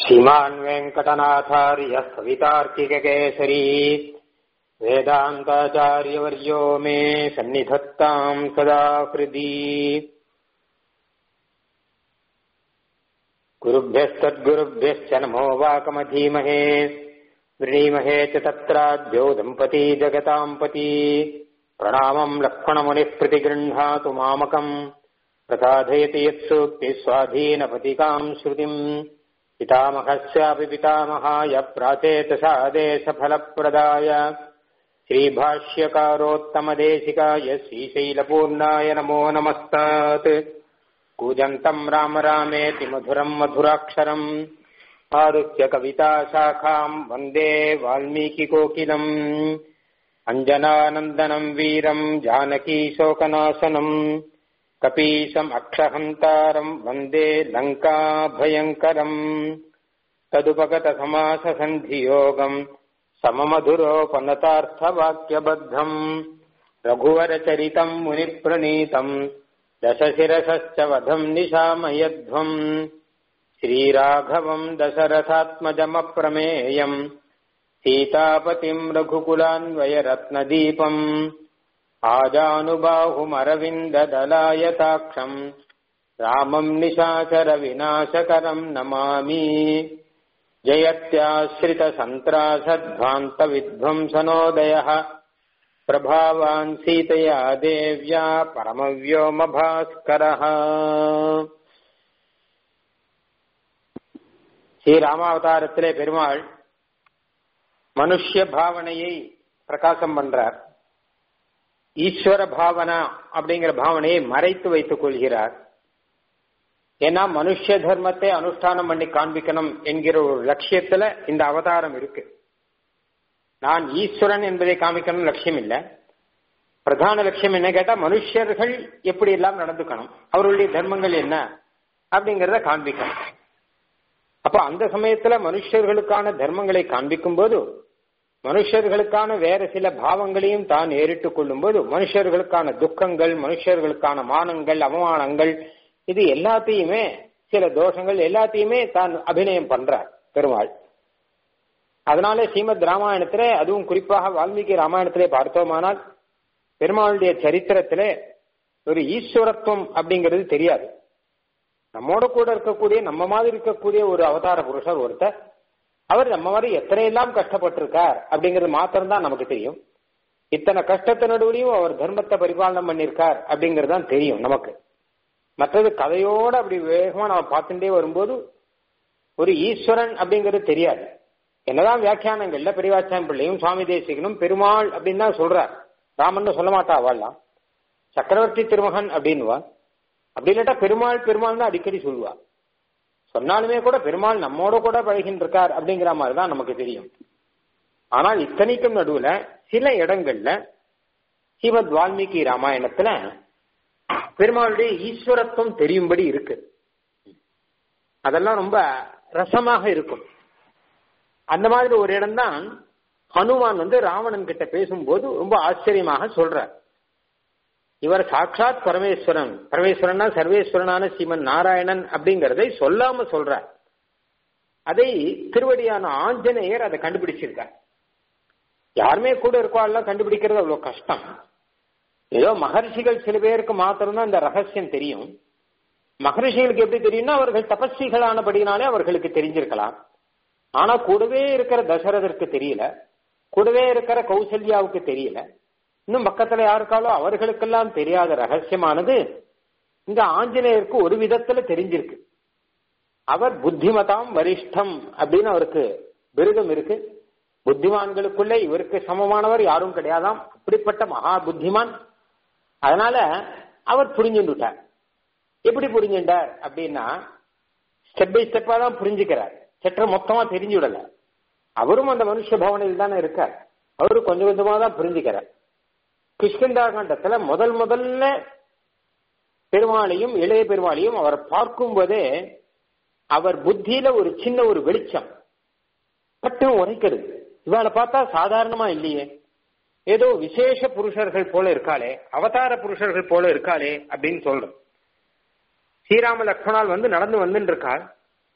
श्रीमान् वेङ्कटनाथार्यः कवितार्किककेसरी वेदान्ताचार्यवर्यो मे सन्निधत्ताम् सदा हृदि गुरुभ्यस्तद्गुरुभ्यश्च नमो वाकमधीमहे वृणीमहे च तत्राद्यौ दम्पती जगताम् पती प्रणामम् लक्ष्मणमुनिः प्रतिगृह्णातु मामकम् प्रसादयति यत्सूक्तिस्वाधीनपतिकाम् श्रुतिम् पितामहस्यापि पितामहाय प्राचेतसादेशफलप्रदाय श्रीभाष्यकारोत्तमदेशिकाय श्रीशैलपूर्णाय नमो नमस्तात् कूजन्तम् राम रामेति मधुरम् मधुराक्षरम् आरुह्य कविताशाखाम् वन्दे वाल्मीकिकोकिलम् अञ्जनानन्दनम् वीरम् जानकीशोकनाशनम् कपीशम् अक्षहन्तारम् वन्दे लङ्काभयङ्करम् तदुपगतसमाससन्धियोगम् सममधुरोपनतार्थवाक्यबद्धम् रघुवरचरितम् मुनिप्रणीतम् दशशिरसश्च वधम् निशामयध्वम् श्रीराघवम् दशरथात्मजमप्रमेयम् सीतापतिम् रघुकुलान्वयरत्नदीपम् आजानुबाहुमरविन्ददलायताक्षम् रामम् निशाचरविनाशकरम् नमामि जयत्याश्रितसन्त्रासध्वान्तविध्वंसनोदयः प्रभावान् सीतया देव्या परमव्योमभास्करः ஸ்ரீராமாவதாரத்திலே பெருமாள் மனுஷ்ய பாவனையை பிரகாசம் பண்றார் ஈஸ்வர பாவனா அப்படிங்கிற பாவனையை மறைத்து வைத்துக் கொள்கிறார் ஏன்னா மனுஷ தர்மத்தை அனுஷ்டானம் பண்ணி காண்பிக்கணும் என்கிற ஒரு லட்சியத்துல இந்த அவதாரம் இருக்கு நான் ஈஸ்வரன் என்பதை காமிக்கணும் லட்சியம் இல்ல பிரதான லட்சியம் என்ன கேட்டா மனுஷர்கள் எப்படி எல்லாம் நடந்துக்கணும் அவர்களுடைய தர்மங்கள் என்ன அப்படிங்கறத காண்பிக்கணும் அப்ப அந்த சமயத்துல மனுஷர்களுக்கான தர்மங்களை காண்பிக்கும் போது மனுஷர்களுக்கான வேற சில பாவங்களையும் தான் ஏறிட்டுக் கொள்ளும் போது மனுஷர்களுக்கான துக்கங்கள் மனுஷர்களுக்கான மானங்கள் அவமானங்கள் இது எல்லாத்தையுமே சில தோஷங்கள் எல்லாத்தையுமே தான் அபிநயம் பண்றார் பெருமாள் அதனால ஸ்ரீமத் ராமாயணத்திலே அதுவும் குறிப்பாக வால்மீகி ராமாயணத்திலே பார்த்தோமானால் பெருமாளுடைய சரித்திரத்திலே ஒரு ஈஸ்வரத்துவம் அப்படிங்கிறது தெரியாது நம்மோட கூட இருக்கக்கூடிய நம்ம மாதிரி இருக்கக்கூடிய ஒரு அவதார புருஷர் ஒருத்தர் அவர் நம்ம மாதிரி எத்தனை எல்லாம் கஷ்டப்பட்டிருக்கார் அப்படிங்கிறது மாத்திரம் தான் நமக்கு தெரியும் இத்தனை கஷ்டத்து நடுவுலையும் அவர் தர்மத்தை பரிபாலனம் பண்ணிருக்கார் அப்படிங்கிறது தான் தெரியும் நமக்கு மற்றது கதையோட அப்படி வேகமா நம்ம பார்த்துட்டே வரும்போது ஒரு ஈஸ்வரன் அப்படிங்கிறது தெரியாது என்னதான் வியாக்கியானங்கள்ல பெரியவாச்சான் பிள்ளையும் சுவாமி தேசிகனும் பெருமாள் அப்படின்னு தான் சொல்றார் ராமன் சொல்ல மாட்டா அவள்லாம் சக்கரவர்த்தி திருமகன் அப்படின்வா அப்படி இல்லாட்டா பெருமாள் பெருமாள் தான் அடிக்கடி சொல்லுவா சொன்னாலுமே கூட பெருமாள் நம்மோட கூட பழகின்னு இருக்கார் அப்படிங்கிற மாதிரி தான் நமக்கு தெரியும் ஆனால் இத்தனைக்கும் நடுவுல சில இடங்கள்ல ஸ்ரீமத் வால்மீகி ராமாயணத்துல பெருமாளுடைய ஈஸ்வரத்துவம் தெரியும்படி இருக்கு அதெல்லாம் ரொம்ப ரசமாக இருக்கும் அந்த மாதிரி ஒரு இடம்தான் ஹனுமான் வந்து ராவணன் கிட்ட பேசும்போது ரொம்ப ஆச்சரியமாக சொல்றார் இவர் சாட்சாத் பரமேஸ்வரன் பரமேஸ்வரனா சர்வேஸ்வரனான ஸ்ரீமன் நாராயணன் அப்படிங்கறதை சொல்லாம சொல்றார் அதை திருவடியான ஆஞ்சநேயர் அதை கண்டுபிடிச்சிருக்கார் யாருமே கூட இருக்கவாள்லாம் கண்டுபிடிக்கிறது அவ்வளவு கஷ்டம் ஏதோ மகர்ஷிகள் சில பேருக்கு மாத்திரம்தான் இந்த ரகசியம் தெரியும் மகர்ஷிகளுக்கு எப்படி தெரியும்னா அவர்கள் தபஸ்விகளானபடினாலே அவர்களுக்கு தெரிஞ்சிருக்கலாம் ஆனா கூடவே இருக்கிற தசரதற்கு தெரியல கூடவே இருக்கிற கௌசல்யாவுக்கு தெரியல இன்னும் பக்கத்துல யாருக்காலோ அவர்களுக்கெல்லாம் தெரியாத ரகசியமானது இந்த ஆஞ்சநேயருக்கு ஒரு விதத்துல தெரிஞ்சிருக்கு அவர் புத்திமதாம் வரிஷ்டம் அப்படின்னு அவருக்கு விருதம் இருக்கு புத்திமான்களுக்குள்ள இவருக்கு சமமானவர் யாரும் கிடையாதாம் அப்படிப்பட்ட மகா புத்திமான் அதனால அவர் புரிஞ்சுட்டார் எப்படி புரிஞ்சுட்டார் அப்படின்னா ஸ்டெப் பை ஸ்டெப்பா தான் புரிஞ்சுக்கிறார் சற்ற மொத்தமா தெரிஞ்சு விடல அவரும் அந்த மனுஷ பவனில் தானே இருக்கார் அவரு கொஞ்சம் கொஞ்சமா தான் புரிஞ்சுக்கிறார் கிருஷ்ணந்தா காண்டத்துல முதல் முதல்ல பெருமாளையும் இளைய பெருமாளையும் அவர் பார்க்கும் போதே அவர் புத்தியில ஒரு சின்ன ஒரு வெளிச்சம் பட்டு உரைக்கிறது இவாளை பார்த்தா சாதாரணமா இல்லையே ஏதோ விசேஷ புருஷர்கள் போல இருக்காளே அவதார புருஷர்கள் போல இருக்காளே அப்படின்னு சொல்றோம் ஸ்ரீராம லக்ஷ்மணால் வந்து நடந்து வந்துட்டு இருக்காள்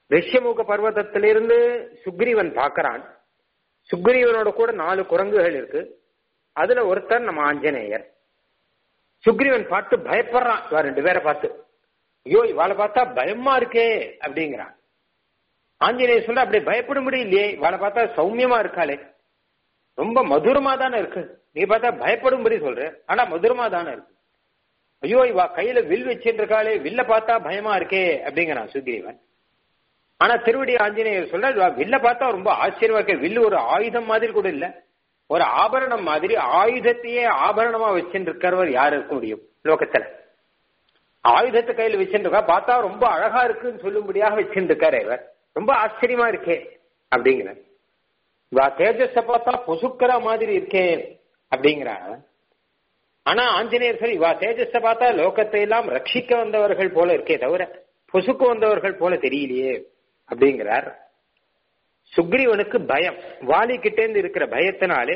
ரிஷ்யமுக பர்வதத்திலிருந்து சுக்ரீவன் பார்க்கறான் சுக்ரீவனோட கூட நாலு குரங்குகள் இருக்கு அதுல ஒருத்தர் நம்ம ஆஞ்சநேயர் சுக்ரீவன் பார்த்து பயப்படுறான் இவ ரெண்டு பேரை பார்த்து ஐயோ இவாளை பார்த்தா பயமா இருக்கே அப்படிங்கிறான் ஆஞ்சநேயர் சொல்ற அப்படி பயப்பட முடியலையே இவாளை பார்த்தா சௌமியமா இருக்காளே ரொம்ப மதுரமா தானே இருக்கு நீ பார்த்தா பயப்படும்படி சொல்ற ஆனா மதுரமா தானே இருக்கு ஐயோ இவா கையில வில் வச்சுட்டு இருக்காளே வில்ல பார்த்தா பயமா இருக்கே அப்படிங்கிறான் சுக்ரீவன் ஆனா திருவடி ஆஞ்சநேயர் சொல்ற இவா வில்ல பார்த்தா ரொம்ப ஆச்சரியமா இருக்கே வில்லு ஒரு ஆயுதம் மாதிரி கூட இல்ல ஒரு ஆபரணம் மாதிரி ஆயுதத்தையே ஆபரணமா வச்சுட்டு இருக்கிறவர் யாரு இருக்க முடியும் லோகத்துல ஆயுதத்தை கையில வச்சுருக்கா பார்த்தா ரொம்ப அழகா இருக்குன்னு சொல்லும்படியாக வச்சுட்டு இருக்காரு இவர் ரொம்ப ஆச்சரியமா இருக்கே அப்படிங்கிற இவா தேஜஸ பார்த்தா பொசுக்கிற மாதிரி இருக்கே அப்படிங்கிறாங்க ஆனா ஆஞ்சநேயர் சரி இவா தேஜஸ பார்த்தா லோகத்தை எல்லாம் ரட்சிக்க வந்தவர்கள் போல இருக்கே தவிர பொசுக்கு வந்தவர்கள் போல தெரியலையே அப்படிங்கிறார் சுக்ரீவனுக்கு பயம் வாலி கிட்டேந்து இருக்கிற பயத்தினாலே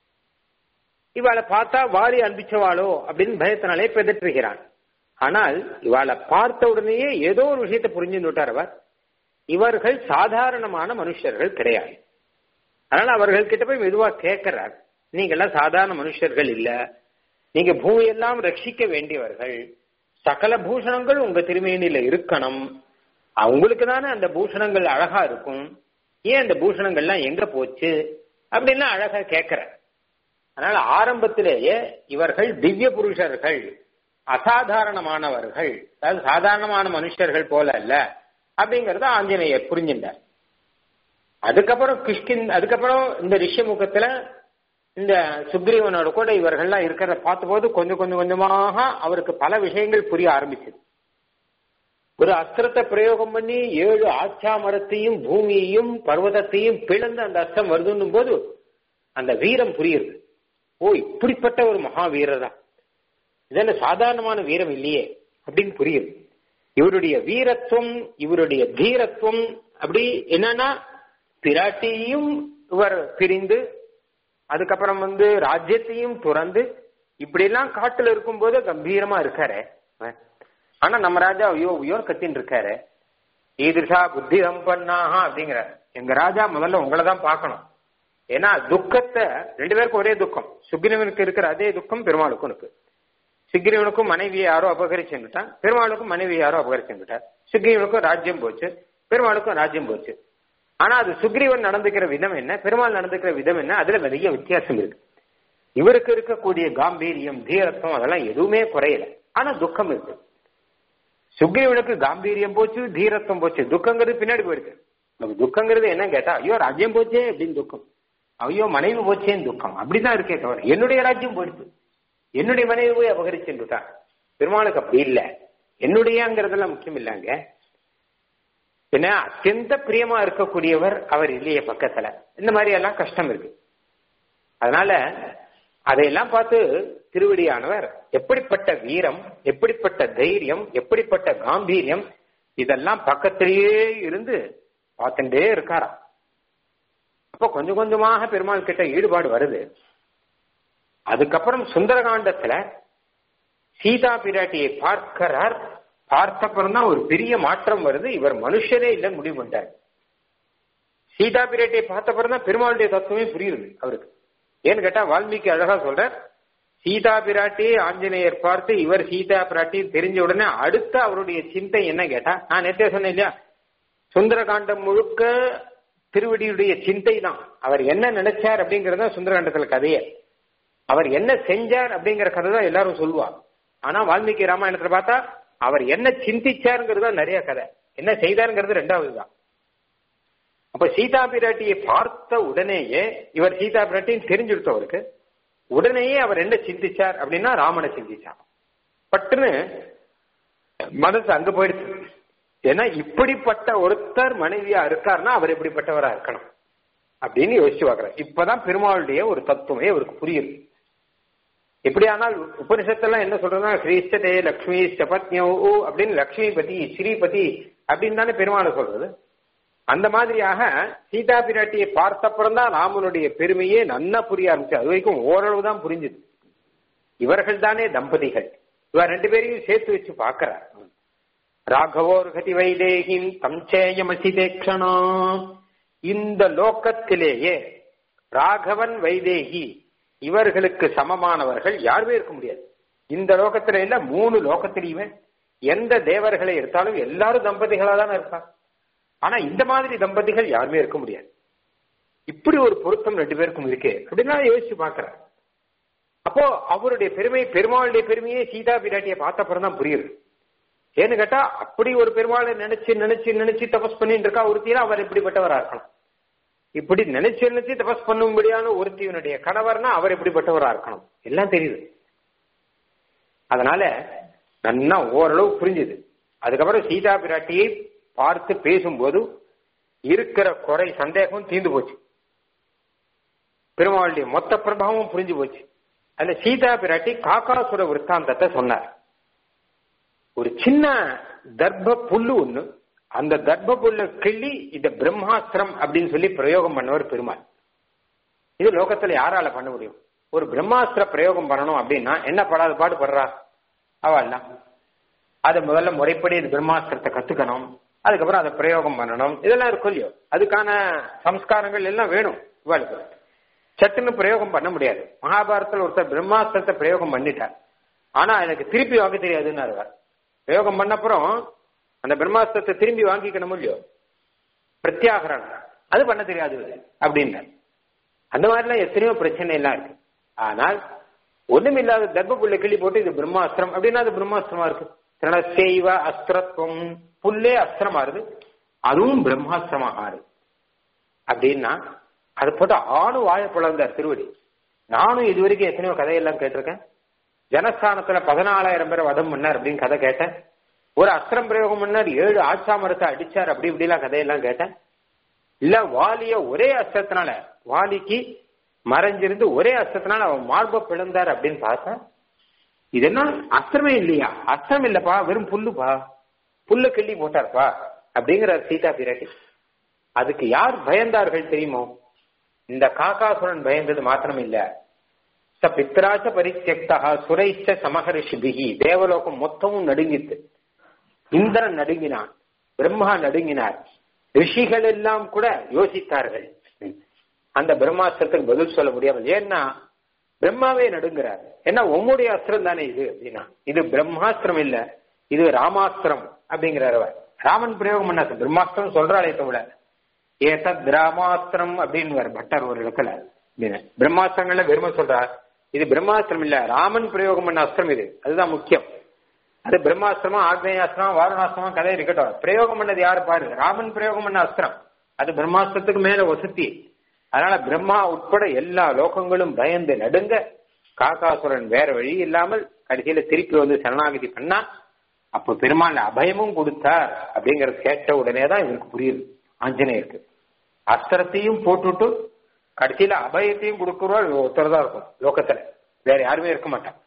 இவாளை பார்த்தா வாலி அனுப்பிச்சவாளோ அப்படின்னு பயத்தினாலே பிதற்றுகிறான் ஆனால் இவாளை பார்த்த உடனேயே ஏதோ ஒரு விஷயத்தை புரிஞ்சுன்னு விட்டார் அவர் இவர்கள் சாதாரணமான மனுஷர்கள் கிடையாது அதனால அவர்கள் கிட்ட போய் மெதுவா கேட்கிறார் நீங்கெல்லாம் சாதாரண மனுஷர்கள் இல்ல நீங்க பூமியெல்லாம் ரட்சிக்க வேண்டியவர்கள் சகல பூஷணங்கள் உங்க திருமேனியில இருக்கணும் அவங்களுக்கு தானே அந்த பூஷணங்கள் அழகா இருக்கும் ஏன் அந்த பூஷணங்கள்லாம் எங்க போச்சு அப்படின்லாம் அழகா கேட்கிற அதனால ஆரம்பத்திலேயே இவர்கள் திவ்ய புருஷர்கள் அசாதாரணமானவர்கள் அதாவது சாதாரணமான மனுஷர்கள் போல அல்ல அப்படிங்கறத ஆஞ்சநேயர் புரிஞ்சின்றார் அதுக்கப்புறம் கிஷ்கின் அதுக்கப்புறம் இந்த ரிஷிமுகத்துல இந்த சுக்ரீவனோட கூட இவர்கள்லாம் இருக்கிறத பார்த்தபோது கொஞ்சம் கொஞ்சம் கொஞ்சமாக அவருக்கு பல விஷயங்கள் புரிய ஆரம்பிச்சது ஒரு அஸ்திரத்தை பிரயோகம் பண்ணி ஏழு ஆச்சா மரத்தையும் பூமியையும் பர்வதத்தையும் பிளந்து அந்த அஸ்திரம் வருதுன்னும் போது அந்த வீரம் புரியுது ஓ இப்படிப்பட்ட ஒரு மகாவீரரா இதென்ன சாதாரணமான வீரம் இல்லையே அப்படின்னு புரியுது இவருடைய வீரத்துவம் இவருடைய தீரத்துவம் அப்படி என்னன்னா பிராட்டியையும் இவர் பிரிந்து அதுக்கப்புறம் வந்து ராஜ்யத்தையும் துறந்து இப்படி எல்லாம் காட்டுல இருக்கும்போது கம்பீரமா இருக்காரு ஆனா நம்ம ராஜா ஐயோ ஐயோ கத்தின்னு இருக்காரு ஈதிர்ஷா புத்தி சம்பன்னாக அப்படிங்கிற எங்க ராஜா முதல்ல உங்களை தான் பார்க்கணும் ஏன்னா துக்கத்தை ரெண்டு பேருக்கும் ஒரே துக்கம் சுக்ரீவனுக்கு இருக்கிற அதே துக்கம் பெருமாளுக்கும் இருக்கு சுக்ரீவனுக்கும் மனைவியை யாரோ அபகரிச்சுட்டான் பெருமாளுக்கும் மனைவி யாரோ அபகரிச்சுட்டார் சுக்ரீவனுக்கும் ராஜ்யம் போச்சு பெருமாளுக்கும் ராஜ்யம் போச்சு ஆனா அது சுக்ரீவன் நடந்துக்கிற விதம் என்ன பெருமாள் நடந்துக்கிற விதம் என்ன அதுல நிறைய வித்தியாசம் இருக்கு இவருக்கு இருக்கக்கூடிய காம்பீரியம் தீரத்துவம் அதெல்லாம் எதுவுமே குறையல ஆனா துக்கம் இருக்கு சுக்ரீவனுக்கு காம்பீரியம் போச்சு தீரத்துவம் போச்சு துக்கங்கிறது பின்னாடி போயிருக்கு நமக்கு துக்கங்கிறது என்ன கேட்டா ஐயோ ராஜ்யம் போச்சே அப்படின்னு துக்கம் ஐயோ மனைவி போச்சேன்னு துக்கம் அப்படிதான் இருக்கே தவிர என்னுடைய ராஜ்யம் போயிடுச்சு என்னுடைய மனைவி போய் அபகரிச்சுட்டா பெருமாளுக்கு அப்படி இல்ல என்னுடையங்கிறதெல்லாம் முக்கியம் இல்லைங்க என்ன அத்தியந்த பிரியமா இருக்கக்கூடியவர் அவர் இல்லையே பக்கத்துல இந்த மாதிரி எல்லாம் கஷ்டம் இருக்கு அதனால அதையெல்லாம் பார்த்து திருவடியானவர் எப்படிப்பட்ட வீரம் எப்படிப்பட்ட தைரியம் எப்படிப்பட்ட காம்பீரியம் இதெல்லாம் பக்கத்திலேயே இருந்து பார்த்துட்டே இருக்காராம் அப்ப கொஞ்சம் கொஞ்சமாக பெருமாள் கிட்ட ஈடுபாடு வருது அதுக்கப்புறம் சுந்தரகாண்டத்துல சீதா பிராட்டியை பார்க்கிறார் பார்த்தப்புறம் தான் ஒரு பெரிய மாற்றம் வருது இவர் மனுஷரே இல்லைன்னு முடிவு பண்ணிட்டார் சீதா பிராட்டியை பார்த்தப்புறம் தான் பெருமாளுடைய தத்துவமே புரியுது அவருக்கு ஏன்னு கேட்டா வால்மீகி அழகா சொல்ற சீதா பிராட்டி ஆஞ்சநேயர் பார்த்து இவர் சீதா பிராட்டி தெரிஞ்ச உடனே அடுத்த அவருடைய சிந்தை என்ன கேட்டா நான் நேற்றே சொன்னேன் இல்லையா சுந்தரகாண்டம் முழுக்க திருவடியுடைய சிந்தை தான் அவர் என்ன நினைச்சார் அப்படிங்கறத சுந்தரகாண்டத்துல கதையே அவர் என்ன செஞ்சார் அப்படிங்கிற கதை தான் எல்லாரும் சொல்லுவா ஆனா வால்மீகி ராமாயணத்துல பார்த்தா அவர் என்ன சிந்திச்சாருங்கிறது தான் நிறைய கதை என்ன செய்தாருங்கிறது ரெண்டாவது தான் அப்ப சீதா பிராட்டியை பார்த்த உடனேயே இவர் சீதா பிராட்டின்னு தெரிஞ்சுடுத்தவருக்கு உடனேயே அவர் என்ன சிந்திச்சார் அப்படின்னா ராமனை சிந்திச்சார் பட்டுன்னு மனசு அங்க போயிடுச்சு ஏன்னா இப்படிப்பட்ட ஒருத்தர் மனைவியா இருக்காருன்னா அவர் எப்படிப்பட்டவரா இருக்கணும் அப்படின்னு யோசிச்சு பாக்குறாரு இப்பதான் பெருமாளுடைய ஒரு தத்துவமே அவருக்கு புரியுது எப்படியானால் உபனிஷத்தெல்லாம் என்ன சொல்றதுன்னா ஸ்ரீஷ்டதே லக்ஷ்மி சபத்யோ அப்படின்னு லக்ஷ்மி பதி ஸ்ரீபதி அப்படின்னு தானே பெருமாளை சொல்றது அந்த மாதிரியாக சீதா பிராட்டியை பார்த்தப்புறம் தான் ராமனுடைய பெருமையே நன்னா புரிய ஆரம்பிச்சு அது வரைக்கும் ஓரளவு தான் புரிஞ்சுது இவர்கள் தானே தம்பதிகள் இவர் ரெண்டு பேரையும் சேர்த்து வச்சு பாக்குறார் ராகவோர் கதி வைதேகின் தம்சேயமசி தேக்ஷணா இந்த லோக்கத்திலேயே ராகவன் வைதேகி இவர்களுக்கு சமமானவர்கள் யாருமே இருக்க முடியாது இந்த லோகத்தில இல்ல மூணு லோகத்திலையுமே எந்த தேவர்களை எடுத்தாலும் எல்லாரும் தம்பதிகளா தானே இருப்பாங்க ஆனா இந்த மாதிரி தம்பதிகள் யாருமே இருக்க முடியாது இப்படி ஒரு பொருத்தம் ரெண்டு பேருக்கும் இருக்கு அப்படின்னு நான் யோசிச்சு பாக்குறேன் அப்போ அவருடைய பெருமை பெருமாளுடைய பெருமையே சீதா பிராட்டியை பார்த்த அப்புறம் தான் புரியுது ஏன்னு கேட்டா அப்படி ஒரு பெருமாளை நினைச்சு நினைச்சு நினைச்சு தபஸ் பண்ணிட்டு இருக்கா ஒருத்தியில அவர் இப்படிப்பட்டவரா இருக்கணும் இப்படி நினைச்சு நினைச்சு தபஸ் பண்ணும்படியான ஒருத்தியனுடைய கணவர்னா அவர் எப்படிப்பட்டவரா இருக்கணும் எல்லாம் தெரியுது அதனால நன்னா ஓரளவு புரிஞ்சுது அதுக்கப்புறம் சீதா பிராட்டியை பார்த்து பேசும்போது இருக்கிற குறை சந்தேகம் தீர்ந்து போச்சு பெருமாளுடைய மொத்த பிரபாவம் புரிஞ்சு போச்சு அதுல சீதா பிராட்டி காக்காசுர விற்த்தாந்தத்தை சொன்னார் ஒரு சின்ன தர்ப்ப புல்லு ஒண்ணு அந்த தர்ப்ப புல்ல கிள்ளி இந்த பிரம்மாஸ்திரம் அப்படின்னு சொல்லி பிரயோகம் பண்ணவர் பெருமாள் இது லோகத்துல யாரால பண்ண முடியும் ஒரு பிரம்மாஸ்திர பிரயோகம் பண்ணணும் அப்படின்னா என்ன படாத பாடு படுறா அவள்லாம் அதை முதல்ல முறைப்படி இந்த பிரம்மாஸ்திரத்தை கத்துக்கணும் அதுக்கப்புறம் அதை பிரயோகம் பண்ணணும் இதெல்லாம் இருக்கும் இல்லையோ அதுக்கான சம்ஸ்காரங்கள் எல்லாம் வேணும் இவாளுக்கு சட்டுன்னு பிரயோகம் பண்ண முடியாது மகாபாரதத்தில் ஒருத்தர் பிரம்மாஸ்திரத்தை பிரயோகம் பண்ணிட்டார் ஆனா எனக்கு திருப்பி வாங்க தெரியாதுன்னு அவர் பிரயோகம் பண்ணப்புறம் அந்த பிரம்மாஸ்திரத்தை திரும்பி வாங்கிக்கணும் இல்லையோ பிரத்யாகரணம் அது பண்ண தெரியாது அப்படின்னார் அந்த மாதிரிலாம் எத்தனையோ பிரச்சனை எல்லாம் இருக்கு ஆனால் ஒண்ணுமில்லாத தர்ப்ப கிள்ளி போட்டு இது பிரம்மாஸ்திரம் அப்படின்னா அது பிரம்மாஸ்திரமா இருக்கு திரணசெய்வ அஸ்திரத்துவம் புல்லே அஸ்திரமா இருக்கு அதுவும் பிரம்மாஸ்திரமாக ஆறு அப்படின்னா அது போட்டு ஆணு வாழ பிளந்தார் திருவடி நானும் இது வரைக்கும் எத்தனையோ கதையெல்லாம் கேட்டிருக்கேன் ஜனஸ்தானத்துல பதினாலாயிரம் பேரை வதம் பண்ணார் அப்படின்னு கதை கேட்டேன் ஒரு அஸ்திரம் பிரயோகம் பண்ணார் ஏழு ஆட்சாமரத்தை அடிச்சார் அப்படி இப்படிலாம் கதையெல்லாம் கேட்டேன் இல்ல வாலிய ஒரே அஸ்திரத்தினால வாலிக்கு மறைஞ்சிருந்து ஒரே அஸ்திரத்தினால அவன் மார்ப பிளந்தார் அப்படின்னு பார்த்தேன் இது என்ன அஸ்திரமே இல்லையா அஸ்திரம் இல்லப்பா வெறும் புல்லுப்பா புல்ல கிள்ளி போட்டார்ப்பா அப்படிங்கிற சீதா பிராட்டி அதுக்கு யார் பயந்தார்கள் தெரியுமோ இந்த காக்காசுரன் பயந்தது மாத்திரம் இல்ல ச பித்ராச்ச பரித்தியக்தா சுரைச்ச சமஹரிஷிபிகி தேவலோகம் மொத்தமும் நடுங்கித்து இந்திரன் நடுங்கினான் பிரம்மா நடுங்கினார் ரிஷிகள் எல்லாம் கூட யோசித்தார்கள் அந்த பிரம்மாஸ்திரத்துக்கு பதில் சொல்ல முடியாமல் ஏன்னா பிரம்மாவே நடுங்கிறார் ஏன்னா உம்முடைய அஸ்திரம் தானே இது அப்படின்னா இது பிரம்மாஸ்திரம் இல்ல இது ராமாஸ்திரம் அப்படிங்கிறார் ராமன் பிரயோகம் பண்ணாது பிரம்மாஸ்திரம் சொல்றாளே தவிர ஏதத் ராமாஸ்திரம் அப்படின்னு பட்டர் ஒரு இடத்துல பிரம்மாஸ்திரங்கள்ல வெறும சொல்றார் இது பிரம்மாஸ்திரம் இல்ல ராமன் பிரயோகம் பண்ண அஸ்திரம் இது அதுதான் முக்கியம் அது பிரம்மாஸ்திரமா ஆக்னேயாஸ்திரமா வாரணாஸ்திரமா கதை இருக்கட்டும் பிரயோகம் பண்ணது யாரு பாரு ராமன் பிரயோகம் பண்ண அஸ்திரம் அது பிரம்மாஸ்திரத்துக்கு மேல வசதி அதனால பிரம்மா உட்பட எல்லா லோகங்களும் பயந்து நடுங்க காக்காசுரன் வேற வழி இல்லாமல் கடைசியில திருப்பி வந்து சரணாகதி பண்ணா அப்ப பெருமாள் அபயமும் கொடுத்தார் அப்படிங்கறது கேட்ட உடனே தான் இவருக்கு புரியுது ஆஞ்சநேயருக்கு அஸ்திரத்தையும் போட்டுட்டு கடைசியில அபயத்தையும் கொடுக்கிறோம் ஒருத்தர் தான் இருக்கும் லோகத்துல வேற யாருமே இருக்க மாட்டான்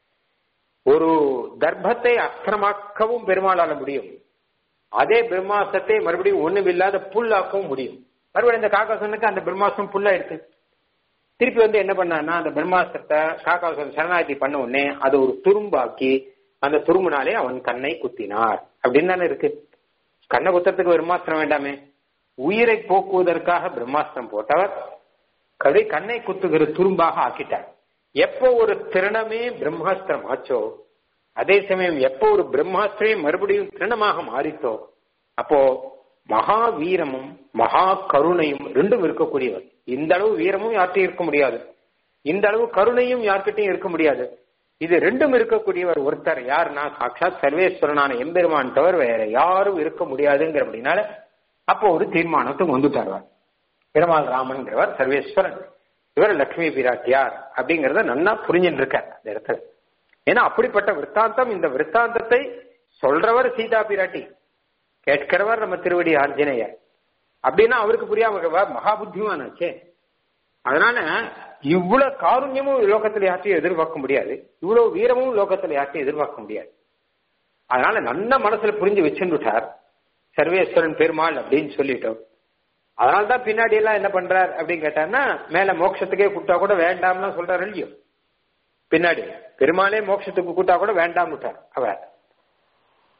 ஒரு தர்ப்பத்தை அஸ்திரமாக்கவும் பெருமாளால முடியும் அதே பிரம்மாஸ்திரத்தை மறுபடியும் ஒண்ணுமில்லாத புல்லாக்கவும் முடியும் மறுபடியும் இந்த காக்காசனுக்கு அந்த பிரம்மாஸ்திரம் புல்லா இருக்கு திருப்பி வந்து என்ன பண்ணான்னா அந்த பிரம்மாஸ்திரத்தை காக்காசன் சரணாகதி பண்ண உடனே அதை ஒரு துரும்பாக்கி அந்த துரும்புனாலே அவன் கண்ணை குத்தினார் அப்படின்னு தானே இருக்கு கண்ணை குத்துறதுக்கு பிரம்மாஸ்திரம் வேண்டாமே உயிரை போக்குவதற்காக பிரம்மாஸ்திரம் போட்டவர் கடை கண்ணை குத்துகிற துரும்பாக ஆக்கிட்டார் எப்போ ஒரு திறனமே பிரம்மாஸ்திரம் ஆச்சோ அதே சமயம் எப்போ ஒரு பிரம்மாஸ்திரமே மறுபடியும் திறனமாக மாறித்தோ அப்போ மகா வீரமும் மகா கருணையும் ரெண்டும் இருக்கக்கூடியவர் இந்த அளவு வீரமும் யார்கிட்டையும் இருக்க முடியாது இந்த அளவு கருணையும் யார்கிட்டையும் இருக்க முடியாது இது ரெண்டும் இருக்கக்கூடியவர் ஒருத்தர் யாருன்னா சாட்சாத் சர்வேஸ்வரனான எம்பெருமான் தவிர வேற யாரும் இருக்க முடியாதுங்கிற அப்படின்னால அப்போ ஒரு தீர்மானத்துக்கு வந்துட்டார் பெருமாள் ராமன்கிறவர் சர்வேஸ்வரன் இவர் லட்சுமி பிராட்டியார் அப்படிங்கறத நன்னா புரிஞ்சுட்டு இருக்கார் அந்த இடத்துல ஏன்னா அப்படிப்பட்ட விற்த்தாந்தம் இந்த விற்த்தாந்தத்தை சொல்றவர் சீதா பிராட்டி கேட்கிறவர் நம்ம திருவடி ஆஞ்சநேயர் அப்படின்னா அவருக்கு புரியாம மகா புத்திமானாச்சே அதனால இவ்வளவு காருண்யமும் லோகத்துல யார்ட்டையும் எதிர்பார்க்க முடியாது இவ்வளவு வீரமும் லோகத்துல யார்ட்டையும் எதிர்பார்க்க முடியாது அதனால நல்ல மனசுல புரிஞ்சு வச்சுட்டார் சர்வேஸ்வரன் பெருமாள் அப்படின்னு சொல்லிட்டோம் அதனால்தான் பின்னாடி எல்லாம் என்ன பண்றார் அப்படின்னு கேட்டார்னா மேல மோட்சத்துக்கே கூட்டா கூட வேண்டாம்னு சொல்றாரு இல்லையோ பின்னாடி பெருமாளே மோட்சத்துக்கு கூட்டா கூட வேண்டாம் விட்டார் அவர்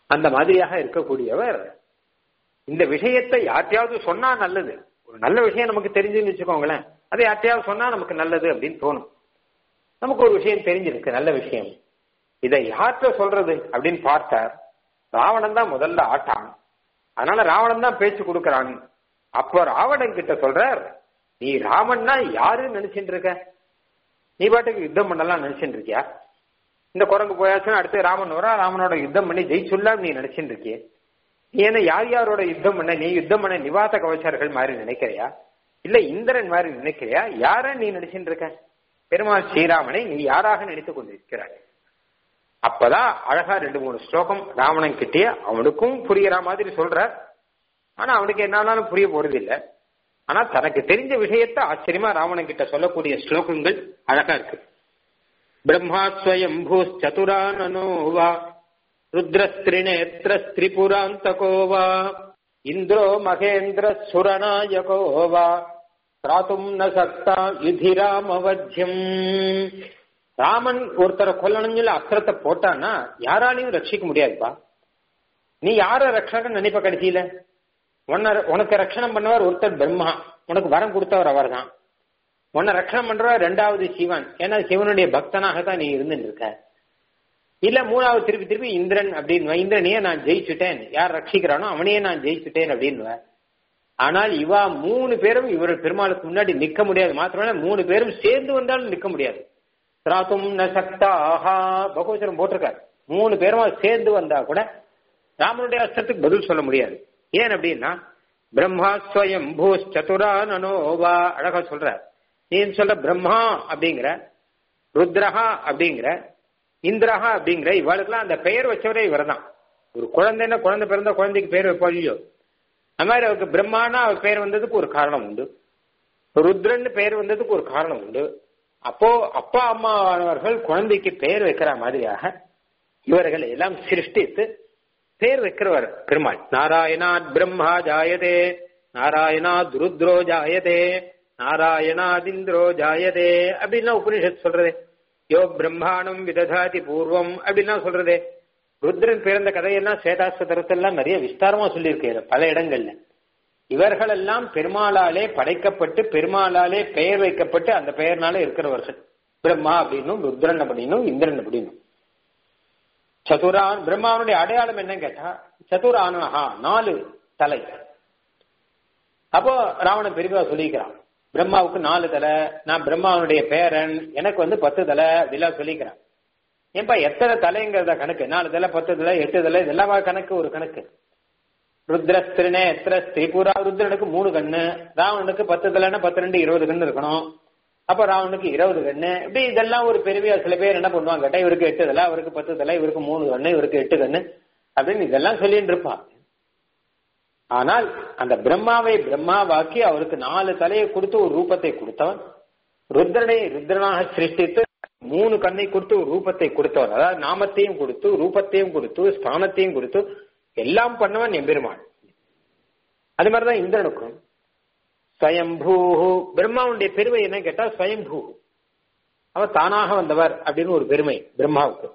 அந்த மாதிரியாக இருக்கக்கூடியவர் இந்த விஷயத்தை யார்ட்டையாவது சொன்னா நல்லது ஒரு நல்ல விஷயம் நமக்கு தெரிஞ்சுன்னு வச்சுக்கோங்களேன் அதை யார்ட்டையாவது சொன்னா நமக்கு நல்லது அப்படின்னு தோணும் நமக்கு ஒரு விஷயம் தெரிஞ்சிருக்கு நல்ல விஷயம் இதை யார்கிட்ட சொல்றது அப்படின்னு பார்த்தார் ராவணன் தான் முதல்ல ஆட்டான் அதனால ராவணன் தான் பேச்சு கொடுக்கறான் அப்ப ராவணன் கிட்ட சொல்றார் நீ ராமன்னா யாருன்னு நினைச்சிட்டு இருக்க நீ பாட்டுக்கு யுத்தம் பண்ணலாம் நினைச்சிட்டு இருக்கியா இந்த குரங்கு போயாச்சுன்னா அடுத்து ராமன் வரா ராமனோட யுத்தம் பண்ணி ஜெயிச்சுள்ளாம் நீ நினைச்சிட்டு இருக்கிய நீ என்ன யார் யாரோட யுத்தம் பண்ண நீ யுத்தம் பண்ண நிவாத கவச்சர்கள் மாதிரி நினைக்கிறியா இல்ல இந்திரன் மாதிரி நினைக்கிறியா யார நீ நினைச்சிட்டு இருக்க பெருமாள் ஸ்ரீராமனை நீ யாராக நினைத்துக் கொண்டிருக்கிறாய் அப்பதான் அழகா ரெண்டு மூணு ஸ்லோகம் ராவணன் கிட்டே அவனுக்கும் புரியற மாதிரி சொல்ற ஆனா அவனுக்கு என்னாலும் புரிய போறது இல்ல ஆனா தனக்கு தெரிஞ்ச விஷயத்த ஆச்சரியமா ராவணன் கிட்ட சொல்லக்கூடிய ஸ்லோகங்கள் அழகா இருக்கு பிரம்மா ஸ்வயம் பூஸ் சதுரானனோ வா ருத்ரஸ்திரிநேத்திர ஸ்திரிபுராந்தகோ வா இந்திரோ மகேந்திர சுரநாயகோ வா திராத்தும் ந சக்தா யுதிராமவத்தியம் ராமன் ஒருத்தரை கொல்லணும்னு சொல்லி அஸ்திரத்தை போட்டான்னா யாராலையும் ரட்சிக்க முடியாதுப்பா நீ யார ரட்சகன் நினைப்ப கடைசியில உன்னை உனக்கு ரட்சணம் பண்ணவர் ஒருத்தர் பிரம்மா உனக்கு வரம் கொடுத்தவர் அவர் தான் உன்னை ரட்சணம் பண்றவர் ரெண்டாவது சிவன் ஏன்னா சிவனுடைய பக்தனாக தான் நீ இருந்துட்டு இருக்க இல்ல மூணாவது திருப்பி திருப்பி இந்திரன் அப்படின்னு இந்திரனையே நான் ஜெயிச்சுட்டேன் யார் ரட்சிக்கிறானோ அவனையே நான் ஜெயிச்சுட்டேன் அப்படின்னு ஆனால் இவா மூணு பேரும் இவர் பெருமாளுக்கு முன்னாடி நிக்க முடியாது மாத்திரமே மூணு பேரும் சேர்ந்து வந்தாலும் நிக்க முடியாது திராத்தும் ந சக்தா ஆஹா பகவச்சரம் போட்டிருக்காரு மூணு பேரும் சேர்ந்து வந்தா கூட ராமனுடைய அஸ்திரத்துக்கு பதில் சொல்ல முடியாது ஏன் அப்படின்னா பிரம்மா ஸ்வயம் பூஸ் சதுரா நனோவா அழகா சொல்ற நீ சொல்ற பிரம்மா அப்படிங்கிற ருத்ரஹா அப்படிங்கிற இந்திரஹா அப்படிங்கிற இவளுக்கெல்லாம் அந்த பெயர் வச்சவரே இவர் தான் ஒரு குழந்தைன்னா குழந்தை பிறந்த குழந்தைக்கு பேர் வைப்போம் இல்லையோ அது மாதிரி அவருக்கு பிரம்மானா அவர் பெயர் வந்ததுக்கு ஒரு காரணம் உண்டு ருத்ரன் பெயர் வந்ததுக்கு ஒரு காரணம் உண்டு அப்போ அப்பா அம்மாவானவர்கள் குழந்தைக்கு பெயர் வைக்கிற மாதிரியாக இவர்கள் எல்லாம் சிருஷ்டித்து பேர் வைக்கிறவர் பெருமாள் நாராயணாத் பிரம்மா ஜாயதே நாராயணாத் ருத்ரோ ஜாயதே நாராயணாதிந்திரோ ஜாயதே அப்படின்னா உபனிஷத் சொல்றதே யோ பிரம்மாணம் விததாதி பூர்வம் அப்படின்லாம் சொல்றதே ருத்ரன் பிறந்த கதையெல்லாம் சேதாஸ்வதரத்தெல்லாம் நிறைய விஸ்தாரமா சொல்லியிருக்காரு பல இடங்கள்ல இவர்கள் எல்லாம் பெருமாளாலே படைக்கப்பட்டு பெருமாளாலே பெயர் வைக்கப்பட்டு அந்த பெயர்னால இருக்கிறவர்கள் பிரம்மா அப்படின்னும் ருத்ரன் அப்படின்னும் இந்திரன் அப்படின்னும் சதுரான் பிரம்மாவனுடைய அடையாளம் என்னன்னு கேட்டா சதுரானஹா நாலு தலை அப்போ ராவணன் பெரியவா சொல்லிக்கிறான் பிரம்மாவுக்கு நாலு தலை நான் பிரம்மாவனுடைய பேரன் எனக்கு வந்து பத்து தலை அப்படிலாம் சொல்லிக்கிறான் ஏன்பா எத்தனை தலைங்கிறத கணக்கு நாலு தலை பத்து தலை எட்டு தலை இதெல்லாம் கணக்கு ஒரு கணக்கு ருத்ரஸ்திரினே எத்திர ஸ்திரிபுரா ருத்ரனுக்கு மூணு கண்ணு ராவணனுக்கு பத்து தலைன்னா பத்து ரெண்டு இருபது கண்ணு இருக்கணும் அப்ப ராவனுக்கு இருபது கண்ணு இப்படி இதெல்லாம் ஒரு பெருமையா சில பேர் என்ன பண்ணுவாங்க கேட்டா இவருக்கு எட்டு தலை அவருக்கு பத்து தலை இவருக்கு மூணு கண்ணு இவருக்கு எட்டு கண்ணு அப்படின்னு இதெல்லாம் சொல்லிட்டு இருப்பான் ஆனால் அந்த பிரம்மாவை பிரம்மாவாக்கி அவருக்கு நாலு தலையை கொடுத்து ஒரு ரூபத்தை கொடுத்தவன் ருத்ரனை ருத்ரனாக சிருஷ்டித்து மூணு கண்ணை கொடுத்து ஒரு ரூபத்தை கொடுத்தவன் அதாவது நாமத்தையும் கொடுத்து ரூபத்தையும் கொடுத்து ஸ்தானத்தையும் கொடுத்து எல்லாம் பண்ணவன் எம்பெருமான் அது மாதிரிதான் இந்திரனுக்கும் ஸ்வயம்பூ பிரம்மாவுடைய பெருமை என்ன கேட்டா ஸ்வயம்பூ அவர் தானாக வந்தவர் அப்படின்னு ஒரு பெருமை பிரம்மாவுக்கு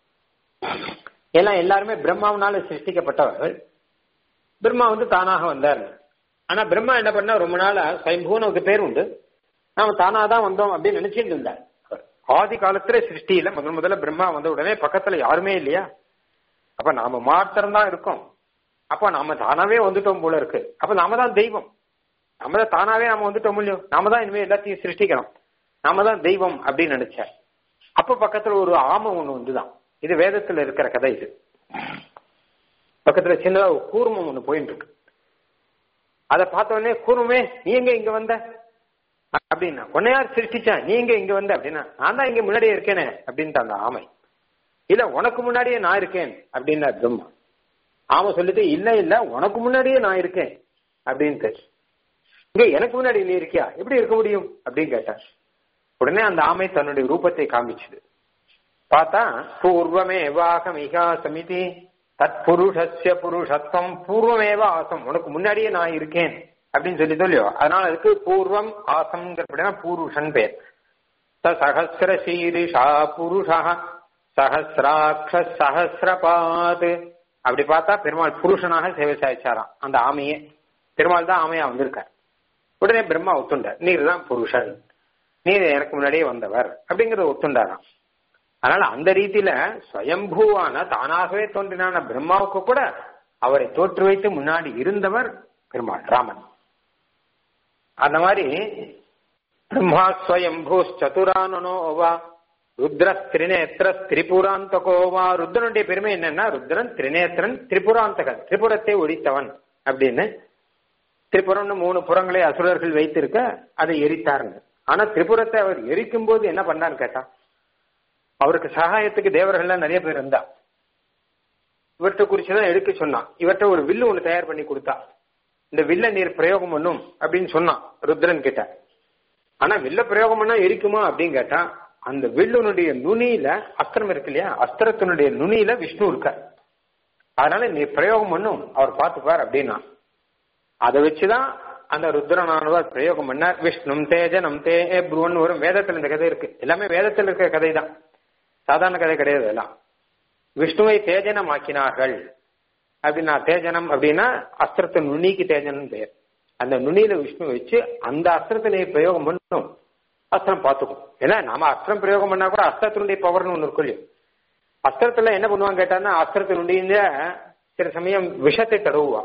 எல்லாம் எல்லாருமே பிரம்மாவனால சிருஷ்டிக்கப்பட்டவர்கள் பிரம்மா வந்து தானாக வந்தார் ஆனா பிரம்மா என்ன பண்ணா ரொம்ப நாளா ஸ்வயம்பூன்னு ஒரு பேர் உண்டு நாம தானா தான் வந்தோம் அப்படின்னு நினைச்சிட்டு இருந்தார் ஆதி காலத்துல சிருஷ்டியில முதல் முதல்ல பிரம்மா வந்த உடனே பக்கத்துல யாருமே இல்லையா அப்ப நாம மாத்திரம் தான் இருக்கோம் அப்ப நாம தானாவே வந்துட்டோம் போல இருக்கு அப்ப நாம தான் தெய்வம் நாம தான் தானாவே நாம வந்துட்டோம் இல்லையோ நாம தான் இனிமே எல்லாத்தையும் சிருஷ்டிக்கணும் நாம தான் தெய்வம் அப்படின்னு நினைச்சேன் அப்ப பக்கத்துல ஒரு ஆமை ஒண்ணு வந்துதான் இது வேதத்துல இருக்கிற கதை இது பக்கத்துல சின்னதா ஒரு கூர்மம் ஒண்ணு போயிட்டு இருக்கு அதை பார்த்த உடனே கூர்மமே நீ எங்க இங்க வந்த அப்படின்னா உன்னை யார் சிருஷ்டிச்சான் நீ எங்க இங்க வந்த அப்படின்னா நான் தான் இங்க முன்னாடியே இருக்கேனே அப்படின்ட்டு அந்த ஆமை இல்ல உனக்கு முன்னாடியே நான் இருக்கேன் அப்படின்னா பிரம்மா ஆமா சொல்லிட்டு இல்ல இல்ல உனக்கு முன்னாடியே நான் இருக்கேன் அப்படின்ட்டு இங்க எனக்கு முன்னாடி நீ இருக்கியா எப்படி இருக்க முடியும் அப்படின்னு கேட்டான் உடனே அந்த ஆமை தன்னுடைய ரூபத்தை காமிச்சுது பார்த்தா பூர்வமேவாகமிகா சமிதி தத் புருஷஸ்ய புருஷத்துவம் பூர்வமேவ ஆசம் உனக்கு முன்னாடியே நான் இருக்கேன் அப்படின்னு சொல்லி சொல்லியோ அதனால அதுக்கு பூர்வம் ஆசம்ங்கிற பூருஷன் பேர் சஹசிர சீரிஷா புருஷா சஹசிராட்ச சஹசிரபாத் அப்படி பார்த்தா பெருமாள் புருஷனாக சேவை சாதிச்சாராம் அந்த ஆமையே பெருமாள் தான் ஆமையா வந்திருக்கார் உடனே பிரம்மா ஒத்துண்டார் நீர் தான் புருஷன் நீர் எனக்கு முன்னாடியே வந்தவர் அப்படிங்கறத ஒத்துண்டாராம் அதனால அந்த ரீதியில ஸ்வயம்பூவான தானாகவே தோன்றினான பிரம்மாவுக்கு கூட அவரை தோற்று வைத்து முன்னாடி இருந்தவர் பெருமாள் ராமன் அந்த மாதிரி பிரம்மா ஸ்வயம்பூ சதுரானனோவா ருத்ர திரிநேத்திர திரிபுராந்தகோவா ருத்ரனுடைய பெருமை என்னன்னா ருத்ரன் திரிநேத்திரன் திரிபுராந்தகன் திரிபுரத்தை ஒழித்தவன் அப்படின்னு திரிபுரம்னு மூணு புறங்களை அசுரர்கள் வைத்திருக்க அதை எரித்தாருங்க ஆனா திரிபுரத்தை அவர் எரிக்கும் போது என்ன பண்ணான்னு கேட்டா அவருக்கு சகாயத்துக்கு தேவர்கள்லாம் நிறைய பேர் இருந்தா இவர்கிட்ட குறிச்சுதான் எடுக்க சொன்னான் இவர்கிட்ட ஒரு வில்லு ஒண்ணு தயார் பண்ணி கொடுத்தா இந்த வில்ல நீர் பிரயோகம் பண்ணும் அப்படின்னு சொன்னான் ருத்ரன் கிட்ட ஆனா வில்ல பிரயோகம் பண்ணா எரிக்குமா அப்படின்னு கேட்டா அந்த வில்லுனுடைய நுனியில அஸ்திரம் இருக்கு இல்லையா அஸ்திரத்தினுடைய நுனியில விஷ்ணு இருக்க அதனால நீ பிரயோகம் பண்ணும் அவர் பார்த்துப்பார் அப்படின்னா அதை வச்சுதான் அந்த ருத்ரனானவர் பிரயோகம் பண்ணார் விஷ்ணும் தேஜனம் தே புருவன் வரும் வேதத்துல இந்த கதை இருக்கு எல்லாமே வேதத்தில் இருக்கிற கதை தான் சாதாரண கதை கிடையாது எல்லாம் விஷ்ணுவை தேஜனமாக்கினார்கள் அப்படின்னா தேஜனம் அப்படின்னா அஸ்திரத்தின் நுனிக்கு தேஜனம் பெயர் அந்த நுனியில விஷ்ணு வச்சு அந்த அஸ்திரத்தை பிரயோகம் பண்ணும் அஸ்திரம் பார்த்துக்கும் ஏன்னா நாம அஸ்திரம் பிரயோகம் பண்ணா கூட அஸ்திரத்தினுடைய பவர்னு ஒண்ணு இருக்கும் இல்லையோ அஸ்திரத்துல என்ன பண்ணுவாங்க கேட்டான்னா அஸ்திரத்தினுடைய சில சமயம் விஷத்தை தடவுவா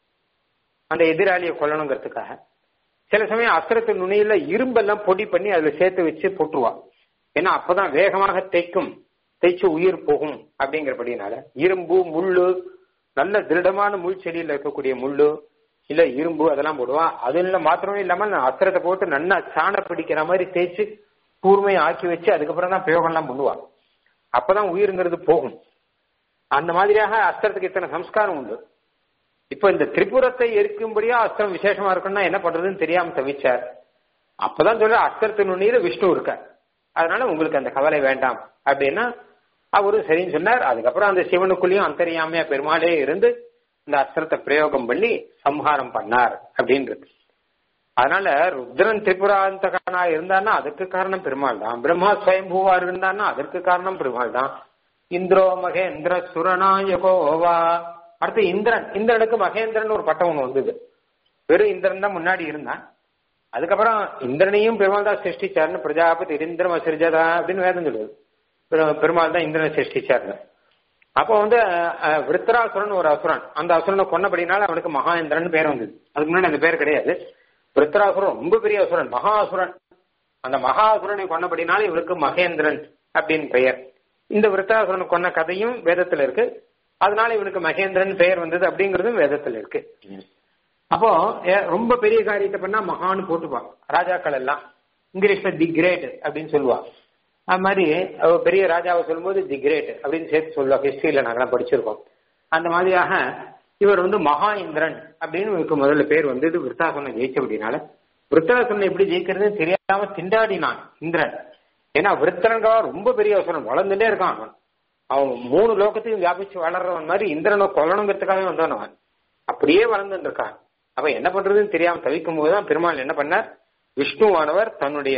அந்த எதிராளியை கொல்லணுங்கிறதுக்காக சில சமயம் அஸ்திரத்தின் நுனியில இரும்பெல்லாம் பொடி பண்ணி அதுல சேர்த்து வச்சு போட்டுருவா ஏன்னா அப்பதான் வேகமாக தேய்க்கும் தேய்ச்சு உயிர் போகும் அப்படிங்கிறபடினால இரும்பு முள்ளு நல்ல திருடமான முள் செடியில் இருக்கக்கூடிய முள்ளு இல்ல இரும்பு அதெல்லாம் போடுவா அதுல மாத்திரமே இல்லாம அஸ்திரத்தை போட்டு நல்லா சாண பிடிக்கிற மாதிரி தேய்ச்சு கூர்மையை ஆக்கி வச்சு அதுக்கப்புறம் தான் பிரயோகம் எல்லாம் பண்ணுவா அப்பதான் உயிருங்கிறது போகும் அந்த மாதிரியாக அஸ்திரத்துக்கு இத்தனை சம்ஸ்காரம் உண்டு இப்ப இந்த திரிபுரத்தை எரிக்கும்படியா அஸ்திரம் விசேஷமா இருக்குன்னா என்ன பண்றதுன்னு தெரியாம தவிச்சார் அப்பதான் சொல்ற அஸ்திரத்தின் நுண்ணியில விஷ்ணு இருக்கார் அதனால உங்களுக்கு அந்த கவலை வேண்டாம் அப்படின்னா அவரு சரின்னு சொன்னார் அதுக்கப்புறம் அந்த சிவனுக்குள்ளேயும் அந்தரியாமையா பெருமாளே இருந்து இந்த அஸ்திரத்தை பிரயோகம் பண்ணி சம்ஹாரம் பண்ணார் அப்படின்றது அதனால ருத்ரன் திரிபுராந்தகனா இருந்தான்னா அதுக்கு காரணம் பெருமாள் தான் பிரம்மா ஸ்வயம்பூவா இருந்தான்னா அதற்கு காரணம் பெருமாள் தான் இந்திரோ மகேந்திர சுரநாயகோவா அடுத்து இந்திரன் இந்திரனுக்கு மகேந்திரன் ஒரு பட்டம் ஒண்ணு வந்தது வெறும் இந்திரன் தான் முன்னாடி இருந்தான் அதுக்கப்புறம் இந்திரனையும் பெருமாள் தான் சிருஷ்டிச்சாருன்னு பிரஜாபதி இந்திரம் அசிரிஜதா அப்படின்னு வேதம் சொல்லுது பெருமாள் தான் இந்திரனை சிருஷ்டிச்சாருன்னு அப்போ வந்து விருத்தராசுரன் ஒரு அசுரன் அந்த அசுரனை கொன்னபடினால அவனுக்கு மகாந்திரன் பேர் வந்தது அதுக்கு முன்னாடி அந்த பேர் கிடையாது விருத்தராசுரன் ரொம்ப பெரிய அசுரன் மகா அசுரன் அந்த மகா அசுரனை கொன்னபடினால இவருக்கு மகேந்திரன் அப்படின்னு பெயர் இந்த விருத்தாசுரனை கொன்ன கதையும் வேதத்துல இருக்கு அதனால இவனுக்கு மகேந்திரன் பெயர் வந்தது அப்படிங்கறதும் வேதத்துல இருக்கு அப்போ ரொம்ப பெரிய காரியத்தை பண்ணா மகான்னு போட்டுப்பான் ராஜாக்கள் எல்லாம் இங்கிலீஷ்ல தி கிரேட் அப்படின்னு சொல்லுவா அது மாதிரி பெரிய ராஜாவை சொல்லும்போது தி கிரேட் அப்படின்னு சேர்த்து சொல்லுவா ஹிஸ்டரியில நாங்களாம் படிச்சிருக்கோம் அந்த மாதிரியாக இவர் வந்து மகா இந்திரன் அப்படின்னு இவருக்கு முதல்ல பேர் வந்தது விருத்தாசனை ஜெயிச்ச அப்படின்னால விருத்தாசனை எப்படி ஜெயிக்கிறதுன்னு தெரியாம திண்டாடினான் இந்திரன் ஏன்னா விருத்தரங்கா ரொம்ப பெரிய அவசரம் வளர்ந்துட்டே இருக்கான் அவன் அவன் மூணு லோகத்தையும் வியாபிச்சு வளர்றவன் மாதிரி இந்திரனை கொல்லணுங்கிறதுக்காகவே வந்தவன் அவன் அப்படியே வளர்ந்துட்டு இருக்கான் அப்ப என்ன பண்றதுன்னு தெரியாம தவிக்கும் போதுதான் பெருமாள் என்ன பண்ணார் விஷ்ணுவானவர் தன்னுடைய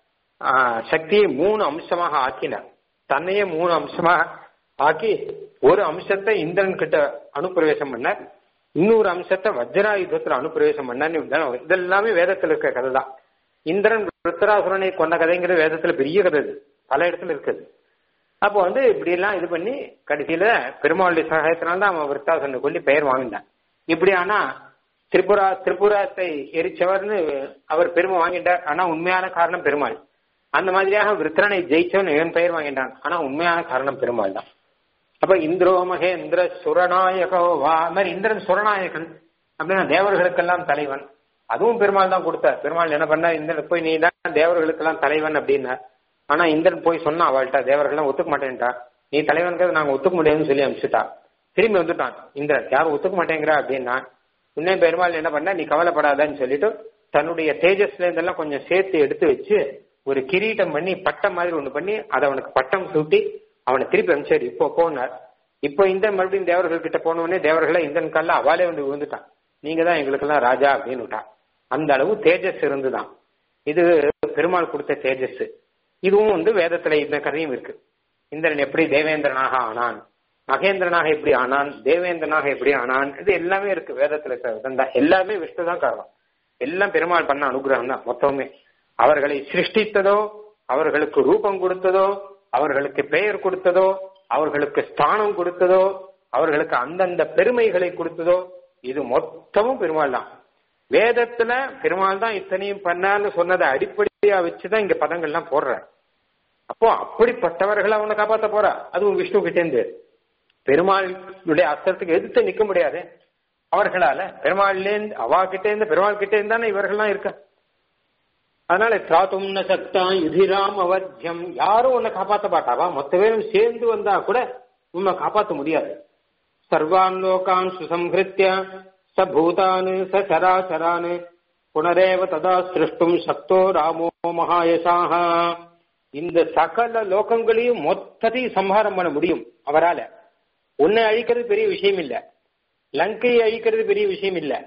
சக்தியை மூணு அம்சமாக ஆக்கினார் தன்னையே மூணு அம்சமாக ஆக்கி ஒரு அம்சத்தை இந்திரன் கிட்ட அனுப்பிரவேசம் பண்ணார் இன்னொரு அம்சத்தை வஜ்ராயுதத்துல அனுப்பிரவேசம் பண்ணார் இதெல்லாமே வேதத்துல இருக்க கதை தான் இந்திரன் ருத்ராசுரனை கொண்ட கதைங்கிறது வேதத்துல பெரிய கதை இது பல இடத்துல இருக்குது அப்போ வந்து இப்படி எல்லாம் இது பண்ணி கடைசியில பெருமாளுடைய சகாயத்தினால தான் அவன் விருத்தாசனை கொல்லி பெயர் வாங்கிட்டான் இப்படி ஆனா திரிபுரா திரிபுராத்தை எரிச்சவர்னு அவர் பெருமை வாங்கிட்டார் ஆனா உண்மையான காரணம் பெருமாள் அந்த மாதிரியாக விருத்திரனை ஜெயிச்சவன் இவன் பெயர் வாங்கிட்டான் ஆனா உண்மையான காரணம் பெருமாள் தான் அப்ப இந்திரோ மகேந்திர சுரநாயகோ வா மாதிரி இந்திரன் சுரநாயகன் அப்படின்னா தேவர்களுக்கெல்லாம் தலைவன் அதுவும் பெருமாள் தான் கொடுத்தார் பெருமாள் என்ன பண்ணார் இந்திரன் போய் நீ தான் தேவர்களுக்கெல்லாம் தலைவன் அப்படின்னார் ஆனா இந்திரன் போய் சொன்னா அவள்கிட்ட தேவர்கள்லாம் ஒத்துக்க மாட்டேன்ட்டா நீ தலைவனுக்கு நாங்க ஒத்துக்க முடியாதுன்னு சொல்லி அனுப்பிச்சுட்டா திரும்பி வந்துட்டான் இந்திரன் யாரும் ஒத்துக்க மாட்டேங்கிறா அப்படின்னா உன்னே பெருமாள் என்ன பண்ண நீ கவலைப்படாதன்னு சொல்லிட்டு தன்னுடைய தேஜஸ்ல இருந்தெல்லாம் கொஞ்சம் சேர்த்து எடுத்து வச்சு ஒரு கிரீட்டம் பண்ணி பட்டம் மாதிரி ஒண்ணு பண்ணி அதை அவனுக்கு பட்டம் சூட்டி அவனை திருப்பி அனுப்பிச்சாரு இப்போ போனார் இப்போ இந்த மறுபடியும் தேவர்கள் கிட்ட போனவொடனே தேவர்களை இந்தன் காலில் அவாலே வந்து விழுந்துட்டான் நீங்க தான் எங்களுக்கெல்லாம் ராஜா அப்படின்னு விட்டான் அந்த அளவு தேஜஸ் இருந்துதான் இது பெருமாள் கொடுத்த தேஜஸ் இதுவும் வந்து வேதத்துல இந்த கதையும் இருக்கு இந்திரன் எப்படி தேவேந்திரனாக ஆனான் மகேந்திரனாக எப்படி ஆனான் தேவேந்திரனாக எப்படி ஆனான் இது எல்லாமே இருக்கு வேதத்துல இருக்கிறது தான் எல்லாமே விஷ்ணு தான் காரணம் எல்லாம் பெருமாள் பண்ண அனுகிரகம் தான் மொத்தமே அவர்களை சிருஷ்டித்ததோ அவர்களுக்கு ரூபம் கொடுத்ததோ அவர்களுக்கு பெயர் கொடுத்ததோ அவர்களுக்கு ஸ்தானம் கொடுத்ததோ அவர்களுக்கு அந்தந்த பெருமைகளை கொடுத்ததோ இது மொத்தமும் பெருமாள் தான் வேதத்துல பெருமாள் தான் இத்தனையும் பண்ணான்னு சொன்னதை அடிப்படையா வச்சுதான் இங்க பதங்கள்லாம் போடுறார் அப்போ அப்படிப்பட்டவர்களை அவனை காப்பாத்த போறா அதுவும் விஷ்ணு கிட்டேந்து பெருமாளுடைய அஸ்திரத்துக்கு எதிர்த்து நிக்க முடியாது அவர்களால பெருமாள்லேருந்து அவா கிட்டே இருந்து பெருமாள் கிட்டே இருந்தானே இவர்கள்லாம் இருக்க அதனால திராத்தும் ந சக்தா யுதிராம் அவத்தியம் யாரும் உன்னை காப்பாத்த மாட்டாவா மொத்த பேரும் சேர்ந்து வந்தா கூட உன்னை காப்பாத்த முடியாது சர்வான் லோகான் சுசம்ஹிருத்திய ச பூதான் ச சராசரான் புனரேவ ததா சிருஷ்டும் சக்தோ ராமோ மகாயசாக இந்த சகல லோகங்களையும் மொத்தத்தையும் சம்ஹாரம் பண்ண முடியும் அவரால உன்னை அழிக்கிறது பெரிய விஷயம் இல்ல லங்கையை அழிக்கிறது பெரிய விஷயம் இல்ல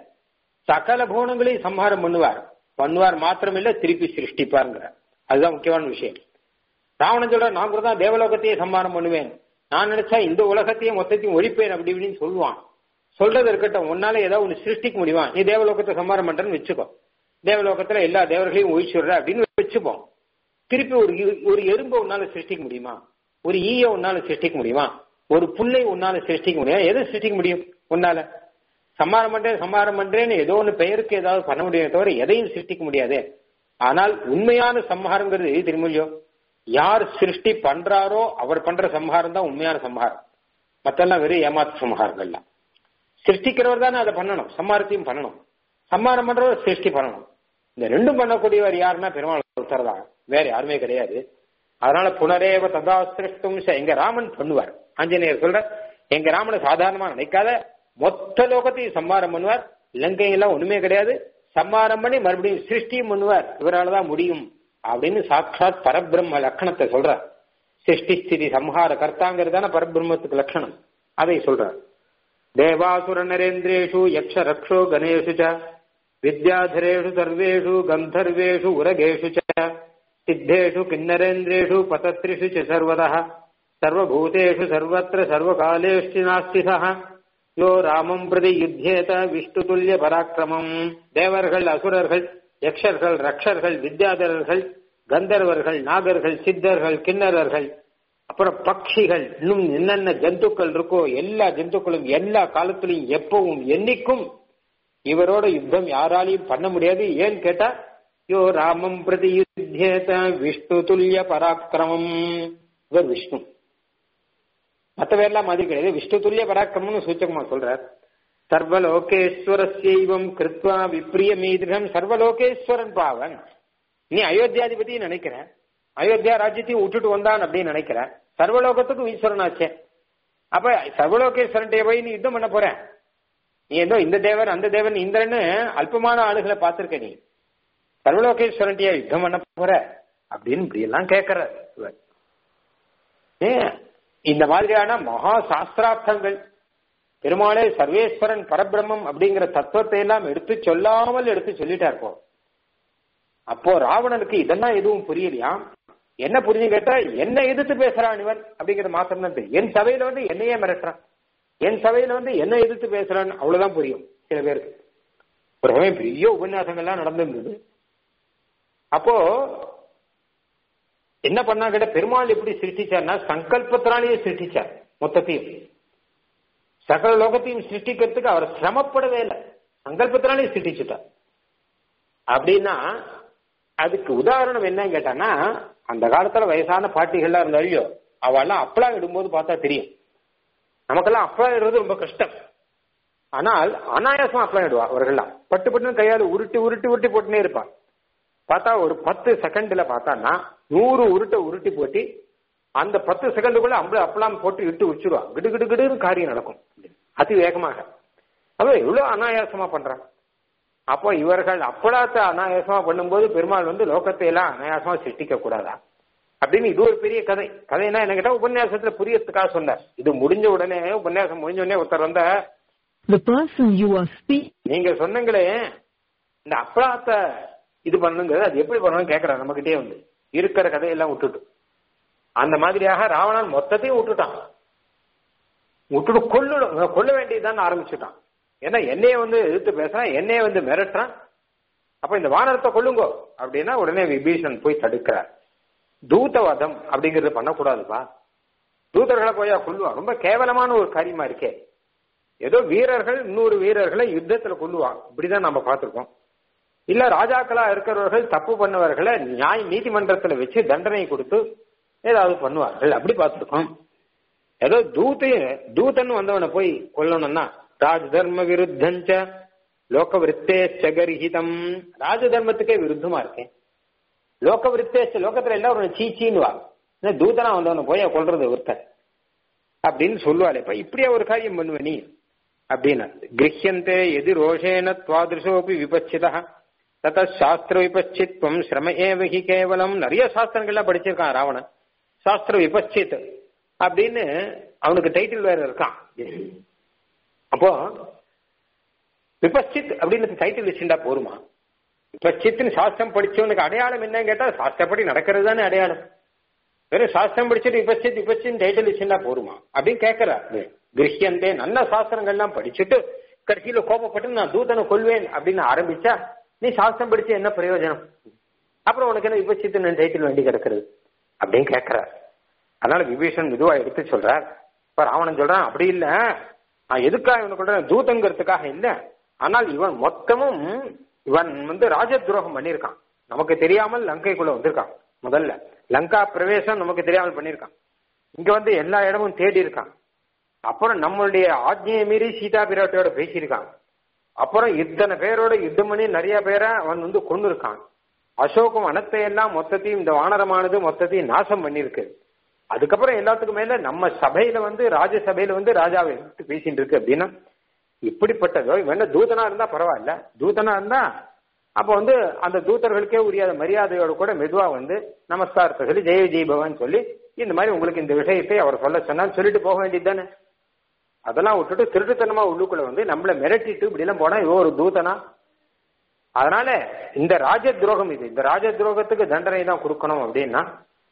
சகல புவனங்களையும் சம்ஹாரம் பண்ணுவார் பண்ணுவார் மாத்திரம் இல்ல திருப்பி சிருஷ்டிப்பாருங்கிற அதுதான் முக்கியமான விஷயம் ராவணன் சொல்ற நான் கூட தான் தேவலோகத்தையே சம்ஹாரம் பண்ணுவேன் நான் நினைச்சா இந்த உலகத்தையும் மொத்தத்தையும் ஒழிப்பேன் அப்படி இப்படின்னு சொல்லுவான் சொல்றது இருக்கட்டும் உன்னால ஏதாவது ஒன்று சிருஷ்டிக்க முடியுமா நீ தேவலோகத்தை சம்ஹாரம் பண்றேன்னு வச்சுக்கோ தேவலோகத்துல எல்லா தேவர்களையும் ஒழிச்சுடுற அப்படின்னு வச்சுப்போம் திருப்பி ஒரு ஒரு எறும்பை உன்னால சிருஷ்டிக்க முடியுமா ஒரு ஈய உன்னால சிருஷ்டிக்க முடியுமா ஒரு புல்லை உன்னால சிருஷ்டிக்க முடியும் எதை சிருஷ்டிக்க முடியும் உன்னால சம்மாரம் பண்றேன் சம்மாரம் பண்றேன்னு ஏதோ ஒன்று பெயருக்கு ஏதாவது பண்ண முடியும் தவிர எதையும் சிருஷ்டிக்க முடியாது ஆனால் உண்மையான சம்ஹாரங்கிறது எது தெரியுமோ யார் சிருஷ்டி பண்றாரோ அவர் பண்ற சம்ஹாரம் தான் உண்மையான சம்ஹாரம் மத்தெல்லாம் வெறும் ஏமாத்து சம்ஹாரங்கள்லாம் சிருஷ்டிக்கிறவர் தானே அதை பண்ணணும் சம்மாரத்தையும் பண்ணணும் சம்மாரம் பண்றவர் சிருஷ்டி பண்ணணும் இந்த ரெண்டும் பண்ணக்கூடியவர் யாருன்னா பெருமாள் ஒருத்தர் தான் வேற யாருமே கிடையாது அதனால புனரேவ ததா சிருஷ்டும் எங்க ராமன் பண்ணுவார் ஆஞ்சநேயர் சொல்ற எங்க ராமனை சாதாரணமா நினைக்காத மொத்த லோகத்தையும் சம்மாரம் பண்ணுவார் இலங்கையெல்லாம் ஒண்ணுமே கிடையாது சம்மாரம் பண்ணி மறுபடியும் சிருஷ்டியும் பண்ணுவார் இவரால் தான் முடியும் அப்படின்னு சாட்சாத் பரபிரம்ம லட்சணத்தை சொல்றார் சிருஷ்டி ஸ்திதி சம்ஹார கர்த்தாங்கிறதான பரபிரம்மத்துக்கு லட்சணம் அதை சொல்றார் தேவாசுர நரேந்திரேஷு யக்ஷ ரக்ஷோ கணேஷு ச வித்யாதரேஷு சர்வேஷு கந்தர்வேஷு உரகேஷு ச சித்தேஷு கிண்ணரேந்திரேஷு பதத்ரிஷு ச சர்வதः சர்வபூதேஷு சர்வத்திர சர்வகாலேஷ்டி நாஸ்தி சஹ யோ ராமம் பிரதி யுத்தேத விஷ்ணுதுல்ய பராக்கிரமம் தேவர்கள் அசுரர்கள் யக்ஷர்கள் ரக்ஷர்கள் வித்யாதரர்கள் கந்தர்வர்கள் நாகர்கள் சித்தர்கள் கிண்ணறர்கள் அப்புறம் பட்சிகள் இன்னும் என்னென்ன ஜந்துக்கள் இருக்கோ எல்லா ஜந்துக்களும் எல்லா காலத்திலையும் எப்பவும் என்னைக்கும் இவரோட யுத்தம் யாராலையும் பண்ண முடியாது ஏன்னு கேட்டா யோ ராமம் பிரதி யுத்தேத விஷ்ணு துல்லிய பராக்கிரமம் இவர் விஷ்ணு மற்ற பேர்லாம் மாதிரி கிடையாது விஷ்ணு துல்லிய பராக்கிரமம்னு சூச்சகமா சொல்றார் சர்வலோகேஸ்வரஸ்யைவம் கிருத்வா விப்ரிய மீதிரம் சர்வலோகேஸ்வரன் பாவன் நீ அயோத்தியாதிபதி நினைக்கிற அயோத்தியா ராஜ்யத்தையும் விட்டுட்டு வந்தான் அப்படின்னு நினைக்கிற சர்வலோகத்துக்கும் ஈஸ்வரன் ஆச்சே அப்ப சர்வலோகேஸ்வரன் போய் நீ யுத்தம் பண்ண போற நீ ஏதோ இந்த தேவன் அந்த தேவன் இந்திரன்னு அல்பமான ஆளுகளை பார்த்திருக்க நீ சர்வலோகேஸ்வரன்டியா யுத்தம் பண்ண போற அப்படின்னு இப்படி எல்லாம் கேட்கிற ஏன் இந்த மாதிரியான மகா சாஸ்திரார்த்தங்கள் பெருமாளே சர்வேஸ்வரன் பரபிரம்மம் அப்படிங்கிற தத்துவத்தை எல்லாம் எடுத்து சொல்லாமல் எடுத்து சொல்லிட்டார் போ அப்போ ராவணனுக்கு இதெல்லாம் எதுவும் புரியலையா என்ன புரிஞ்சு கேட்டா என்ன எதிர்த்து பேசுறான் இவன் அப்படிங்கறது மாத்திரம் தான் தெரியும் என் சபையில வந்து என்னையே மிரட்டுறான் என் சபையில வந்து என்ன எதிர்த்து பேசுறான் அவ்வளவுதான் புரியும் சில பேருக்கு ஒரு சமயம் பெரிய உபன்யாசங்கள்லாம் நடந்திருந்தது அப்போ என்ன பண்ணா கேட்ட பெருமாள் எப்படி சிருஷ்டிச்சார்னா சங்கல்பத்தினாலேயே சிருஷ்டிச்சார் மொத்தத்தையும் சகல லோகத்தையும் சிருஷ்டிக்கிறதுக்கு அவர் சிரமப்படவே இல்லை சங்கல்பத்தினாலே சிருஷ்டிச்சுட்டார் அப்படின்னா அதுக்கு உதாரணம் என்னன்னு கேட்டான்னா அந்த காலத்துல வயசான பாட்டிகள்லாம் இருந்த ஐயோ அவெல்லாம் அப்பளம் இடும்போது பார்த்தா தெரியும் நமக்கெல்லாம் அப்பளம் இடுறது ரொம்ப கஷ்டம் ஆனால் அனாயாசமா அப்பளம் இடுவா அவர்கள்லாம் பட்டு பட்டு கையால் உருட்டி உருட்டி உருட்டி போட்டுனே இருப்பான் பார்த்தா ஒரு பத்து செகண்ட்ல பார்த்தான்னா நூறு உருட்டை உருட்டி போட்டு அந்த பத்து செகண்டுக்குள்ள அம்பளை அப்பலாம் போட்டு இட்டு வச்சிருவா கிடு கிடு கிடுன்னு காரியம் நடக்கும் அதி வேகமாக அவ எவ்வளவு அனாயாசமா பண்றான் அப்போ இவர்கள் அப்படாத்த அனாயாசமா பண்ணும்போது பெருமாள் வந்து லோகத்தை எல்லாம் அனாயாசமா சிருஷ்டிக்க கூடாதா அப்படின்னு இது ஒரு பெரிய கதை கதைனா என்ன கேட்டா உபன்யாசத்துல புரியறதுக்காக சொன்னார் இது முடிஞ்ச உடனே உபன்யாசம் முடிஞ்ச உடனே ஒருத்தர் வந்த The person you are speaking நீங்க சொன்னங்களே இந்த அப்பளாத்த இது பண்ணுங்கிறது அது எப்படி பண்ணணும்னு கேட்கறான் நம்ம கிட்டே வந்து இருக்கிற கதையெல்லாம் விட்டுட்டு அந்த மாதிரியாக ராவணன் மொத்தத்தையும் விட்டுட்டான் விட்டுட்டு கொல்லு கொல்ல வேண்டியதுதான் ஆரம்பிச்சுட்டான் ஏன்னா என்னைய வந்து எதிர்த்து பேசுறான் என்னைய வந்து மிரட்டுறான் அப்ப இந்த வானரத்தை கொல்லுங்கோ அப்படின்னா உடனே விபீஷன் போய் தடுக்கிறார் தூதவதம் அப்படிங்கறது பண்ணக்கூடாதுப்பா தூதர்களை போயா கொல்லுவா ரொம்ப கேவலமான ஒரு காரியமா இருக்கே ஏதோ வீரர்கள் இன்னொரு வீரர்களை யுத்தத்துல கொல்லுவா இப்படிதான் நம்ம பார்த்திருக்கோம் இல்ல ராஜாக்களா இருக்கிறவர்கள் தப்பு பண்ணவர்களை நியாய நீதிமன்றத்துல வச்சு தண்டனை கொடுத்து ஏதாவது பண்ணுவார்கள் அப்படி பார்த்திருக்கோம் ஏதோ தூத்தையும் தூதன் வந்தவனை போய் கொல்லணும்னா ராஜ தர்ம விருத்தஞ்ச லோக விருத்தேச்ச கர்ஹிதம் ராஜ தர்மத்துக்கே விருத்தமா இருக்கேன் லோக விருத்தேச்ச லோகத்துல எல்லாரும் சீச்சின்னு வா என்ன தூதனா வந்தவனை போய் கொல்றது ஒருத்தன் அப்படின்னு சொல்லுவாள் இப்ப இப்படியா ஒரு காரியம் பண்ணுவ நீ அப்படின்னு கிரஹியந்தே எதி ரோஷேன துவாதிருஷோபி விபச்சிதா தத சாஸ்திர விபச்சித்வம் சிரம ஏவகி கேவலம் நிறைய சாஸ்திரங்கள்லாம் படிச்சிருக்கான் ராவணன் சாஸ்திர விபச்சித் அப்படின்னு அவனுக்கு டைட்டில் வேற இருக்கான் அப்போ விபச்சித் அப்படின்னு டைட்டில் வச்சுட்டா போருமா விபச்சித்னு சாஸ்திரம் படிச்சவனுக்கு அடையாளம் என்னன்னு கேட்டா சாஸ்திரப்படி நடக்கிறது தானே அடையாளம் வெறும் சாஸ்திரம் படிச்சுட்டு விபச்சித் விபச்சின் டைட்டில் வச்சுட்டா போருமா அப்படின்னு கேட்கிறார் கிரஹியந்தே நல்ல சாஸ்திரங்கள்லாம் படிச்சுட்டு கடைசியில கோபப்பட்டு நான் தூதனை கொள்வேன் அப்படின்னு ஆரம்பிச்சா நீ சாஸ்திரம் படிச்சு என்ன பிரயோஜனம் அப்புறம் உனக்கு என்ன விபச்சித்து டைட்டில் வேண்டி கிடக்கிறது அப்படின்னு கேட்கிறார் அதனால விபீஷன் மெதுவா எடுத்து சொல்றார் இப்ப ராவணன் சொல்றான் அப்படி இல்ல நான் எதுக்காக இவனை கொள்றேன் தூதங்கிறதுக்காக இல்ல ஆனால் இவன் மொத்தமும் இவன் வந்து ராஜ துரோகம் பண்ணியிருக்கான் நமக்கு தெரியாமல் லங்கைக்குள்ள வந்திருக்கான் முதல்ல லங்கா பிரவேசம் நமக்கு தெரியாமல் பண்ணியிருக்கான் இங்க வந்து எல்லா இடமும் தேடி இருக்கான் அப்புறம் நம்மளுடைய ஆஜ்ஞையை மீறி சீதா பிராட்டியோட பேசியிருக்கான் அப்புறம் இத்தனை பேரோட யுத்தம் பண்ணி நிறைய பேரை அவன் வந்து கொண்டு இருக்கான் அசோகம் வனத்தை எல்லாம் மொத்தத்தையும் இந்த வானரமானது மொத்தத்தையும் நாசம் பண்ணிருக்கு அதுக்கப்புறம் எல்லாத்துக்கும் மேல நம்ம சபையில வந்து ராஜசபையில வந்து ராஜாவை எடுத்து பேசிட்டு இருக்கு அப்படின்னா இப்படிப்பட்டதோ வேணா தூதனா இருந்தா பரவாயில்ல தூதனா இருந்தா அப்ப வந்து அந்த தூதர்களுக்கே உரியாத மரியாதையோட கூட மெதுவா வந்து நமஸ்காரத்தை சொல்லி ஜெய ஜெய் பகவான் சொல்லி இந்த மாதிரி உங்களுக்கு இந்த விஷயத்தை அவர் சொல்ல சொன்னான்னு சொல்லிட்டு போக வேண்டியது தானே அதெல்லாம் விட்டுட்டு திருட்டுத்தனமா உள்ளுக்குள்ள வந்து நம்மள மிரட்டிட்டு இப்படி எல்லாம் போனா இவன் ஒரு தூதனா அதனால இந்த ராஜ துரோகம் இது இந்த ராஜ துரோகத்துக்கு தண்டனை தான் கொடுக்கணும் அப்படின்னா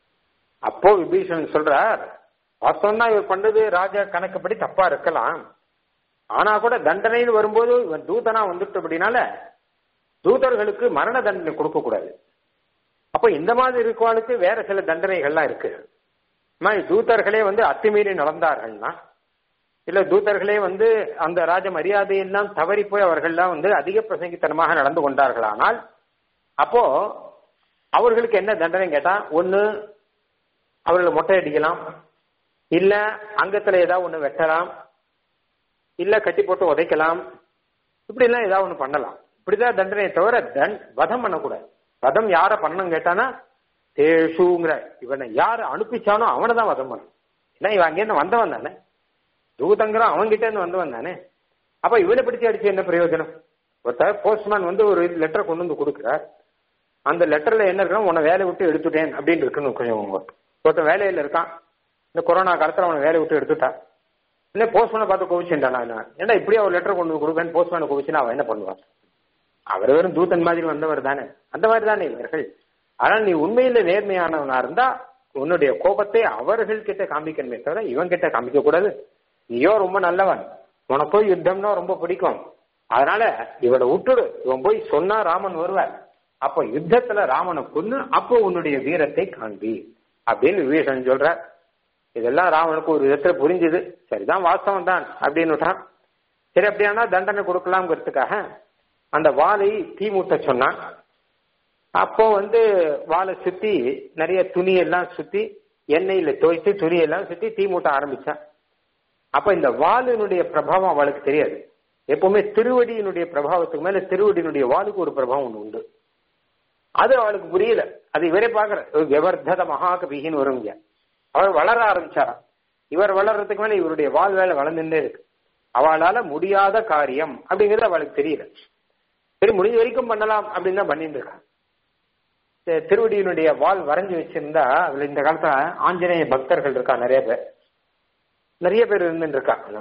அப்போ விபீஷன் சொல்றார் வாஸ்தவம் தான் இவர் பண்றது ராஜா கணக்குப்படி தப்பா இருக்கலாம் ஆனா கூட தண்டனைன்னு வரும்போது இவன் தூதனா வந்துட்டு அப்படின்னால தூதர்களுக்கு மரண தண்டனை கொடுக்க கூடாது அப்ப இந்த மாதிரி இருக்கவாளுக்கு வேற சில தண்டனைகள்லாம் இருக்கு மாதிரி தூதர்களே வந்து அத்துமீறி நடந்தார்கள்னா இல்ல தூதர்களே வந்து அந்த ராஜ மரியாதையெல்லாம் தவறி போய் அவர்கள்லாம் வந்து அதிக பிரசங்கித்தனமாக நடந்து கொண்டார்களானால் அப்போ அவர்களுக்கு என்ன தண்டனை கேட்டா ஒண்ணு அவர்களை மொட்டை அடிக்கலாம் இல்ல அங்கத்துல ஏதாவது ஒண்ணு வெட்டலாம் இல்ல கட்டி போட்டு உதைக்கலாம் இப்படி எல்லாம் ஏதாவது ஒண்ணு பண்ணலாம் இப்படிதான் தண்டனையை தவிர தன் வதம் பண்ணக்கூடாது வதம் யார பண்ணணும் கேட்டானா தேஷுங்கிற இவனை யார் அனுப்பிச்சானோ அவனை தான் வதம் பண்ணணும் ஏன்னா இவன் அங்கேருந்து வந்தவன் தானே தூதங்கிறான் அவன்கிட்ட இருந்து வந்தவன் தானே அப்ப இவனை பிடிச்சு அடிச்சு என்ன பிரயோஜனம் ஒருத்தர் போஸ்ட்மேன் வந்து ஒரு லெட்டர் கொண்டு வந்து கொடுக்குறார் அந்த லெட்டர்ல என்ன இருக்குன்னா உன்னை வேலையை விட்டு எடுத்துட்டேன் அப்படின்னு இருக்குன்னு கொஞ்சம் ஒருத்தன் வேலையில இருக்கான் இந்த கொரோனா காலத்துல அவனை வேலையை விட்டு எடுத்துட்டா இல்லை போஸ்ட்மேனை பார்த்து கோவிச்சுட்டான் ஏன்னா இப்படியே ஒரு லெட்டர் கொண்டு வந்து கொடுப்பேன் போஸ்ட்மேனை கோவிச்சுன்னா அவன் என்ன பண்ணுவான் அவர் வெறும் தூதன் மாதிரி வந்தவர் தானே அந்த மாதிரி தானே இவர்கள் ஆனால் நீ உண்மையில நேர்மையானவனா இருந்தா உன்னுடைய கோபத்தை அவர்கள் கிட்ட காமிக்கணுமே தவிர இவன் கிட்ட காமிக்க கூடாது நீயோ ரொம்ப நல்லவன் உனக்கோ யுத்தம்னா ரொம்ப பிடிக்கும் அதனால இவனை விட்டுடு இவன் போய் சொன்னா ராமன் வருவார் அப்போ யுத்தத்துல ராமனை கொன்னு அப்போ உன்னுடைய வீரத்தை காண்பி அப்படின்னு விபீஷன் சொல்ற இதெல்லாம் ராமனுக்கு ஒரு விதத்துல புரிஞ்சுது சரிதான் வாஸ்தவம் தான் அப்படின்னு விட்டான் சரி அப்படியானா தண்டனை கொடுக்கலாம்ங்கிறதுக்காக அந்த வாளை தீ மூட்ட சொன்னான் அப்போ வந்து வாழை சுத்தி நிறைய துணி எல்லாம் சுத்தி எண்ணெயில துவைத்து துணி எல்லாம் சுத்தி தீ மூட்ட ஆரம்பிச்சான் அப்ப இந்த வாளினுடைய பிரபாவம் அவளுக்கு தெரியாது எப்பவுமே திருவடியினுடைய பிரபாவத்துக்கு மேல திருவடியினுடைய வாளுக்கு ஒரு பிரபாவம் ஒண்ணு உண்டு அது அவளுக்கு புரியல அது இவரே பாக்குற விவர்த்தத மகாகபிகின்னு வருங்க அவர் வளர ஆரம்பிச்சாராம் இவர் வளர்றதுக்கு மேல இவருடைய வாழ் வேலை வளர்ந்துட்டே இருக்கு அவளால முடியாத காரியம் அப்படிங்கிறது அவளுக்கு தெரியல சரி முடிஞ்ச வரைக்கும் பண்ணலாம் அப்படின்னு தான் பண்ணிட்டு இருக்கான் திருவடியினுடைய வால் வரைஞ்சு வச்சிருந்தா அதுல இந்த காலத்துல ஆஞ்சநேய பக்தர்கள் இருக்கா நிறைய பேர் நிறைய பேர் இருந்துட்டு இருக்காங்க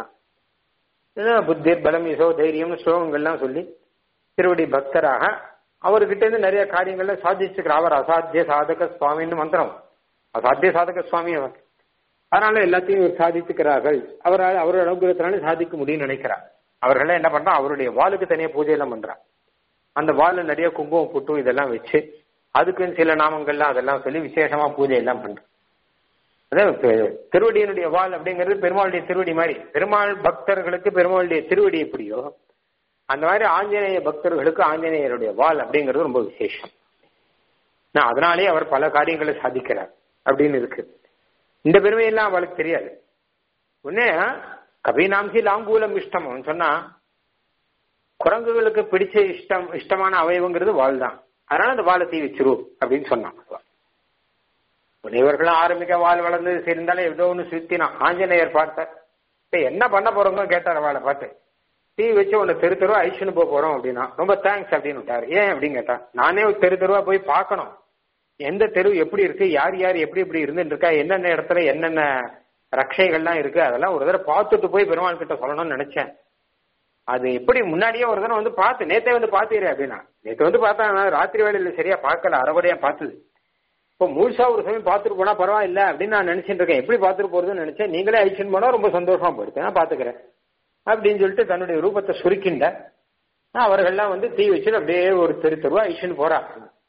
புத்தி பலம் யசோ தைரியம்னு ஸ்லோகங்கள்லாம் சொல்லி திருவடி பக்தராக அவர்கிட்ட இருந்து நிறைய காரியங்கள்ல சாதிச்சுக்கிற அவர் அசாத்திய சாதக சுவாமின்னு மந்திரம் அசாத்திய சாதக சுவாமி அவர் அதனால எல்லாத்தையும் இவர் சாதித்துக்கிறார்கள் அவரால் அவரோட அனுகிரகத்தினால சாதிக்க முடியும்னு நினைக்கிறார் அவர்கள் என்ன பண்றா அவருடைய வாளுக்கு தனியா பூஜை எல்லாம் பண்றா அந்த வால்ல நிறைய குங்குமம் புட்டு இதெல்லாம் வச்சு அதுக்குன்னு சில நாமங்கள்லாம் அதெல்லாம் சொல்லி விசேஷமா பூஜை எல்லாம் பண்றோம் அதான் பெ- திருவடியினுடைய வால் அப்படிங்கிறது பெருமாளுடைய திருவடி மாதிரி பெருமாள் பக்தர்களுக்கு பெருமாளுடைய திருவடி எப்படியோ அந்த மாதிரி ஆஞ்சநேய பக்தர்களுக்கு ஆஞ்சநேயருடைய வால் அப்படிங்கிறது ரொம்ப விசேஷம் நான் அதனாலே அவர் பல காரியங்களை சாதிக்கிறார் அப்படின்னு இருக்கு இந்த பெருமையெல்லாம் அவளுக்கு தெரியாது உடனே கபிநாம்சி லாங்கூலம் இஷ்டம் அவன் சொன்னா குரங்குகளுக்கு பிடிச்ச இஷ்டம் இஷ்டமான அவயவங்கிறது வால் தான் அதனால அந்த வாழை தீ வச்சிரு அப்படின்னு சொன்னான் உடனே இவர்களும் ஆரம்பிக்க வால் வளர்ந்து சேர்ந்தாலே ஏதோ ஒன்று சுத்தினான் ஆஞ்சநேயர் பார்த்தார் இப்ப என்ன பண்ண போறோங்க கேட்டார் வாழை பார்த்து தீ வச்சு உன்னை தெரு தெருவா ஐஷனு போக போறோம் அப்படின்னா ரொம்ப தேங்க்ஸ் அப்படின்னு விட்டாரு ஏன் அப்படின்னு கேட்டா நானே ஒரு தெரு தெருவா போய் பார்க்கணும் எந்த தெரு எப்படி இருக்கு யார் யார் எப்படி எப்படி இருந்துட்டு இருக்கா என்னென்ன இடத்துல என்னென்ன ரக்ஷைகள்லாம் இருக்கு அதெல்லாம் ஒரு தடவை பார்த்துட்டு போய் பெருமாள் கிட்ட சொல்லணும்னு நினைச்சேன் அது எப்படி முன்னாடியே ஒரு தடவை வந்து பார்த்து நேத்தே வந்து பாத்தீரு அப்படின்னா நேத்து வந்து பார்த்தா நான் ராத்திரி வேலையில சரியா பார்க்கல அரைபடியா பார்த்தது இப்போ முழுசா ஒரு சமயம் பார்த்துட்டு போனா பரவாயில்ல அப்படின்னு நான் நினைச்சிட்டு இருக்கேன் எப்படி பார்த்துட்டு போறதுன்னு நினைச்சேன் நீங்களே அழிச்சுன்னு போனா ரொம்ப சந்தோஷமா போயிருக்கு நான் பாத்துக்கிறேன் அப்படின்னு சொல்லிட்டு தன்னுடைய ரூபத்தை சுருக்கின்ற அவர்கள்லாம் வந்து தீ வச்சுட்டு அப்படியே ஒரு தெரு தெருவா அழிச்சுன்னு போறா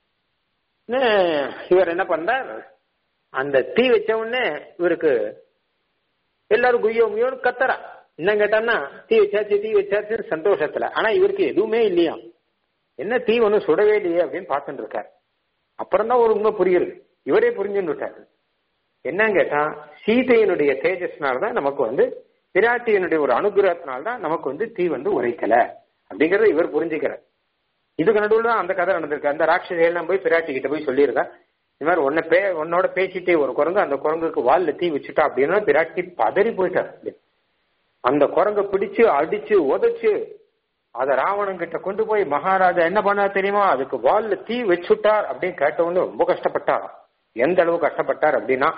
இவர் என்ன பண்றார் அந்த தீ வச்ச உடனே இவருக்கு எல்லாரும் குய்யோ குய்யோன்னு கத்தரா என்ன கேட்டான்னா தீ வச்சாச்சு தீ வச்சாச்சு சந்தோஷத்துல ஆனா இவருக்கு எதுவுமே இல்லையா என்ன தீ ஒன்றும் சுடவே இல்லையே அப்படின்னு பார்த்துட்டு இருக்கார் அப்புறம் தான் ஒரு உண்மை புரியுது இவரே புரிஞ்சுன்னு விட்டாரு என்னன்னு கேட்டா சீதையினுடைய தேஜஸ்னால்தான் நமக்கு வந்து பிராட்டியினுடைய ஒரு அனுகிரகத்தினால்தான் நமக்கு வந்து தீ வந்து உரைக்கல அப்படிங்கறத இவர் புரிஞ்சுக்கிறார் இதுக்கு நடுவில் தான் அந்த கதை நடந்திருக்கு அந்த ராட்சதையெல்லாம் போய் பிராட்டி கிட்ட போய் சொல்லியிருக்கா இந்த மாதிரி உன்னை பே உன்னோட பேசிட்டே ஒரு குரங்கு அந்த குரங்குக்கு வால்ல தீ வச்சுட்டா அப்படின்னா பிராட்டி பதறி போயிட்டார் அந்த குரங்க பிடிச்சு அடிச்சு உதைச்சு அத ராவணன் கிட்ட கொண்டு போய் மகாராஜா என்ன பண்ணா தெரியுமா அதுக்கு வால்ல தீ வச்சுட்டார் அப்படின்னு கேட்ட உடனே ரொம்ப கஷ்டப்பட்டார் எந்த அளவு கஷ்டப்பட்டார் அப்படின்னா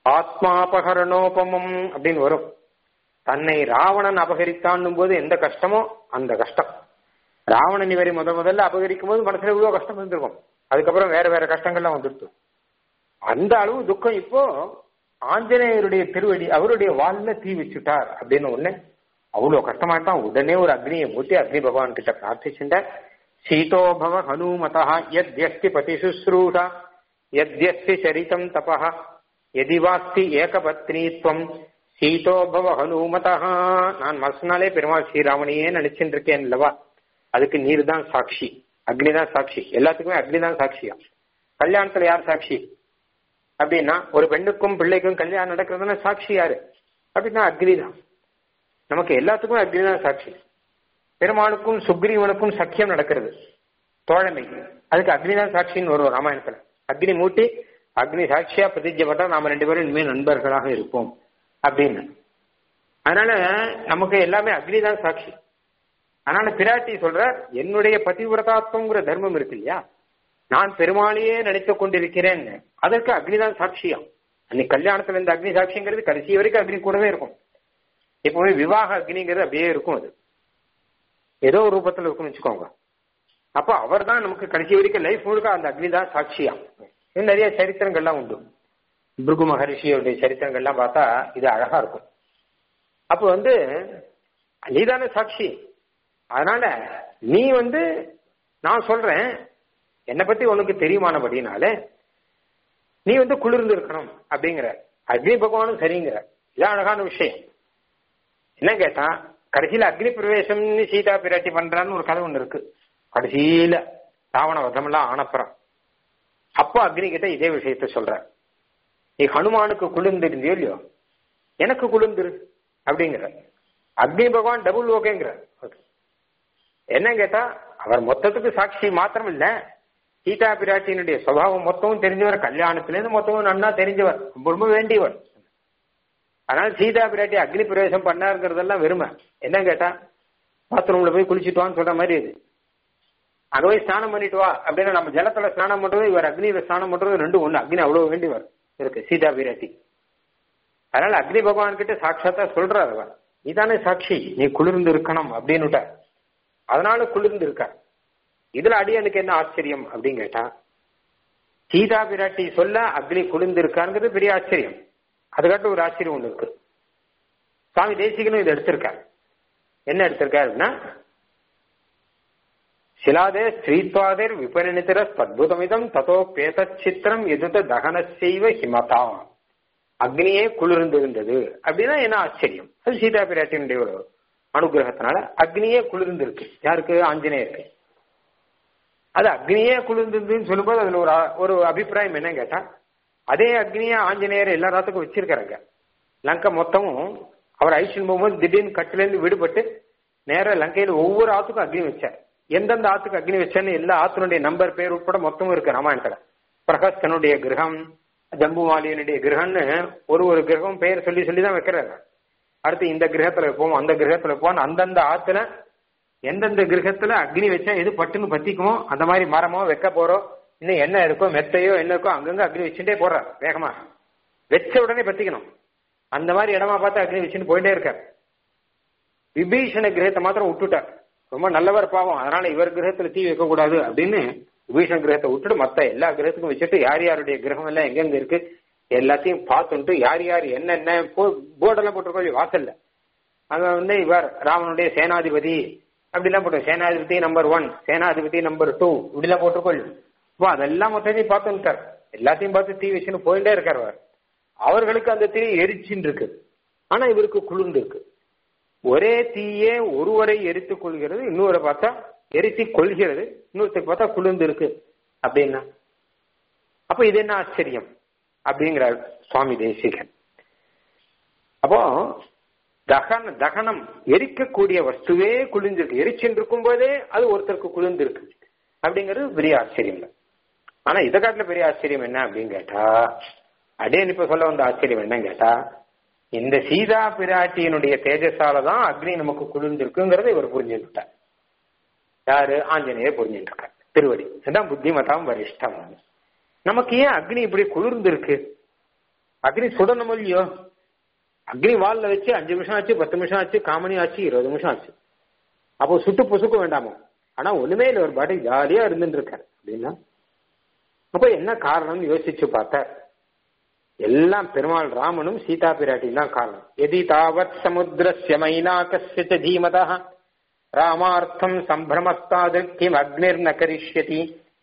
ஆத்மாபகரணோபமம் அப்படின்னு வரும் தன்னை ராவணன் அபகரித்தான் போது எந்த கஷ்டமோ அந்த கஷ்டம் ராவணன் இவரை முத முதல்ல அபகரிக்கும் போது மனசுல இவ்வளவு கஷ்டம் இருந்திருக்கும் அதுக்கப்புறம் வேற வேற கஷ்டங்கள்லாம் வந்துடுச்சு அந்த அளவு துக்கம் இப்போ ஆஞ்சநேயருடைய திருவடி அவருடைய வால்ல தீ வச்சுட்டார் அப்படின்னு ஒண்ணு அவ்வளவு கஷ்டமாட்டான் உடனே ஒரு அக்னியை மூட்டி அக்னி பகவான் கிட்ட பிரார்த்திச்சுட்டார் சீதோபவ ஹனுமதா யத்யஸ்தி பதி சுஸ்ரூஷா யத்யஸ்தி சரிதம் தபஹ எதிவாஸ்தி ஏகபத்னித்வம் சீதோபவ ஹனுமதா நான் மனசுனாலே பெருமாள் ஸ்ரீராமனையே நினைச்சுட்டு இருக்கேன் அல்லவா அதுக்கு நீர் தான் சாட்சி அக்னி தான் சாட்சி எல்லாத்துக்குமே அக்னி தான் சாட்சியா கல்யாணத்துல யார் சாட்சி அப்படின்னா ஒரு பெண்ணுக்கும் பிள்ளைக்கும் கல்யாணம் நடக்கிறதுனா சாட்சி யாரு அப்படின்னா அக்னி தான் நமக்கு எல்லாத்துக்கும் அக்னி தான் சாட்சி பெருமாளுக்கும் சுக்ரீவனுக்கும் சக்கியம் நடக்கிறது தோழமை அதுக்கு அக்னி தான் சாட்சின்னு வரும் ராமாயணத்துல அக்னி மூட்டி அக்னி சாட்சியா பிரதிஜை பண்ணா நாம ரெண்டு பேரும் இனிமேல் நண்பர்களாக இருப்போம் அப்படின்னு அதனால நமக்கு எல்லாமே அக்னி தான் சாட்சி அதனால பிராட்டி சொல்ற என்னுடைய பதிவிரதாத்வங்கிற தர்மம் இருக்கு இல்லையா நான் பெருமாளையே நினைத்துக் கொண்டிருக்கிறேன் அதற்கு அக்னிதான் சாட்சியம் அன்னைக்கு கல்யாணத்துல இந்த அக்னி சாட்சிங்கிறது கடைசி வரைக்கும் அக்னி கூடவே இருக்கும் எப்பவுமே விவாக அக்னிங்கிறது அப்படியே இருக்கும் அது ஏதோ ஒரு ரூபத்துல இருக்கும்னு வச்சுக்கோங்க அப்போ அவர் தான் நமக்கு கடைசி வரைக்கும் லைஃப் முழுக்க அந்த அக்னி தான் சாட்சியா இன்னும் நிறைய சரித்திரங்கள்லாம் உண்டு பிருகு மகரிஷியோடைய சரித்திரங்கள்லாம் பார்த்தா இது அழகா இருக்கும் அப்போ வந்து நீதானே சாட்சி அதனால நீ வந்து நான் சொல்றேன் என்னை பத்தி உனக்கு தெரியுமானபடினால நீ வந்து குளிர்ந்து இருக்கணும் அப்படிங்கிற அக்னி பகவானும் சரிங்கிற இதான் அழகான விஷயம் என்ன கேட்டா கடைசியில அக்னி பிரவேசம்னு சீதா பிராட்டி பண்றான்னு ஒரு கதை ஒண்ணு இருக்கு கடைசியில ராவண வதமெல்லாம் ஆனப்புறம் அப்போ அக்னி கிட்ட இதே விஷயத்த சொல்ற நீ ஹனுமானுக்கு குளிர்ந்து இருந்தியோ இல்லையோ எனக்கு குளிர்ந்துரு அப்படிங்கிற அக்னி பகவான் டபுள் ஓகேங்கிற என்ன கேட்டா அவர் மொத்தத்துக்கு சாட்சி மாத்திரம் இல்ல சீதா பிராட்டியினுடைய சுவாவம் மொத்தமும் தெரிஞ்சவர் கல்யாணத்திலேருந்து மொத்தமும் நன்னா தெரிஞ்சவர் ரொம்ப ரொம்ப வேண்டியவர் அதனால சீதா பிராட்டி அக்னி பிரவேசம் பண்ணாருங்கிறதெல்லாம் வெறுமை என்ன கேட்டா பாத்ரூம்ல போய் குளிச்சுட்டு வான்னு சொல்ற மாதிரி இது அங்க போய் ஸ்நானம் பண்ணிட்டு வா அப்படின்னா நம்ம ஜலத்துல ஸ்நானம் பண்றது இவர் அக்னியில ஸ்நானம் பண்றது ரெண்டும் ஒண்ணு அக்னி அவ்வளவு வேண்டியவர் இருக்கு சீதா பிராட்டி அதனால அக்னி பகவான் கிட்ட சாட்சாத்தா சொல்றாரு அவர் நீதானே சாட்சி நீ குளிர்ந்து இருக்கணும் அப்படின்னு அதனால குளிர்ந்து இருக்க இதுல அடியனுக்கு என்ன ஆச்சரியம் அப்படின்னு கேட்டா சீதா பிராட்டி சொல்ல அக்னி குளிர்ந்து இருக்காங்கிறது பெரிய ஆச்சரியம் அதுக்காட்டு ஒரு ஆச்சரியம் ஒன்று இருக்கு சுவாமி தேசிகனும் இதை எடுத்திருக்கார் என்ன எடுத்திருக்காருன்னா சிலாதே ஸ்ரீத்வாதேர் விபரிணித்திர அத்புதமிதம் ததோ பேதச்சித்திரம் எதுத தகனசெய்வ ஹிமதா அக்னியே குளிர்ந்திருந்தது அப்படின்னா என்ன ஆச்சரியம் அது சீதா பிராட்டியினுடைய ஒரு அனுகிரகத்தினால அக்னியே குளிர்ந்திருக்கு யாருக்கு ஆஞ்சநேயருக்கு அது அக்னியே குளிர்ந்ததுன்னு சொல்லும்போது அதுல ஒரு ஒரு அபிப்பிராயம் என்ன கேட்டா அதே அக்னியை ஆஞ்சநேயர் எல்லா ராத்துக்கும் வச்சிருக்காருங்க லங்கை மொத்தமும் அவர் ஐஷன் போகும்போது திடீர்னு கட்டிலேருந்து விடுபட்டு நேர லங்கையில ஒவ்வொரு ஆத்துக்கும் அக்னி வச்சார் எந்தெந்த ஆத்துக்கு அக்னி வச்சேன்னு எல்லா ஆத்தினுடைய நம்பர் பேர் உட்பட மொத்தமும் இருக்கு ராமாயணத்துல பிரகாஷ்கனுடைய கிரகம் ஜம்புமாலியனுடைய கிரகம்னு ஒரு ஒரு கிரகம் பெயர் சொல்லி சொல்லி தான் வைக்கிறாரு அடுத்து இந்த கிரகத்துல வைப்போம் அந்த கிரகத்துல வைப்போம் அந்தந்த ஆத்துல எந்தெந்த கிரகத்துல அக்னி வச்சா எது பட்டுன்னு பத்திக்குமோ அந்த மாதிரி மரமோ வைக்க போறோம் இன்னும் என்ன இருக்கோ மெத்தையோ என்ன இருக்கோ அங்கங்க அக்னி வச்சுட்டே போறார் வேகமா வச்ச உடனே பத்திக்கணும் அந்த மாதிரி இடமா பார்த்து அக்னி வச்சுட்டு போயிட்டே இருக்கார் விபீஷண கிரகத்தை மாத்திரம் விட்டுட்டார் ரொம்ப நல்லவர் பாவம் அதனால இவர் கிரகத்துல தீ வைக்க கூடாது அப்படின்னு விபீஷண கிரகத்தை விட்டுட்டு மத்த எல்லா கிரகத்துக்கும் வச்சுட்டு யார் யாருடைய கிரகம் எல்லாம் எங்கெங்க இருக்கு எல்லாத்தையும் பார்த்துட்டு யார் யார் என்னென்ன போர்டெல்லாம் போட்டிருக்கோம் வாசல்ல அங்க வந்து இவர் ராமனுடைய சேனாதிபதி அப்படிலாம் போட்டு சேனாதிபதி நம்பர் ஒன் சேனாதிபதி நம்பர் டூ இப்படிலாம் போட்டிருக்கோம் இப்போ அதெல்லாம் மொத்தத்தையும் பார்த்துட்டார் எல்லாத்தையும் பார்த்து தீ வச்சுன்னு போயிட்டே இருக்கார் அவர் அவர்களுக்கு அந்த தீ எரிச்சின்னு இருக்கு ஆனா இவருக்கு குளிர்ந்து இருக்கு ஒரே தீயே ஒருவரை எரித்து கொள்கிறது இன்னொரு பார்த்தா எரித்து கொள்கிறது இன்னொருத்தருக்கு பார்த்தா குளிர்ந்து இருக்கு அப்படின்னா அப்ப இது என்ன ஆச்சரியம் அப்படிங்கிறார் சுவாமி தேசிகன் அப்போ தகன தகனம் எரிக்கக்கூடிய வஸ்துவே குளிர்ந்திருக்கு எரிச்சுன்னு இருக்கும் போதே அது ஒருத்தருக்கு குளிர்ந்திருக்கு அப்படிங்கிறது பெரிய ஆச்சரியம் தான் ஆனா இதை காட்டுல பெரிய ஆச்சரியம் என்ன அப்படின்னு கேட்டா அடேன் இப்ப சொல்ல வந்த ஆச்சரியம் என்னன்னு கேட்டா இந்த சீதா பிராட்டியினுடைய தேஜஸால தான் அக்னி நமக்கு குளிர்ந்திருக்குங்கிறத இவர் புரிஞ்சுக்கிட்டார் யாரு ஆஞ்சநேயர் புரிஞ்சுட்டு இருக்கார் திருவடி இதுதான் புத்திமதாம் வரிஷ்டம் நமக்கு ஏன் அக்னி இப்படி குளிர்ந்திருக்கு அக்னி சுடணும் இல்லையோ அக்னி வால்ல வச்சு அஞ்சு நிமிஷம் ஆச்சு பத்து நிமிஷம் ஆச்சு காமணி ஆச்சு இருபது நிமிஷம் ஆச்சு அப்போ சுட்டு பொசுக்க வேண்டாமோ ஆனா ஒண்ணுமே இல்லை ஒரு பாட்டி ஜாலியா இருந்துட்டு இருக்காரு அப்படின்னா அப்ப என்ன காரணம்னு யோசிச்சு பார்த்தார் எல்லாம் பெருமாள் ராமனும் சீதா பிராட்டியும் தான் காரணம் எதி தாவத் சமுத்திரஸ்ய மைனாக்கஸ்ய தீமதா ராமார்த்தம் சம்பிரமஸ்தாது கிம் அக்னிர் ந கரிஷ்யதி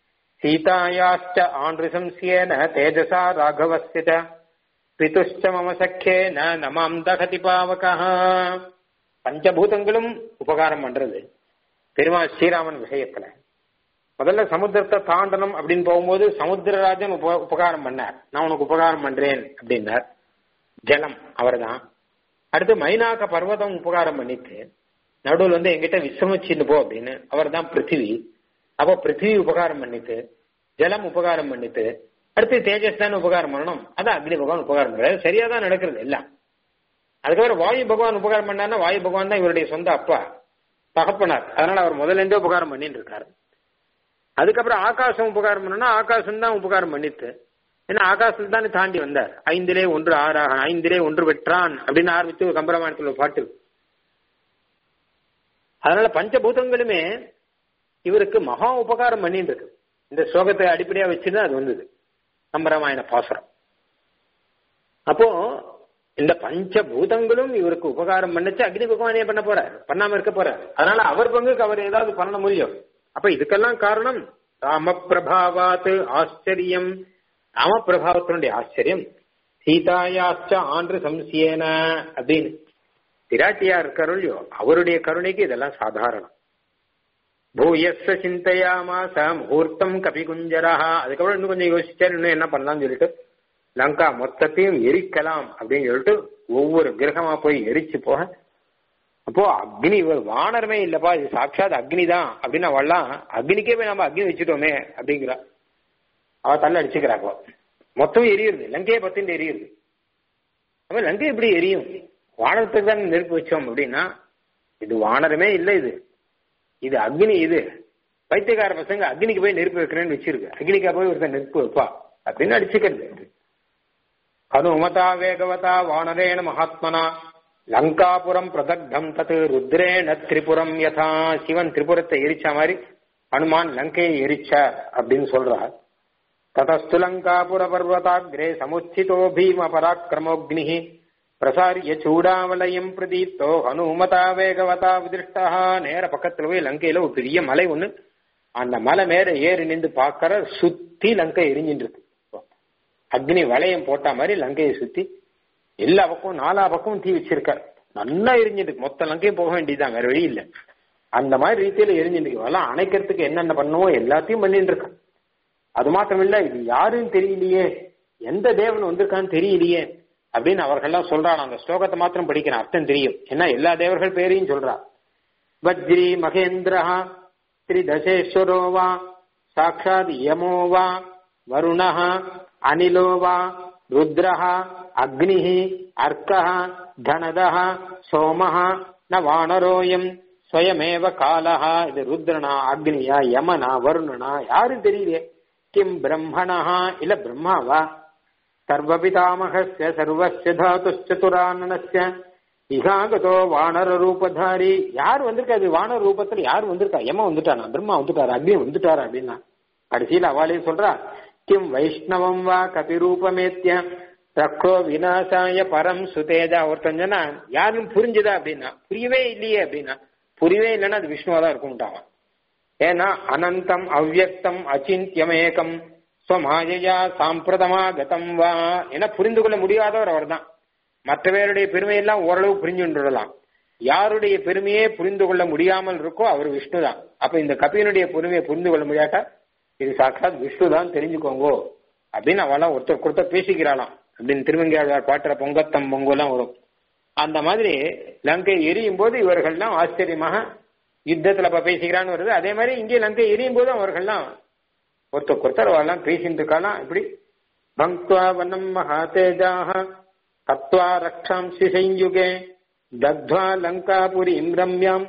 சீதாயாச்ச ஆண்டிசம்சியேன தேஜசா ராகவஸ்ய பிதுஷ்ட மம சக்கேன நமாம் தகதி பாவகா பஞ்சபூதங்களும் உபகாரம் பண்றது பெருமாள் ஸ்ரீராமன் விஷயத்துல முதல்ல சமுத்திரத்தை தாண்டனம் அப்படின்னு போகும்போது சமுத்திரராஜன் உப உபகாரம் பண்ணார் நான் உனக்கு உபகாரம் பண்றேன் அப்படின்னார் ஜலம் அவர் தான் அடுத்து மைனாக்க பர்வதம் உபகாரம் பண்ணிட்டு நடுவில் வந்து எங்கிட்ட விசிரமிச்சுட்டு போ அப்படின்னு அவர் தான் பிருத்திவி அப்போ பிருத்திவி உபகாரம் பண்ணிட்டு ஜலம் உபகாரம் பண்ணிட்டு அடுத்து தேஜஸ் தான் உபகாரம் பண்ணணும் அதான் அக்னி பகவான் உபகாரம் பண்றாரு சரியா தான் நடக்கிறது எல்லாம் அதுக்கப்புறம் வாயு பகவான் உபகாரம் பண்ணார்னா வாயு பகவான் தான் இவருடைய சொந்த அப்பா தகப்பனார் அதனால அவர் முதல்ல இருந்தே உபகாரம் பண்ணிட்டு இருக்காரு அதுக்கப்புறம் ஆகாசம் உபகாரம் பண்ணனா ஆகாசம் தான் உபகாரம் பண்ணிட்டு ஏன்னா ஆகாசத்தில் தானே தாண்டி வந்தார் ஐந்திலே ஒன்று ஆறாக ஐந்திலே ஒன்று வெற்றான் அப்படின்னு ஆரம்பித்து ஒரு கம்பராமாயணத்தில் ஒரு பாட்டு அதனால பஞ்சபூதங்களுமே இவருக்கு மகா உபகாரம் பண்ணிட்டு இருக்கு இந்த ஸ்லோகத்தை அடிப்படையா வச்சுதான் அது வந்தது கம்பராமாயண பாசுரம் அப்போ இந்த பஞ்சபூதங்களும் இவருக்கு உபகாரம் பண்ணச்சு அக்னி பகவானே பண்ண போறார் பண்ணாம இருக்க போறார் அதனால அவர் பங்குக்கு அவர் ஏதாவது பண்ண முடியும் அப்ப இதுக்கெல்லாம் காரணம் ராமபிரபாவாத் ஆச்சரியம் ராமபிரபாவத்தினுடைய ஆச்சரியம் சீதாயாச்ச ஆண்டு சம்சியேன அப்படின்னு பிராட்டியா இருக்காரோ இல்லையோ அவருடைய கருணைக்கு இதெல்லாம் சாதாரணம் பூயஸ்ஸ சிந்தையாமாச முகூர்த்தம் கபிகுஞ்சரா அதுக்கப்புறம் இன்னும் கொஞ்சம் யோசிச்சார் இன்னும் என்ன பண்ணலாம்னு சொல்லிட்டு லங்கா மொத்தத்தையும் எரிக்கலாம் அப்படின்னு சொல்லிட்டு ஒவ்வொரு கிரகமா போய் எரிச்சு போக அப்போ அக்னி வானரமே இல்லப்பா இது சாட்சாத் அக்னி தான் அப்படின்னு அவள்லாம் அக்னிக்கே போய் நம்ம அக்னி வச்சுட்டோமே அப்படிங்கிறா அவ தள்ள அடிச்சுக்கிறாப்போ மொத்தம் எரியுது லங்கையை பத்தின் எரியுது அப்ப லங்கை எப்படி எரியும் வானரத்துக்கு தான் நெருப்பு வச்சோம் அப்படின்னா இது வானரமே இல்லை இது இது அக்னி இது பைத்தியக்கார பசங்க அக்னிக்கு போய் நெருப்பு வைக்கிறேன்னு வச்சிருக்கு அக்னிக்கா போய் ஒருத்தன் நெருப்பு வைப்பா அப்படின்னு அடிச்சுக்கிறது அனுமதா வேகவதா வானரேன மகாத்மனா லங்காபுரம் பிரதக்தம் தத்து ருத்ரேன திரிபுரம் யதா சிவன் திரிபுரத்தை எரிச்ச மாதிரி ஹனுமான் லங்கையை எரிச்சார் அப்படின்னு சொல்றார் ततस्तु लङ्कापुरपर्वताग्रे समुत्थितो भीमपराक्रमोऽग्निः பிரசாரிய சூடாவலயம் பிரதீப்தோ ஹனுமதா வேகவதா விதிஷ்டா நேர பக்கத்துல போய் லங்கையில ஒரு பெரிய மலை ஒண்ணு அந்த மலை மேல ஏறி நின்று பாக்கற சுத்தி லங்கை எரிஞ்சிட்டு இருக்கு அக்னி வளையம் போட்ட மாதிரி லங்கையை சுத்தி எல்லா பக்கமும் நாலா பக்கமும் தீ வச்சிருக்காரு நல்லா எரிஞ்சிட்டு இருக்கு மொத்த லங்கையும் போக வேண்டியதுதான் வேற வழி இல்ல அந்த மாதிரி ரீதியில எரிஞ்சிட்டு இருக்கு அதெல்லாம் அணைக்கிறதுக்கு என்னென்ன பண்ணுமோ எல்லாத்தையும் பண்ணிட்டு இருக்கான் அது மாத்திரம் இல்ல இது யாருன்னு தெரியலையே எந்த தேவன் வந்திருக்கான்னு தெரியலையே அப்படின்னு அவர்கள்லாம் சொல்றான் அந்த ஸ்லோகத்தை மாத்திரம் படிக்கிறேன் அர்த்தம் தெரியும் ஏன்னா எல்லா தேவர்கள் பேரையும் சொல்றா வஜ்ரி மகேந்திரா திரிதசேஸ்வரோ வா சாட்சாத் யமோ வா வருணः அனிலோ வா ருத்ரः அக்னிः அர்க்கः தனதः சோமः ந வானரோயம் ஸ்வயமேவ காலஹா இது ருத்ரனா அக்னியா யமனா வருணனா யாரும் தெரியலையே கிம் பிரம்மணா இல்ல பிரம்மாவா சர்வபிதாமகஸ்ய சர்வஸ்ய தாத்துச்சதுரானனஸ்ய இகாகதோ வானர ரூபதாரி யார் வந்திருக்கா அது வானர ரூபத்துல யார் வந்திருக்கா யம வந்துட்டானா பிரம்மா வந்துட்டாரு அக்னி வந்துட்டாரு அப்படின்னா கடைசியில் அவளே சொல்றா கிம் வைஷ்ணவம் வா கபி ரூபமேத்திய ரக்கோ விநாசாய பரம் சுதேஜா ஒருத்தன் சொன்னா யாரும் புரிஞ்சுதா அப்படின்னா புரியவே இல்லையே அப்படின்னா புரியவே இல்லைன்னா அது விஷ்ணுவா தான் இருக்கும்ட்டாங்க ஏன்னா அனந்தம் அவ்யக்தம் அச்சிந்தியமேகம் ஸ்வமாயையா சாம்பிரதமா கதம் வா என புரிந்து கொள்ள முடியாதவர் அவர் தான் மற்ற பேருடைய பெருமையெல்லாம் ஓரளவு புரிஞ்சு விடலாம் யாருடைய பெருமையே புரிந்து கொள்ள முடியாமல் இருக்கோ அவர் விஷ்ணு தான் அப்ப இந்த கபியனுடைய பெருமையை புரிந்து கொள்ள முடியாட்டா இது சாட்சாத் விஷ்ணு தான் தெரிஞ்சுக்கோங்கோ அப்படின்னு அவெல்லாம் ஒருத்தர் ஒருத்தர் பேசிக்கிறாளாம் அப்படின்னு திருவங்கியாழ்வார் பாட்டுற பொங்கத்தம் பொங்கலாம் வரும் அந்த மாதிரி லங்கை எரியும் போது இவர்கள்லாம் ஆச்சரியமாக யுத்தத்துல இப்ப பேசிக்கிறான்னு வருது அதே மாதிரி இங்கே லங்கை எரியும் போது அவர்கள்லாம் ஒருத்தர் ஒருத்தர் அவெல்லாம் பேசிட்டு இருக்கலாம் இப்படி பங்க்வா வனம் மகாதேஜாக தத்வா ரக்ஷாம்சி சையுகே தத்வா லங்காபுரிம் ரம்யாம்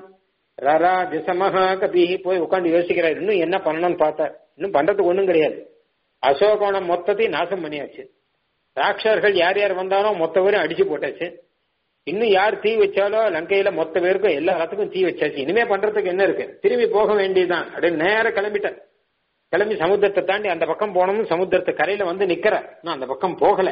ரராஜசமஹா கபி போய் உட்காந்து யோசிக்கிறார் இன்னும் என்ன பண்ணணும்னு பார்த்தார் இன்னும் பண்றதுக்கு ஒண்ணும் கிடையாது அசோகோணம் மொத்தத்தையும் நாசம் பண்ணியாச்சு ராட்சர்கள் யார் யார் வந்தாலும் மொத்த பேரும் அடிச்சு போட்டாச்சு இன்னும் யார் தீ வச்சாலோ லங்கையில மொத்த பேருக்கும் எல்லா இடத்துக்கும் தீ வச்சாச்சு இனிமே பண்றதுக்கு என்ன இருக்கு திரும்பி போக வேண்டியதுதான் அப்படின்னு நேரம் கிளம்பிட்டார் கிளம்பி சமுத்திரத்தை தாண்டி அந்த பக்கம் போனோம்னு சமுத்திரத்து கரையில வந்து நிக்கிற நான் அந்த பக்கம் போகல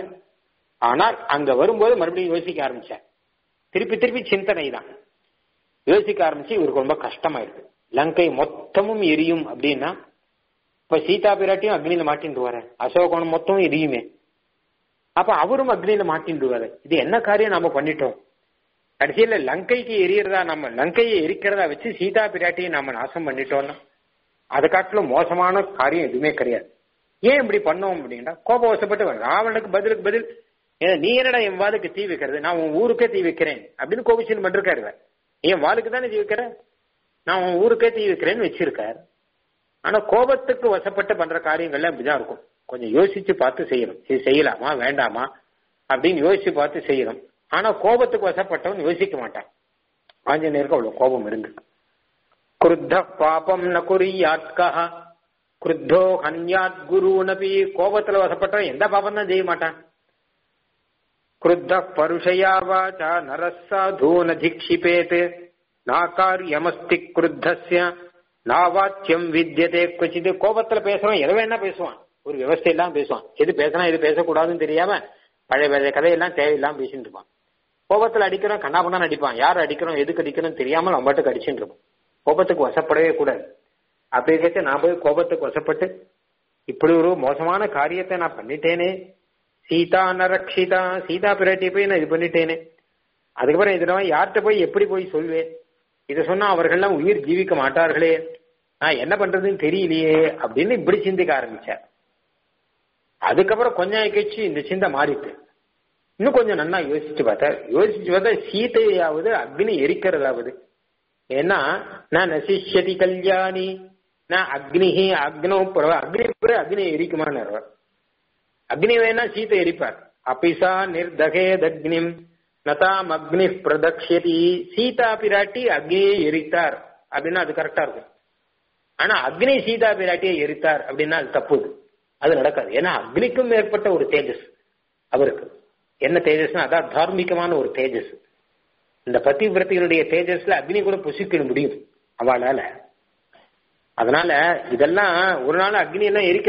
ஆனால் அங்க வரும்போது மறுபடியும் யோசிக்க ஆரம்பிச்சேன் திருப்பி திருப்பி சிந்தனை தான் யோசிக்க ஆரம்பிச்சு இவருக்கு ரொம்ப கஷ்டமாயிருக்கு லங்கை மொத்தமும் எரியும் அப்படின்னா இப்ப சீதா பிராட்டியும் அக்னியில மாட்டின்டுவாரு அசோகோணம் மொத்தமும் எரியுமே அப்ப அவரும் அக்னியில மாட்டின்டுவாரு இது என்ன காரியம் நாம பண்ணிட்டோம் கடைசியில லங்கைக்கு எரியறதா நம்ம லங்கையை எரிக்கிறதா வச்சு சீதா பிராட்டியை நாம நாசம் பண்ணிட்டோம்னா அதை காட்டிலும் மோசமான காரியம் எதுவுமே கிடையாது ஏன் இப்படி பண்ணோம் அப்படின்னா கோபவசப்பட்டு ராவனுக்கு பதிலுக்கு பதில் ஏன்னா நீ என்னடா என் வாளுக்கு தீ வைக்கிறது நான் உன் ஊருக்கே தீ வைக்கிறேன் அப்படின்னு கோபிச்சன் பண்ணிருக்காரு இவர். என் வாளுக்கு தானே தீ வைக்கிற நான் உன் ஊருக்கே தீ வைக்கிறேன்னு வச்சிருக்காரு ஆனா கோபத்துக்கு வசப்பட்டு பண்ற காரியங்கள்லாம் இப்படிதான் இருக்கும் கொஞ்சம் யோசிச்சு பார்த்து செய்யணும் இது செய்யலாமா வேண்டாமா அப்படின்னு யோசிச்சு பார்த்து செய்யணும் ஆனா கோபத்துக்கு வசப்பட்டவன் யோசிக்க மாட்டான் ஆஞ்சநேயருக்கு அவ்வளவு கோபம் இருந்து குருத்த பாபம் ந குறியாத்கா குருத்தோ ஹன்யாத் குருனபி கோபத்துல வசப்பட்டவன் எந்த பாபம் தான் செய்ய மாட்டான் क्रुद्ध परुषया वाचा नरः साधूनधिक्षिपेत् नाकार्यमस्ति क्रुद्धस्य நாவாச்சியம் வித்தியதே குச்சிது கோபத்துல பேசுவான் எதை வேணா பேசுவான் ஒரு விவசாயம் பேசுவான் எது பேசலாம் எது பேசக்கூடாதுன்னு தெரியாம பழைய பழைய கதையெல்லாம் தேவையில்லாம பேசிட்டு இருப்பான் கோபத்துல அடிக்கிறோம் கண்ணாபண்ணான்னு அடிப்பான் யார் அடிக்கிறோம் எதுக்கு அடிக்கிறோம் தெரியாமல் அவன் பாட்டுக்கு அடிச்சுட்டு இருப்பான் கோபத்துக்கு வசப்படவே கூடாது அப்படி இருக்க நான் போய் கோபத்துக்கு வசப்பட்டு இப்படி ஒரு மோசமான காரியத்தை நான் பண்ணிட்டேனே சீதா நரக்ஷிதா சீதா பிராட்டி போய் நான் இது பண்ணிட்டேனே அதுக்கப்புறம் இதெல்லாம் யார்கிட்ட போய் எப்படி போய் சொல்வேன் இதை சொன்னா அவர்கள்லாம் உயிர் ஜீவிக்க மாட்டார்களே நான் என்ன பண்றதுன்னு தெரியலையே அப்படின்னு இப்படி சிந்திக்க ஆரம்பிச்சார் அதுக்கப்புறம் கொஞ்ச நாள் கழிச்சு இந்த சிந்தை மாறிட்டு இன்னும் கொஞ்சம் நன்னா யோசிச்சு பார்த்தார் யோசிச்சு பார்த்தா சீதையாவது அக்னி எரிக்கிறதாவது ஏன்னா நான் நசிஷ்யதி கல்யாணி நான் அக்னிஹி அக்னோ புறவ அக்னி புற அக்னி எரிக்குமான்னு அக்னி வேணா சீத்தை எரிப்பார் அபிசா நிர்தகேதக்னிம் நதாம் அக்னி பிரதக்ஷதி சீதா பிராட்டி அக்னியை எரித்தார் அப்படின்னா அது கரெக்டா இருக்கும் ஆனா அக்னி சீதா பிராட்டியை எரித்தார் அப்படின்னா அது தப்பு அது நடக்காது ஏன்னா அக்னிக்கும் மேற்பட்ட ஒரு தேஜஸ் அவருக்கு என்ன தேஜஸ்னா அதான் தார்மீகமான ஒரு தேஜஸ் இந்த பதிவிரத்தைகளுடைய தேஜஸ்ல அக்னி கூட புசிக்க முடியும் அவளால அதனால இதெல்லாம் ஒரு நாள் அக்னி எல்லாம் எரிக்காது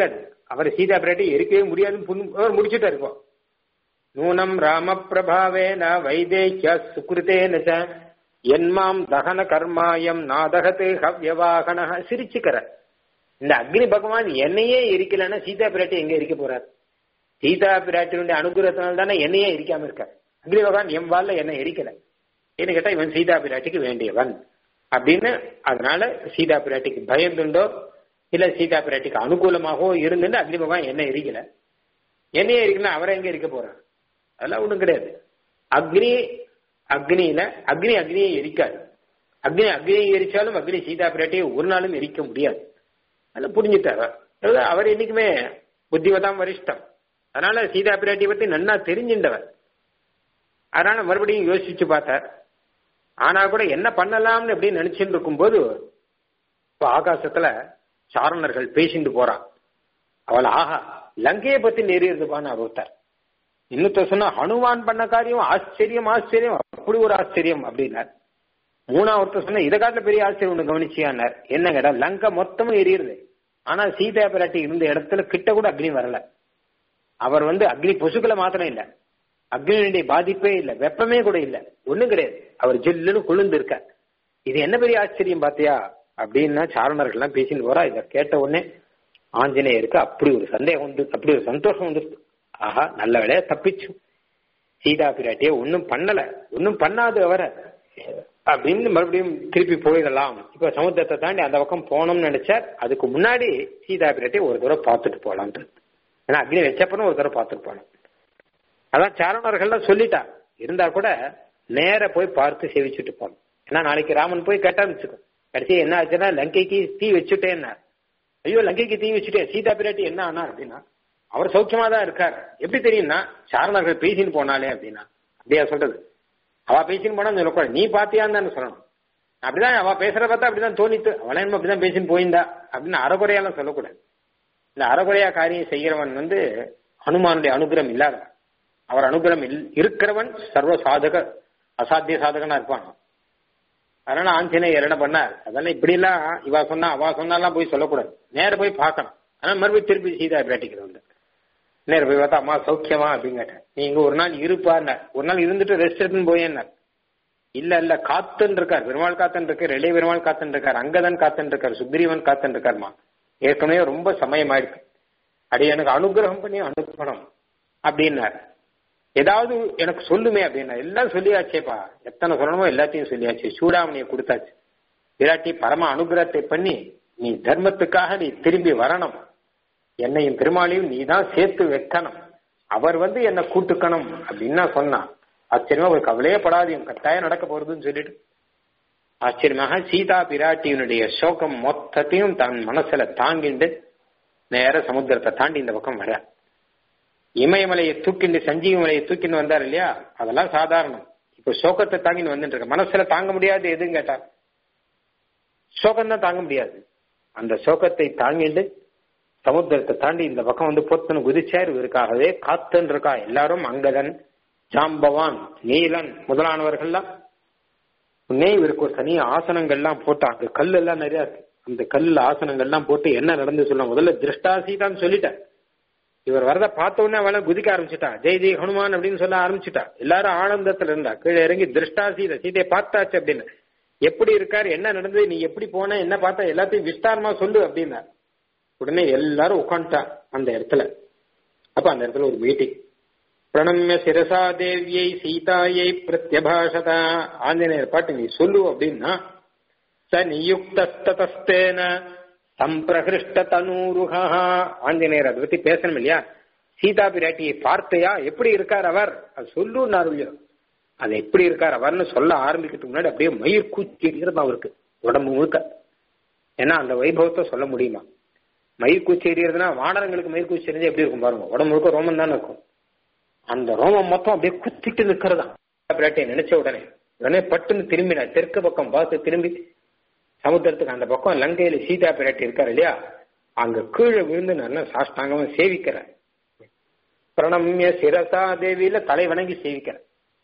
அவர் சீதா பிராட்டி எரிக்கவே முடியாதுன்னு புண்ணு- அவர் முடிச்சுட்டா இருப்போம் நூனம் ராம பிரபாவேன வைதேக்கிய சுகிருத்தேன ச என்மாம் தகன கர்மாயம் நாதகத்து ஹவ்யவாகன சிரிச்சுக்கிற இந்த அக்னி பகவான் என்னையே எரிக்கலன்னா சீதா பிராட்டி எங்க எரிக்க போறார் சீதா பிராட்டியுடைய அனுகிரகத்தினால தானே என்னையே எரிக்காம இருக்கார் அக்னி பகவான் என் வாழ்ல என்ன எரிக்கல ஏன்னு கேட்டா இவன் சீதா பிராட்டிக்கு வேண்டியவன் அப்படின்னு அதனால சீதா பிராட்டிக்கு பயந்துண்டோ இல்ல சீதா பிராட்டிக்கு அனுகூலமாகவோ இருந்துட்டு அக்னி பகவான் என்ன எரிக்கல என்னையே எரிக்கல அவரை எங்க இருக்க போறார் அதெல்லாம் ஒண்ணும் கிடையாது அக்னி அக்னியில அக்னி அக்னியை எரிக்காது அக்னி அக்னியை எரிச்சாலும் அக்னி சீதா பிராட்டியை ஒரு நாளும் எரிக்க முடியாது அதெல்லாம் புரிஞ்சுட்டார் அதாவது அவர் என்னைக்குமே புத்திவதாம் வரிஷ்டம் அதனால சீதா பிராட்டியை பத்தி நன்னா தெரிஞ்சின்றவர் அதனால மறுபடியும் யோசிச்சு பார்த்தார் ஆனா கூட என்ன பண்ணலாம்னு எப்படி நினைச்சுட்டு இருக்கும்போது இப்ப ஆகாசத்துல சாரணர்கள் பேசிட்டு போறான் அவள் ஆஹா லங்கையை பத்தி நெறியிருந்துப்பான்னு அவர் ஒருத்தர் இன்னொருத்த சொன்னா ஹனுமான் பண்ண காரியம் ஆச்சரியம் ஆச்சரியம் அப்படி ஒரு ஆச்சரியம் அப்படின்னார் மூணாவது சொன்ன இதை காட்டுல பெரிய ஆச்சரியம் ஒண்ணு கவனிச்சியான்னார் என்ன கேட்டா லங்கை மொத்தமும் எரியுது ஆனா சீதா பிராட்டி இருந்த இடத்துல கிட்ட கூட அக்னி வரல அவர் வந்து அக்னி பொசுக்களை மாத்திரம் இல்ல அக்னியுடைய பாதிப்பே இல்ல வெப்பமே கூட இல்ல ஒண்ணும் கிடையாது அவர் ஜில்லுன்னு குளிர்ந்து இருக்க இது என்ன பெரிய ஆச்சரியம் பாத்தியா அப்படின்னா சாரணர்கள் எல்லாம் பேசிட்டு போறா இதை கேட்ட உடனே ஆஞ்சநேயருக்கு அப்படி ஒரு சந்தேகம் வந்து அப்படி ஒரு சந்தோஷம் வந்துருச்சு ஆஹா நல்ல வேலையா தப்பிச்சு சீதா பிராட்டிய ஒன்னும் பண்ணல ஒன்னும் பண்ணாது அவர அப்படின்னு மறுபடியும் திருப்பி போயிடலாம் இப்ப சமுத்திரத்தை தாண்டி அந்த பக்கம் போனோம்னு நினைச்சார் அதுக்கு முன்னாடி சீதா பிராட்டிய ஒரு தடவை பார்த்துட்டு போலான்ட்டு ஏன்னா அக்னி வச்சப்பனும் ஒரு தடவை பார்த்துட்டு போனோம் அதான் சாரணர்கள்லாம் சொல்லிட்டா இருந்தா கூட நேர போய் பார்த்து சேவிச்சுட்டு போனோம் ஏன்னா நாளைக்கு ராமன் போய் கேட்டான்னு வச்சுக்கோ கடைசி என்ன ஆச்சுன்னா லங்கைக்கு தீ வச்சுட்டேன்னா ஐயோ லங்கைக்கு தீ வச்சுட்டேன் சீதா பிராட்டி என்ன ஆனா அப்படின்னா அவர் சௌக்கியமா தான் இருக்கார் எப்படி தெரியும்னா சாரணர்கள் பேசின்னு போனாலே அப்படின்னா அப்படியா சொல்றது அவ பேசின்னு போனா சொல்லக்கூடாது நீ பாத்தியான்னு தானே சொல்லணும் அப்படிதான் அவ பேசுற பார்த்தா அப்படிதான் தோணித்து அவளே நம்ம அப்படிதான் பேசின்னு போயிருந்தா அப்படின்னு அறகுறையாலாம் சொல்லக்கூடாது இந்த அறகுறையா காரியம் செய்கிறவன் வந்து ஹனுமானுடைய அனுகிரகம் இல்லாதவன் அவர் அனுகிரகம் இல்- இருக்கிறவன் சர்வ சாதக அசாத்திய சாதகனா இருப்பான் அதனால ஆஞ்சநேயர் என்ன பண்ணார் அதெல்லாம் இப்படி எல்லாம் இவா சொன்னா அவா சொன்னாலாம் போய் சொல்லக்கூடாது நேர போய் பார்க்கணும் ஆனா மறுபடியும் திருப்பி சீதா பிராட்டிக்கு வந்து நேர போய் பார்த்தா அம்மா சௌக்கியமா அப்படின்னு கேட்டேன் நீங்க ஒரு நாள் இருப்பார் ஒரு நாள் இருந்துட்டு ரெஸ்ட் எடுத்துன்னு போயேன்னார் இல்ல இல்ல காத்துன்னு இருக்கார் பெருமாள் காத்துன்னு இருக்கார் இளைய பெருமாள் காத்துன்னு இருக்கார் அங்கதன் காத்துன்னு இருக்கார் சுக்ரீவன் காத்துன்னு இருக்காருமா ஏற்கனவே ரொம்ப சமயம் ஆயிடுச்சு அடி எனக்கு அனுகிரகம் பண்ணி அனுப்பணும் அப்படின்னார் ஏதாவது எனக்கு சொல்லுமே அப்படின்னா எல்லாம் சொல்லியாச்சேப்பா எத்தனை சொல்லணுமோ எல்லாத்தையும் சொல்லியாச்சு சூடாமணியை கொடுத்தாச்சு விராட்டி பரம அனுகிரகத்தை பண்ணி நீ தர்மத்துக்காக நீ திரும்பி வரணும் என்னையும் பெருமாளையும் நீ தான் சேர்த்து வைக்கணும் அவர் வந்து என்ன கூட்டுக்கணும் அப்படின்னு நான் சொன்னான் ஆச்சரியமா ஒரு கவலையே படாதீங்க கட்டாயம் நடக்க போறதுன்னு சொல்லிட்டு ஆச்சரியமாக சீதா பிராட்டியினுடைய சோகம் மொத்தத்தையும் தன் மனசுல தாங்கிண்டு நேர சமுத்திரத்தை தாண்டி இந்த பக்கம் வர இமயமலையை தூக்கிண்டு சஞ்சீவி மலையை தூக்கின்னு வந்தார் இல்லையா அதெல்லாம் சாதாரணம் இப்ப சோகத்தை தாங்கின்னு வந்துட்டு இருக்க மனசுல தாங்க முடியாது எதுன்னு கேட்டா சோகம் தான் தாங்க முடியாது அந்த சோகத்தை தாங்கிண்டு சமுத்திரத்தை தாண்டி இந்த பக்கம் வந்து பொத்தன் குதிச்சார் இவருக்காகவே காத்துன்னு இருக்கா எல்லாரும் அங்கதன் ஜாம்பவான் நீலன் முதலானவர்கள்லாம் உடனே இவருக்கு ஒரு தனி ஆசனங்கள்லாம் போட்டு அங்க கல் எல்லாம் நிறைய இருக்கு அந்த கல்ல ஆசனங்கள்லாம் போட்டு என்ன நடந்து சொல்ல முதல்ல திருஷ்டாசீதான்னு சொல்லிட்டேன் இவர் வரத பார்த்த உடனே அவளை குதிக்க ஆரம்பிச்சுட்டா ஜெய் ஜெய் ஹனுமான் அப்படின்னு சொல்ல ஆரம்பிச்சுட்டா எல்லாரும் ஆனந்தத்துல இருந்தா கீழே இறங்கி திருஷ்டாசீத சீதையை பார்த்தாச்சு அப்படின்னு எப்படி இருக்காரு என்ன நடந்தது நீ எப்படி போன என்ன பார்த்தா எல்லாத்தையும் விஸ்தாரமா சொல்லு அப்படின்னா உடனே எல்லாரும் உட்காந்துட்டா அந்த இடத்துல அப்ப அந்த இடத்துல ஒரு மீட்டிங் பிரணம்ய சிரசா தேவியை சீதாயை பிரத்யபாஷதா ஆஞ்சநேயர் பாட்டு நீ சொல்லு அப்படின்னா ச நியுக்தஸ்தேன சம்பிரகிருஷ்ட தனூருகா ஆஞ்சநேயர் அதை பத்தி பேசணும் இல்லையா சீதா பிராட்டியை பார்த்தையா எப்படி இருக்கார் அவர் அது சொல்லுன்னாரு இல்லையோ அது எப்படி இருக்கார் அவர்னு சொல்ல ஆரம்பிக்கிறதுக்கு முன்னாடி அப்படியே மயிர் கூச்சி எறிகிறது அவருக்கு உடம்பு முழுக்க ஏன்னா அந்த வைபவத்தை சொல்ல முடியுமா மயிர் கூச்சி எறிகிறதுனா வானரங்களுக்கு மயிர் கூச்சி எறிஞ்சா எப்படி இருக்கும் பாருங்க உடம்பு முழுக்க ரோமம் தானே இருக்கும் அந்த ரோமம் மொத்தம் அப்படியே குத்திட்டு நிக்கிறதா பிராட்டியை நினைச்ச உடனே உடனே பட்டுன்னு திரும்பினா தெற்கு பக்கம் பார்த்து திரும்பி சமுத்திரத்துக்கு அந்த பக்கம் லங்கையில சீதா பிராட்டி இருக்காரு இல்லையா அங்க கீழே விழுந்து நல்லா சாஷ்டாங்கமா சேவிக்கிற பிரணம்ய சிரசா தேவியில தலை வணங்கி சேவிக்கிற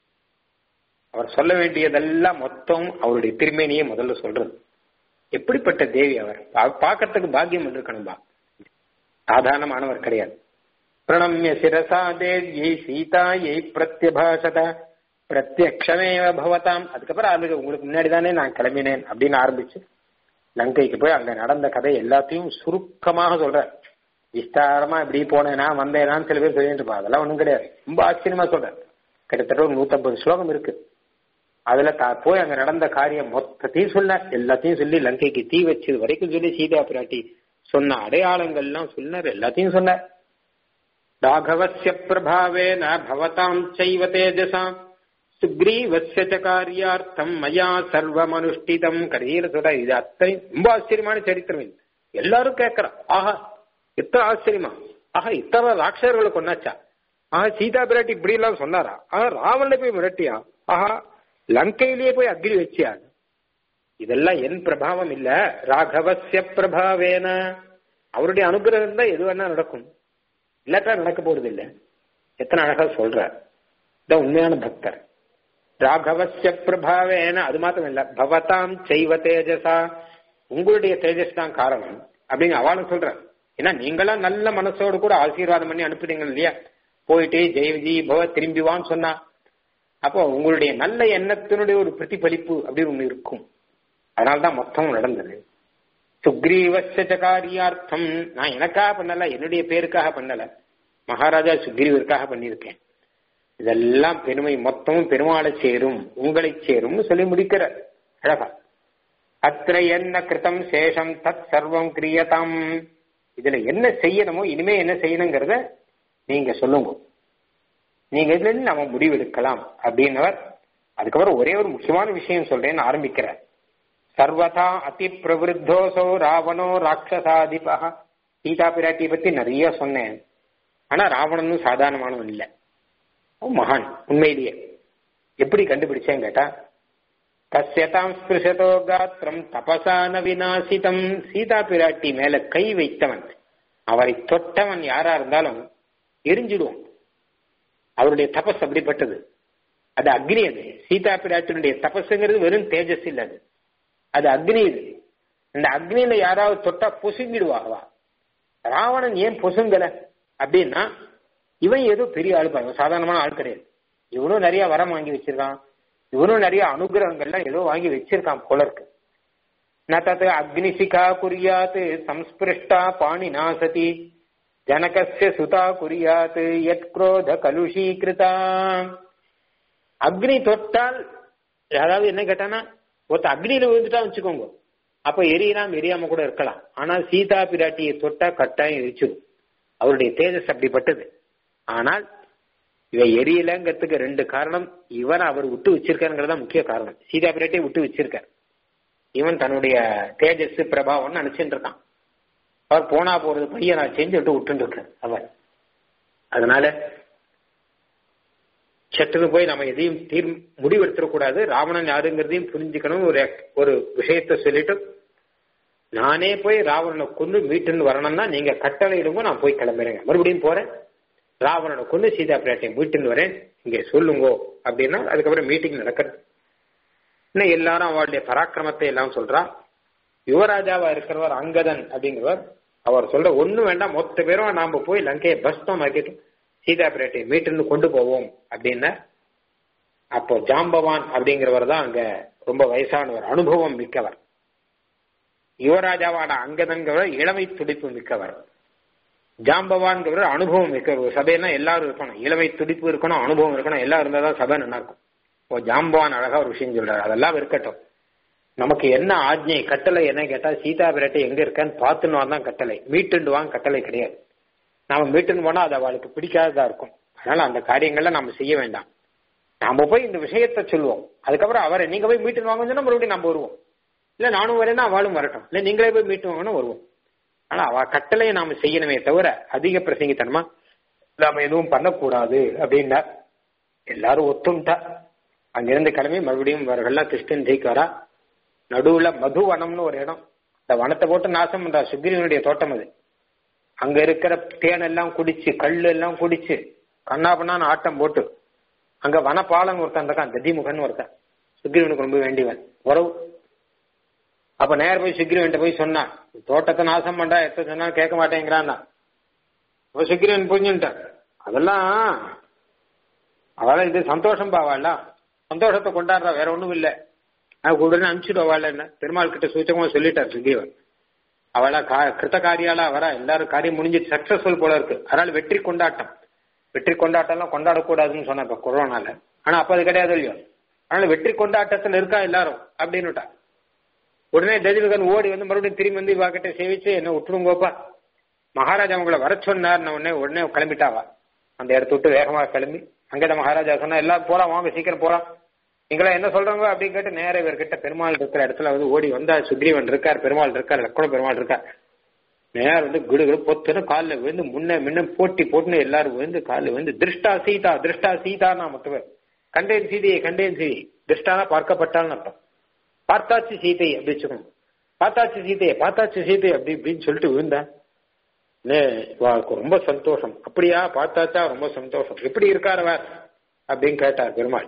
அவர் சொல்ல வேண்டியதெல்லாம் மொத்தம் அவருடைய திருமேனியே முதல்ல சொல்றது எப்படிப்பட்ட தேவி அவர் பார்க்கறதுக்கு பாக்கியம் இருக்கணும்பா சாதாரணமானவர் கிடையாது பிரணம்ய சிரசா தேவியை சீதாயை பிரத்யபாஷத பிரத்யக்ஷமேவ பவதாம் அதுக்கப்புறம் அதுக்கு உங்களுக்கு முன்னாடி தானே நான் கிளம்பினேன் அப்படின்னு ஆரம்பிச்சு லங்கைக்கு போய் அங்க நடந்த கதை எல்லாத்தையும் சுருக்கமாக சொல்ற விஸ்தாரமா இப்படி போனேனா வந்தேனான்னு சில பேர் சொல்லிட்டு இருப்பா அதெல்லாம் ஒண்ணும் கிடையாது ரொம்ப ஆச்சரியமா சொல்றேன் கிட்டத்தட்ட ஒரு நூத்தம்பது ஸ்லோகம் இருக்கு அதுல தா போய் அங்க நடந்த காரியம் மொத்தத்தையும் சொன்ன எல்லாத்தையும் சொல்லி லங்கைக்கு தீ வச்சது வரைக்கும் சொல்லி சீதா பிராட்டி சொன்ன அடையாளங்கள்லாம் சொன்னார் எல்லாத்தையும் சொன்னார் ராகவசிய பிரபாவேன பவதாம் சைவ தேஜசாம் சுக்ரீவசிய ச காரியார்த்தம் மயா சர்வமனுஷ்டிதம் கடைசியில சொல்ற இது அத்தனை ரொம்ப ஆச்சரியமான சரித்திரம் இது எல்லாரும் கேட்கறான் ஆஹா எத்தனை ஆச்சரியமா ஆஹா இத்தனை ராட்சர்களை கொண்டாச்சா ஆஹா சீதா பிராட்டி இப்படி எல்லாம் சொன்னாரா ஆஹா ராவணனை போய் மிரட்டியா ஆஹா லங்கையிலேயே போய் அக்னி வச்சியா இதெல்லாம் என் பிரபாவம் இல்ல ராகவசிய பிரபாவேன அவருடைய அனுகிரகம் தான் எது வேணா நடக்கும் இல்லாட்டா நடக்க போறது இல்ல எத்தனை அழகா சொல்ற இதான் உண்மையான பக்தர் ராகவசிய பிரபாவேன அது மாத்திரம் இல்ல பவதாம் செய்வ தேஜசா உங்களுடைய தேஜஸ் தான் காரணம் அப்படின்னு அவளும் சொல்ற ஏன்னா நீங்களாம் நல்ல மனசோடு கூட ஆசீர்வாதம் பண்ணி அனுப்புறீங்க இல்லையா போயிட்டு ஜெயவிஜி பவ திரும்பி வான்னு சொன்னா அப்போ உங்களுடைய நல்ல எண்ணத்தினுடைய ஒரு பிரதிபலிப்பு அப்படின்னு ஒண்ணு இருக்கும் அதனால்தான் மொத்தம் நடந்தது சுக்ரீவச காரியார்த்தம் நான் எனக்காக பண்ணல என்னுடைய பேருக்காக பண்ணல மகாராஜா சுக்ரீவருக்காக பண்ணியிருக்கேன் இதெல்லாம் பெருமை மொத்தமும் பெருமாளை சேரும் உங்களை சேரும்னு சொல்லி முடிக்கிற அழகா அத்திர என்ன கிருத்தம் சேஷம் தத் சர்வம் கிரியதாம் இதுல என்ன செய்யணுமோ இனிமே என்ன செய்யணுங்கிறத நீங்க சொல்லுங்க நீங்க இதுல இருந்து நம்ம முடிவெடுக்கலாம் அப்படின்னவர் அதுக்கப்புறம் ஒரே ஒரு முக்கியமான விஷயம் சொல்றேன்னு ஆரம்பிக்கிறார் சர்வதா அதி பிரவருத்தோசோ ராவணோ ராட்சசாதிபா சீதா பிராட்டியை பத்தி நிறைய சொன்னேன் ஆனா ராவணனும் சாதாரணமானவன் இல்லை மகான் உண்மையிலேயே எப்படி கண்டுபிடிச்சேன் கேட்டா கசியதாம் ஸ்பிருஷதோ காத்திரம் தபசான விநாசிதம் சீதா பிராட்டி மேல கை வைத்தவன் அவரை தொட்டவன் யாரா இருந்தாலும் எரிஞ்சிடுவான் அவருடைய தபஸ் அப்படிப்பட்டது அது அக்னி அது சீதா பிராட்டினுடைய தபஸுங்கிறது வெறும் தேஜஸ் இல்ல அது அது அக்னி இது இந்த அக்னியில யாராவது தொட்டா பொசுங்கிடுவாகவா ராவணன் ஏன் பொசுங்கல அப்படின்னா இவன் ஏதோ பெரிய ஆள் பாருங்க சாதாரணமான ஆள் கிடையாது இவனும் நிறைய வரம் வாங்கி வச்சிருக்கான் இவனும் நிறைய அனுகிரகங்கள்லாம் ஏதோ வாங்கி வச்சிருக்கான் போல இருக்கு ந தத் அக்னிசிகா குறியாத் சம்ஸ்பிருஷ்டா பாணினா சதி ஜனகஸ்ய சுதா குறியாத் யத் குரோத கலுஷீகிருதா அக்னி தொட்டால் அதாவது என்ன கேட்டானா ஒருத்த அக்னியில விழுந்துட்டா வச்சுக்கோங்க அப்ப எரியலாம் எரியாம கூட இருக்கலாம் ஆனா சீதா பிராட்டியை தொட்டா கட்டாயம் எரிச்சிடும் அவருடைய தேஜஸ் அப்படிப்பட்டது ஆனால் இவ எரியலங்கிறதுக்கு ரெண்டு காரணம் இவன் அவர் விட்டு வச்சிருக்காருங்கிறதா முக்கிய காரணம் சீதா பிராட்டியை விட்டு வச்சிருக்கார் இவன் தன்னுடைய தேஜஸ் பிரபாவம்னு நினைச்சுட்டு இருக்கான் அவர் போனா போறது பையன் நான் செஞ்சு விட்டு விட்டு இருக்கார் அவர் அதனால சட்டுன்னு போய் நம்ம எதையும் தீர் முடிவெடுத்துடக்கூடாது ராவணன் யாருங்கிறதையும் புரிஞ்சுக்கணும் ஒரு ஒரு விஷயத்த சொல்லிட்டு நானே போய் ராவணனை கொண்டு மீட்டுன்னு வரணும்னா நீங்க கட்டளை இடுங்க நான் போய் கிளம்புறேங்க மறுபடியும் போறேன் ராவணனை கொண்டு சீதா பிராட்டியை மீட்டுன்னு வரேன் இங்க சொல்லுங்கோ அப்படின்னா அதுக்கப்புறம் மீட்டிங் நடக்கிறது இன்னும் எல்லாரும் அவளுடைய பராக்கிரமத்தை எல்லாம் சொல்றா யுவராஜாவா இருக்கிறவர் அங்கதன் அப்படிங்கிறவர் அவர் சொல்ற ஒண்ணு வேண்டாம் மொத்த பேரும் நாம போய் லங்கையை பஸ்தம் ஆக்கிட்டு சீதா பிராட்டியை மீட்டுன்னு கொண்டு போவோம் அப்படின்னா அப்போ ஜாம்பவான் அப்படிங்கிறவர் தான் அங்க ரொம்ப வயசானவர் அனுபவம் மிக்கவர் யுவராஜாவான அங்கதன்கிறவர் இளமை துடிப்பு மிக்கவர் ஜாம்பவான்கிறவர் அனுபவம் மிக்கவர் சபைனா எல்லாரும் இருக்கணும் இளமை துடிப்பு இருக்கணும் அனுபவம் இருக்கணும் எல்லாம் இருந்தா தான் சபை நல்லா இருக்கும் இப்போ ஜாம்பவான் அழகா ஒரு விஷயம் சொல்றாரு அதெல்லாம் இருக்கட்டும் நமக்கு என்ன ஆஜ்ஞை கட்டளை என்ன கேட்டா சீதா பிராட்டி எங்க இருக்கான்னு பார்த்துன்னு தான் கட்டளை மீட்டுண்டு வாங்க கட்டளை கிடையாது நாம மீட்டுன்னு போனா அது அவளுக்கு பிடிக்காததா இருக்கும் அதனால அந்த காரியங்கள்ல நாம செய்ய வேண்டாம் நாம போய் இந்த விஷயத்த சொல்லுவோம் அதுக்கப்புறம் அவரை நீங்க போய் மீட்டுன்னு வாங்கன்னு சொன்னா மறுபடியும் நம்ம வருவோம் இல்ல நானும் வரேன்னா அவளும் வரட்டும் இல்ல நீங்களே போய் மீட்டு வாங்கன்னா வருவோம் ஆனா அவ கட்டளையை நாம செய்யணுமே தவிர அதிக பிரசங்கித்தனமா நாம எதுவும் பண்ணக்கூடாது அப்படின்னா எல்லாரும் ஒத்துண்டா அங்கிருந்து கிளம்பி மறுபடியும் இவர்கள்லாம் கிருஷ்ணன் ஜெயிக்கு வரா நடுவுல மதுவனம்னு ஒரு இடம் இந்த வனத்தை போட்டு நாசம் பண்றா சுக்ரீவனுடைய தோட்டம் அது அங்க இருக்கிற தேன் எல்லாம் குடிச்சு கல் எல்லாம் குடிச்சு கண்ணாபண்ணான்னு ஆட்டம் போட்டு அங்க வனபாலன் ஒருத்தன் இருக்கான் ததிமுகன் ஒருத்தன் சுக்ரீவனுக்கு ரொம்ப வேண்டியவன் உறவு அப்ப நேர போய் சுக்ரீவன் போய் சொன்னான் தோட்டத்தை நாசம் பண்றா எத்த சொன்னாலும் கேட்க மாட்டேங்கிறான் அவ சுக்கிரன் புரிஞ்சுட்டார் அதெல்லாம் அவளை இது சந்தோஷம் பாவாள சந்தோஷத்தை கொண்டாடுறா வேற ஒண்ணும் இல்ல நான் உடனே அனுப்பிச்சுடுவாள் என்ன பெருமாள் கிட்ட சூச்சகமா சொல்லிட்டார் சுக்ரீவன் அவளா கா கிருத்த காரியாலா வரா எல்லாரும் காரியம் முடிஞ்சு சக்சஸ்ஃபுல் போல இருக்கு அதனால வெற்றி கொண்டாட்டம் வெற்றி கொண்டாட்டம்லாம் கொண்டாடக்கூடாதுன்னு சொன்ன இப்ப கொரோனால ஆனா அப்ப அது கிடையாது இல்லையோ அதனால வெற்றி கொண்டாட்டத்துல இருக்கா எல்லாரும் அப்படின்னுட்டா உடனே தஜிலகன் ஓடி வந்து மறுபடியும் திரும்பி வந்து இவா கிட்ட சேவிச்சு என்ன விட்டுருங்கோப்பா மகாராஜா உங்களை வர சொன்னார் உடனே உடனே கிளம்பிட்டாவா அந்த இடத்த விட்டு வேகமா கிளம்பி அங்கேதான் மகாராஜா சொன்னா எல்லாரும் போலாம் வாங்க சீக்கிரம் போலாம் நீங்களா என்ன சொல்றாங்க அப்படின்னு கேட்டு நேர இவர்கிட்ட பெருமாள் இருக்கிற இடத்துல வந்து ஓடி வந்தா சுக்ரீவன் இருக்கார் பெருமாள் இருக்கார் லக்ஷ்மண பெருமாள் இருக்கார் நேரம் வந்து குடு குடு பொத்துன்னு காலில் விழுந்து முன்ன முன்ன போட்டி போட்டுன்னு எல்லாரும் விழுந்து காலில் விழுந்து திருஷ்டா சீதா திருஷ்டா சீதா நான் மட்டும் கண்டேன் சீதையை கண்டேன் சீதை திருஷ்டானா பார்க்கப்பட்டால்னு அர்த்தம் பார்த்தாச்சு சீதை அப்படி வச்சுக்கணும் பார்த்தாச்சு சீதையை பார்த்தாச்சு சீதை அப்படி இப்படின்னு சொல்லிட்டு விழுந்தேன் ரொம்ப சந்தோஷம் அப்படியா பார்த்தாச்சா ரொம்ப சந்தோஷம் எப்படி இருக்கார் அவர் அப்படின்னு கேட்டார் பெருமாள்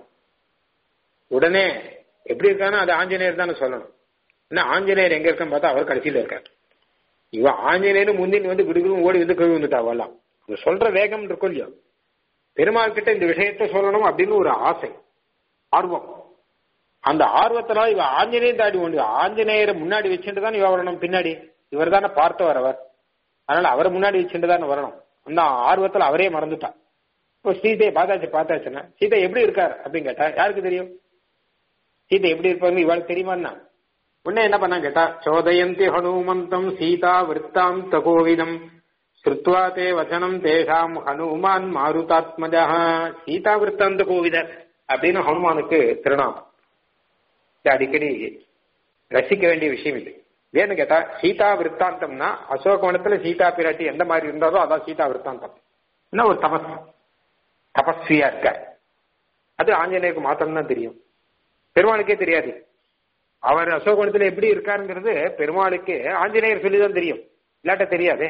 உடனே எப்படி இருக்கானோ அது ஆஞ்சநேயர் தானே சொல்லணும் என்ன ஆஞ்சநேயர் எங்க இருக்கான்னு பார்த்தா அவர் கடைசியில இருக்கார் இவன் ஆஞ்சநேயர் முந்தின் வந்து விடுகளும் ஓடி வந்து கழுவி வந்துட்டாவெல்லாம் சொல்ற வேகம் இருக்கும் இல்லையோ பெருமாள் கிட்ட இந்த விஷயத்த சொல்லணும் அப்படின்னு ஒரு ஆசை ஆர்வம் அந்த ஆர்வத்தினால இவ ஆஞ்சநேயர் தாடி ஒன்று ஆஞ்சநேயரை முன்னாடி வச்சுட்டு தான் இவ வரணும் பின்னாடி இவர் தானே பார்த்தவர் அவர் அதனால அவரை முன்னாடி வச்சுட்டு தானே வரணும் அந்த ஆர்வத்துல அவரே மறந்துட்டா இப்போ சீதையை பார்த்தாச்சு பார்த்தாச்சுன்னா சீதை எப்படி இருக்கார் அப்படின்னு கேட்டா யாருக்கு தெரியும் சீதை எப்படி இருப்பாங்க இவளுக்கு தெரியுமான்னா உடனே என்ன பண்ணா கேட்டா சோதயந்தி ஹனுமந்தம் சீதா விற்த்தாந்த கோவிதம் ஸ்ருத்வா தே வச்சனம் தேஷாம் ஹனுமான் மாருதாத்மஜா சீதா விற்த்தாந்த கோவிதர் அப்படின்னு ஹனுமானுக்கு திருநாமம் இது அடிக்கடி ரசிக்க வேண்டிய விஷயம் இல்லை ஏன்னு கேட்டா சீதா விற்த்தாந்தம்னா அசோகவனத்துல சீதா பிராட்டி எந்த மாதிரி இருந்தாரோ அதான் சீதா விற்த்தாந்தம் என்ன ஒரு தபஸ் தபஸ்வியா இருக்க அது ஆஞ்சநேயருக்கு மாத்திரம் தான் தெரியும் பெருமாளுக்கே தெரியாது அவர் அசோகவனத்துல எப்படி இருக்காருங்கிறது பெருமாளுக்கு ஆஞ்சநேயர் சொல்லிதான் தெரியும் இல்லாட்ட தெரியாதே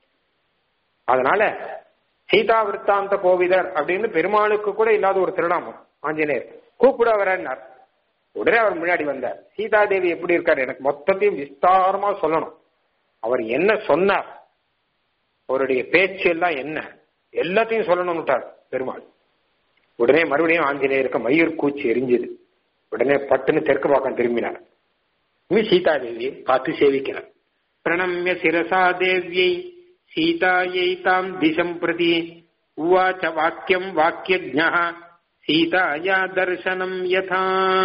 அதனால சீதா விற்த்தாந்த கோவிதர் அப்படின்னு பெருமாளுக்கு கூட இல்லாத ஒரு திருநாமம் ஆஞ்சநேயர் கூப்பிட வரன்னார் உடனே அவர் முன்னாடி வந்தார் சீதா தேவி எப்படி இருக்காரு எனக்கு மொத்தத்தையும் விஸ்தாரமா சொல்லணும் அவர் என்ன சொன்னார் அவருடைய பேச்சு எல்லாம் என்ன எல்லாத்தையும் சொல்லணும்னுட்டார் பெருமாள் உடனே மறுபடியும் ஆஞ்சநேயருக்கு மயூர் கூச்சி எரிஞ்சது உடனே பட்டுன்னு தெற்கு பக்கம் திரும்பினார் சீதா தேவியை பார்த்து சேவிக்கிறார் பிரணம்ய சிரசா தேவியை சீதாயை தாம் திசம் பிரதி உவாச்ச வாக்கியம் வாக்கியஜா சீதாயா தர்சனம் யதா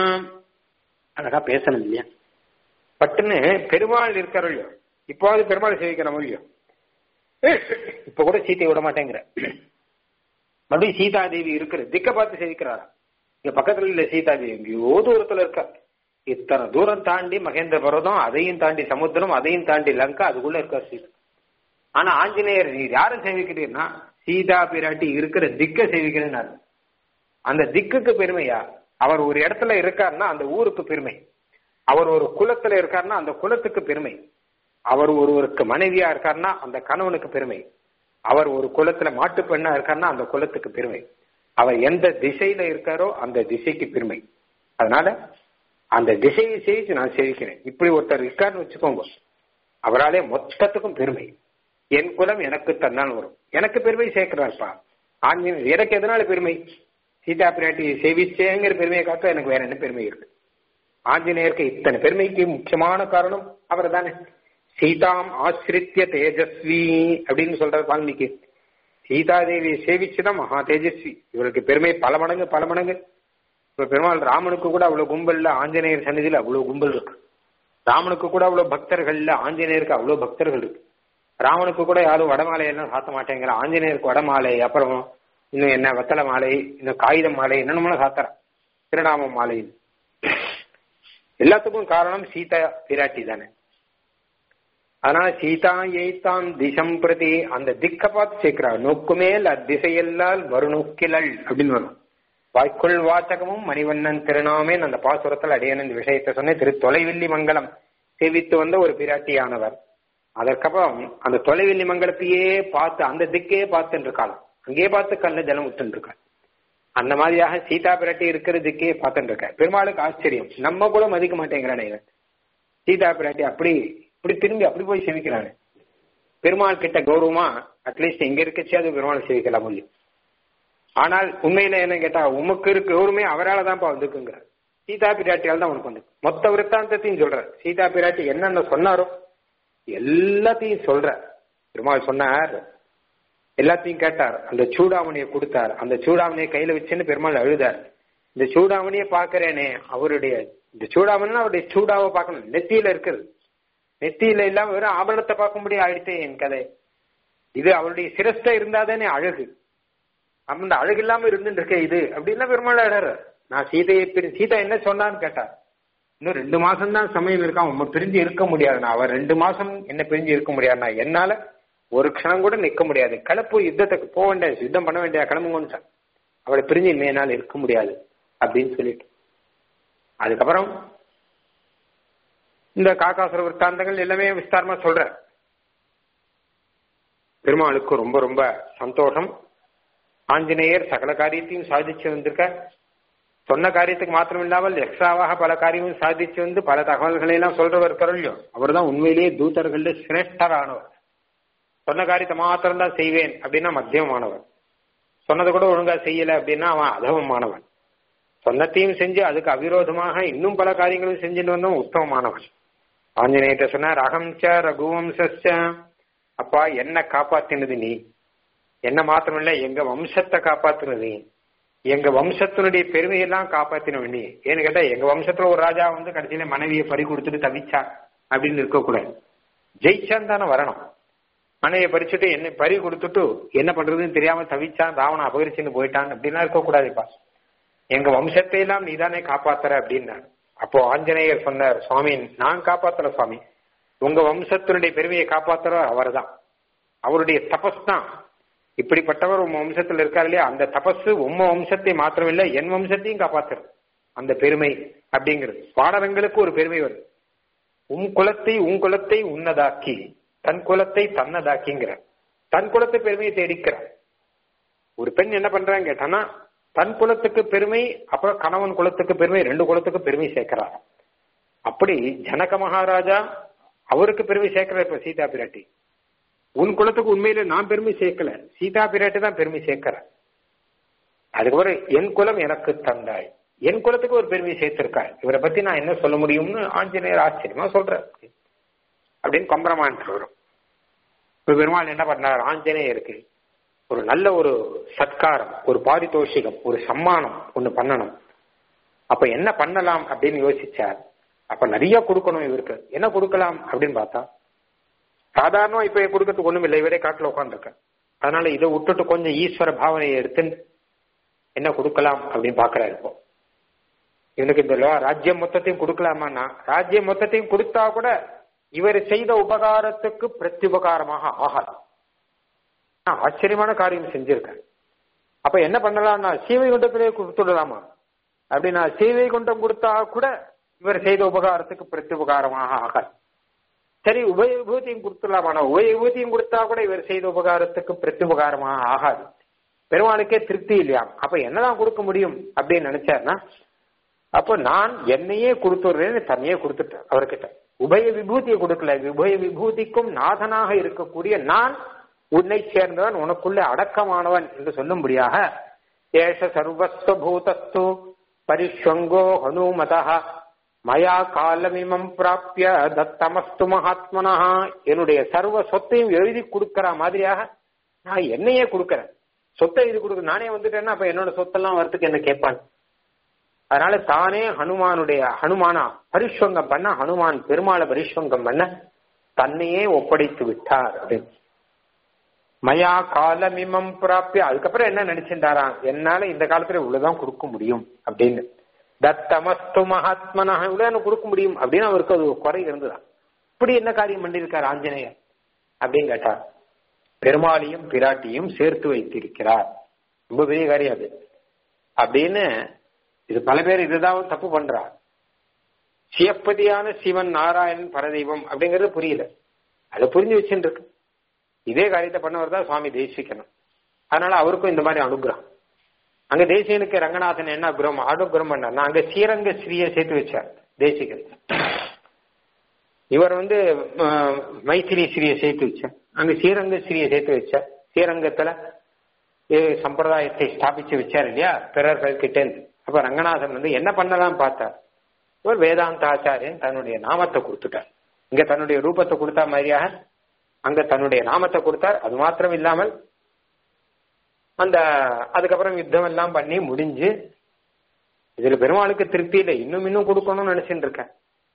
அழகா பேசணும் இல்லையா பட்டுன்னு பெருமாள் இருக்கிற இல்லையோ இப்போது பெருமாள் சேவிக்கிறோம் இல்லையோ இப்ப கூட சீத்தையை விட மாட்டேங்கிற மறுபடியும் சீதா தேவி இருக்கிற திக்க பார்த்து சேவிக்கிறாரா இங்க பக்கத்துல இல்ல சீதா தேவி எங்கேயோ தூரத்துல இருக்கா இத்தனை தூரம் தாண்டி மகேந்திர பர்வதம் அதையும் தாண்டி சமுத்திரம் அதையும் தாண்டி லங்கா அதுக்குள்ள இருக்கா சீதா ஆனா ஆஞ்சநேயர் நீ யாரை சேவிக்கிறீர்னா சீதா பிராட்டி இருக்கிற திக்க சேவிக்கிறேன்னு அந்த திக்குக்கு பெருமையா அவர் ஒரு இடத்துல இருக்காருன்னா அந்த ஊருக்கு பெருமை அவர் ஒரு குலத்துல இருக்காருன்னா அந்த குலத்துக்கு பெருமை அவர் ஒருவருக்கு மனைவியா இருக்காருன்னா அந்த கணவனுக்கு பெருமை அவர் ஒரு குலத்துல மாட்டு பெண்ணா இருக்காருன்னா அந்த குலத்துக்கு பெருமை அவர் எந்த திசையில இருக்காரோ அந்த திசைக்கு பெருமை அதனால அந்த திசையை செய்து நான் சேவிக்கிறேன் இப்படி ஒருத்தர் இருக்காருன்னு வச்சுக்கோங்க அவராலே மொத்தத்துக்கும் பெருமை என் குலம் எனக்கு தன்னால் வரும் எனக்கு பெருமை சேர்க்கிறார்ப்பா ஆஞ்சநேயர் எனக்கு எதனால பெருமை சீதா பிராட்டி சேவிச்சேங்கிற பெருமையை காட்ட எனக்கு வேற என்ன பெருமை இருக்கு ஆஞ்சநேயருக்கு இத்தனை பெருமைக்கு முக்கியமான காரணம் அவர் தானே சீதாம் ஆசிரித்திய தேஜஸ்வி அப்படின்னு சொல்றாரு வால்மீகி சீதாதேவியை சேவிச்சுதான் மகா தேஜஸ்வி இவருக்கு பெருமை பல மடங்கு பல மடங்கு இப்ப பெருமாள் ராமனுக்கு கூட அவ்வளவு கும்பல்ல ஆஞ்சநேயர் சன்னிதியில் அவ்வளவு கும்பல் இருக்கு ராமனுக்கு கூட அவ்வளவு பக்தர்கள் இல்ல ஆஞ்சநேயருக்கு அவ்வளவு பக்தர்கள் இருக்கு ராமனுக்கு கூட யாரும் வடமாலையெல்லாம் சாத்த மாட்டேங்கிற ஆஞ்சநேயருக்கு வடமாலை அப்புறம் இன்னும் என்ன வெத்தலை மாலை இன்னும் காகித மாலை என்னென்னமோ சாத்துற திருநாம மாலை எல்லாத்துக்கும் காரணம் சீதா பிராட்டி தானே அதனால சீதா எய்தான் திசம் பிரதி அந்த திக்க பார்த்து சேர்க்கிறார் நோக்குமேல் அத்திசையெல்லால் வருநோக்கிலள் அப்படின்னு வரும் வாய்க்குள் வாச்சகமும் மணிவண்ணன் திருநாமேன் அந்த பாசுரத்தில் அடியன் இந்த விஷயத்தை சொன்னேன் திரு தொலைவில்லி மங்கலம் சேவித்து வந்த ஒரு பிராட்டியானவர் அதற்கப்புறம் அந்த தொலைவில்லி மங்கலத்தையே பார்த்து அந்த திக்கே பார்த்துட்டு இருக்காள் அங்கேயே பார்த்து கல்ல ஜலம் விட்டு இருக்காள் அந்த மாதிரியாக சீதா பிராட்டி இருக்கிற திக்கே பார்த்துட்டு இருக்க பெருமாளுக்கு ஆச்சரியம் நம்ம கூட மதிக்க மாட்டேங்கிறானே இவன் சீதா பிராட்டி அப்படி இப்படி திரும்பி அப்படி போய் செவிக்கிறானே பெருமாள் கிட்ட கௌரவமா அட்லீஸ்ட் இங்க இருக்கச்சே அது பெருமாளை சேவிக்கலாம் முடியும் ஆனால் உண்மையில என்ன கேட்டா உமக்கு இருக்கு எவருமே அவரால தான்ப்பா வந்துக்குங்கிற சீதா பிராட்டியால் தான் உனக்கு வந்து மொத்த விற்த்தாந்தத்தையும் சொல்ற சீதா பிராட்டி என்னென்ன சொன்னாரோ எல்லாத்தையும் சொல்ற பெருமாள் சொன்னார் எல்லாத்தையும் கேட்டார் அந்த சூடாமணியை கொடுத்தார் அந்த சூடாமணியை கையில வச்சுன்னு பெருமாள் அழுதார் இந்த சூடாமணியை பாக்குறேனே அவருடைய இந்த சூடாமணி அவருடைய சூடாவை பார்க்கணும் நெத்தியில இருக்குது நெத்தியில இல்லாம வெறும் ஆபரணத்தை பார்க்க முடியும் ஆயிடுச்சே என் கதை இது அவருடைய சிரஸ்ட இருந்தாதானே அழகு அந்த அழகு இல்லாம இருந்துட்டு இருக்க இது அப்படின்னா பெருமாள் அழற நான் சீதையை பிரி சீதா என்ன சொன்னான்னு கேட்டார் இன்னும் ரெண்டு மாசம் தான் சமயம் இருக்கான் உங்க பிரிஞ்சு இருக்க முடியாது நான் அவர் ரெண்டு மாசம் என்ன பிரிஞ்சு இருக்க முடியாதுண்ணா என்னால ஒரு க்ஷணம் கூட நிக்க முடியாது கிளப்பு யுத்தத்துக்கு போக வேண்டிய யுத்தம் பண்ண வேண்டிய கிளம்புங்கன்னு அவளை பிரிஞ்சு இனிமே என்னால் இருக்க முடியாது அப்படின்னு சொல்லிட்டு அதுக்கப்புறம் இந்த காக்காசுர விற்த்தாந்தங்கள் எல்லாமே விஸ்தாரமா சொல்ற பெருமாளுக்கு ரொம்ப ரொம்ப சந்தோஷம் ஆஞ்சநேயர் சகல காரியத்தையும் சாதிச்சு வந்திருக்க சொன்ன காரியத்துக்கு மாத்திரம் இல்லாமல் எக்ஸ்ட்ராவாக பல காரியமும் சாதிச்சு வந்து பல தகவல்களை எல்லாம் சொல்றவர் இருக்கிறோம் அவர் தான் உண்மையிலேயே தூதர்கள்ல சிரேஷ்டரானவர் சொன்ன காரியத்தை மாத்திரம் தான் செய்வேன் அப்படின்னா மத்தியமானவன் சொன்னதை கூட ஒழுங்கா செய்யல அப்படின்னா அவன் அதவமானவன் சொன்னத்தையும் செஞ்சு அதுக்கு அவிரோதமாக இன்னும் பல காரியங்களும் செஞ்சுட்டு வந்தவன் உத்தமமானவன் ஆஞ்சநேயர்கிட்ட சொன்னார் அகம் ச ரகுவம்ச அப்பா என்ன காப்பாத்தினது நீ என்ன மாத்திரம் இல்ல எங்க வம்சத்தை காப்பாத்துனது நீ எங்க வம்சத்தினுடைய பெருமையெல்லாம் காப்பாத்தினவன் நீ ஏன்னு கேட்டா எங்க வம்சத்துல ஒரு ராஜா வந்து கடைசியில மனைவியை பறி கொடுத்துட்டு தவிச்சா அப்படின்னு இருக்கக்கூடாது ஜெயிச்சான் தானே வரணும் மனைவியை பறிச்சுட்டு என்ன பறி கொடுத்துட்டு என்ன பண்றதுன்னு தெரியாம தவிச்சான் ராவணன் அபகரிச்சுன்னு போயிட்டான் அப்படின்னா இருக்கக்கூடாதுப்பா எங்க வம்சத்தை எல்லாம் நீதானே காப்பாத்துற அப்படின்னாரு அப்போ ஆஞ்சநேயர் சொன்னார் சுவாமி நான் காப்பாத்துற சுவாமி உங்க வம்சத்தினுடைய பெருமையை காப்பாத்துறவர் அவர் தான் அவருடைய தபஸ் தான் இப்படிப்பட்டவர் உங்க வம்சத்தில் இருக்காரு இல்லையா அந்த தபஸ் உம்ம வம்சத்தை மாத்திரமில்லை என் வம்சத்தையும் காப்பாத்துறது அந்த பெருமை அப்படிங்கிறது வானரங்களுக்கு ஒரு பெருமை வருது உன் குலத்தை உன் குலத்தை உன்னதாக்கி தன் குலத்தை தன்னதாக்கிங்கிற தன் குலத்தை பெருமையை தேடிக்கிறார் ஒரு பெண் என்ன பண்றாங்க கேட்டானா தன் குலத்துக்கு பெருமை அப்புறம் கணவன் குலத்துக்கு பெருமை ரெண்டு குலத்துக்கு பெருமை சேர்க்கிறார் அப்படி ஜனக மகாராஜா அவருக்கு பெருமை சேர்க்கிற இப்ப சீதா பிராட்டி உன் குலத்துக்கு உண்மையில நான் பெருமை சேர்க்கல சீதா பிராட்டி தான் பெருமை சேர்க்கிற அதுக்கப்புறம் என் குலம் எனக்கு தந்தாய் என் குலத்துக்கு ஒரு பெருமை சேர்த்திருக்காள் இவரை பத்தி நான் என்ன சொல்ல முடியும்னு ஆஞ்சநேயர் ஆச்சரியமா சொல்ற அப்படின்னு கம்பரமான் வரும் இப்ப பெருமாள் என்ன பண்ணார் ஆஞ்சநேயருக்கு ஒரு நல்ல ஒரு சத்காரம் ஒரு பாரிதோஷிகம் ஒரு சம்மானம் ஒண்ணு பண்ணணும் அப்ப என்ன பண்ணலாம் அப்படின்னு யோசிச்சார் அப்ப நிறைய கொடுக்கணும் இவருக்கு என்ன கொடுக்கலாம் அப்படின்னு பார்த்தா சாதாரணமா இப்ப கொடுக்கறதுக்கு ஒண்ணும் இல்லை இவரே காட்டுல உட்காந்துருக்க அதனால இதை விட்டுட்டு கொஞ்சம் ஈஸ்வர பாவனையை எடுத்து என்ன கொடுக்கலாம் அப்படின்னு பாக்குறாரு இப்போ இவனுக்கு இந்த ராஜ்யம் மொத்தத்தையும் கொடுக்கலாமான்னா ராஜ்யம் மொத்தத்தையும் கொடுத்தா கூட இவர் செய்த உபகாரத்துக்கு பிரத்யுபகாரமாக ஆகாது ஆச்சரியமான காரியம் செஞ்சிருக்காரு அப்ப என்ன பண்ணலாம்னா சீவை குண்டத்திலே கொடுத்துடலாமா அப்படின்னா சீவை குண்டம் கொடுத்தா கூட இவர் செய்த உபகாரத்துக்கு பிரத்யுபகாரமாக ஆகாது சரி உபய விபூதியும் கொடுத்துடலாமா உபய விபூதியும் கொடுத்தா கூட இவர் செய்த உபகாரத்துக்கு பிரத்யுபகாரமாக ஆகாது பெருமாளுக்கே திருப்தி இல்லையா அப்ப என்னதான் கொடுக்க முடியும் அப்படின்னு நினைச்சாருன்னா அப்ப நான் என்னையே கொடுத்துடுறேன்னு தன்னையே கொடுத்துட்டேன் அவர்கிட்ட உபய விபூதியை கொடுக்கல உபய விபூதிக்கும் நாதனாக இருக்கக்கூடிய நான் உன்னை சேர்ந்தவன் உனக்குள்ளே அடக்கமானவன் என்று சொல்லும்படியாக ஏஷ சர்வஸ்வ பூதஸ்து பரிஷ்வங்கோ ஹனுமதா மயா காலமிமம் பிராப்பிய தத்தமஸ்து மகாத்மனா என்னுடைய சர்வ சொத்தையும் எழுதி கொடுக்கிற மாதிரியாக நான் என்னையே கொடுக்கறேன் சொத்தை எழுதி கொடுக்க நானே வந்துட்டேன்னா அப்ப என்னோட சொத்தெல்லாம் வரத்துக்கு என்ன கேட்பான் அதனால தானே ஹனுமானுடைய ஹனுமானா பரிஷ்வங்கம் பண்ண ஹனுமான் பெருமாளை பரிஷ்வங்கம் பண்ண தன்னையே ஒப்படைத்து விட்டார் அப்படின்னு மயா காலமிமம் பிராப்பிய அதுக்கப்புறம் என்ன நினைச்சிருந்தாராம் என்னால இந்த காலத்துல இவ்வளவுதான் கொடுக்க முடியும் அப்படின்னு தத்தமஸ்து மகாத்மனா இவ்வளவு கொடுக்க முடியும் அப்படின்னு அவருக்கு அது குறை இருந்துதான் இப்படி என்ன காரியம் பண்ணிருக்கார் ஆஞ்சநேயர் அப்படின்னு கேட்டார் பெருமாளையும் பிராட்டியும் சேர்த்து வைத்திருக்கிறார் ரொம்ப பெரிய காரியம் அது அப்படின்னு இது பல பேர் இதுதான் தப்பு பண்றார் சிவப்பதியான சிவன் நாராயணன் பரதெய்வம் அப்படிங்கிறது புரியல அதை புரிஞ்சு வச்சுட்டு இருக்கு இதே காரியத்தை பண்ணவர் தான் சுவாமி தேசிக்கணும் அதனால அவருக்கும் இந்த மாதிரி அனுகிரகம் அங்க தேசியனுக்கு ரங்கநாதன் என்ன அனுகிரகம் அனுகிரகம் பண்ணார் அங்க ஸ்ரீரங்க ஸ்ரீயை சேர்த்து வச்சார் தேசிகன் இவர் வந்து மைத்திரி ஸ்ரீயை சேர்த்து வச்சார் அங்க ஸ்ரீரங்க ஸ்ரீயை சேர்த்து வச்சார் ஸ்ரீரங்கத்துல ஏ சம்பிரதாயத்தை ஸ்தாபிச்சு வச்சார் இல்லையா பிறர்கள் கிட்ட இருந்து அப்ப ரங்கநாதன் வந்து என்ன பண்ணலாம் பார்த்தார் ஒரு வேதாந்த ஆச்சாரியன் தன்னுடைய நாமத்தை கொடுத்துட்டார் இங்க தன்னுடைய ரூபத்தை கொடுத்தா மாதிரியாக அங்க தன்னுடைய நாமத்தை கொடுத்தார் அது மாத்திரம் இல்லாமல் அந்த அதுக்கப்புறம் யுத்தம் எல்லாம் பண்ணி முடிஞ்சு இதுல பெருமாளுக்கு திருப்தி இல்லை இன்னும் இன்னும் கொடுக்கணும்னு நினைச்சுட்டு இருக்கேன்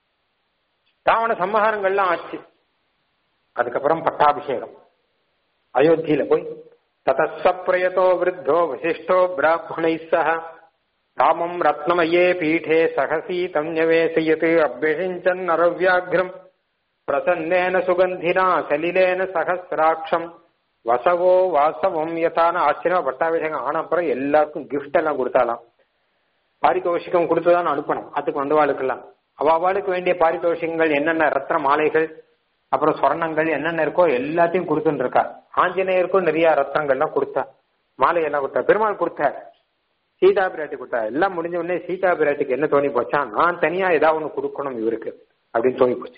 ராவண சம்மகாரங்கள்லாம் ஆச்சு அதுக்கப்புறம் பட்டாபிஷேகம் அயோத்தியில போய் ததசப்பிரயதோ விருத்தோ வசிஷ்டோ பிராமணை சக ராமம் ரத்னமயே பீఠே சகசீதம் ஞவேசயத் அபிஷிஞ்சன் நரவியாகிரம் பிரசன்னேன சுகந்தினா சலிலேன சகசிராட்சம் வசவோ வாசவம் யதான ஆச்சரியமா பட்டாபிஷேகம் ஆன அப்புறம் எல்லாருக்கும் கிஃப்ட் எல்லாம் கொடுத்தாலாம் பாரிதோஷிகம் கொடுத்துதான் அனுப்பணும் அதுக்கு வந்தவாளுக்கெல்லாம் அவாளுக்கு வேண்டிய பாரிதோஷிகங்கள் என்னென்ன ரத்ன மாலைகள் அப்புறம் சொர்ணங்கள் என்னென்ன இருக்கோ எல்லாத்தையும் கொடுத்துட்டு இருக்கா ஆஞ்சநேயருக்கும் நிறைய ரத்னங்கள்லாம் கொடுத்தா மாலையெல்லாம் கொடுத்தா பெருமாள் கொடுத்தார் சீதா பிராட்டி கொடுத்தா எல்லாம் முடிஞ்ச உடனே சீதா பிராட்டிக்கு என்ன தோணி போச்சா நான் தனியா ஏதாவது ஒண்ணு கொடுக்கணும் இவருக்கு அப்படின்னு தோணி போச்சு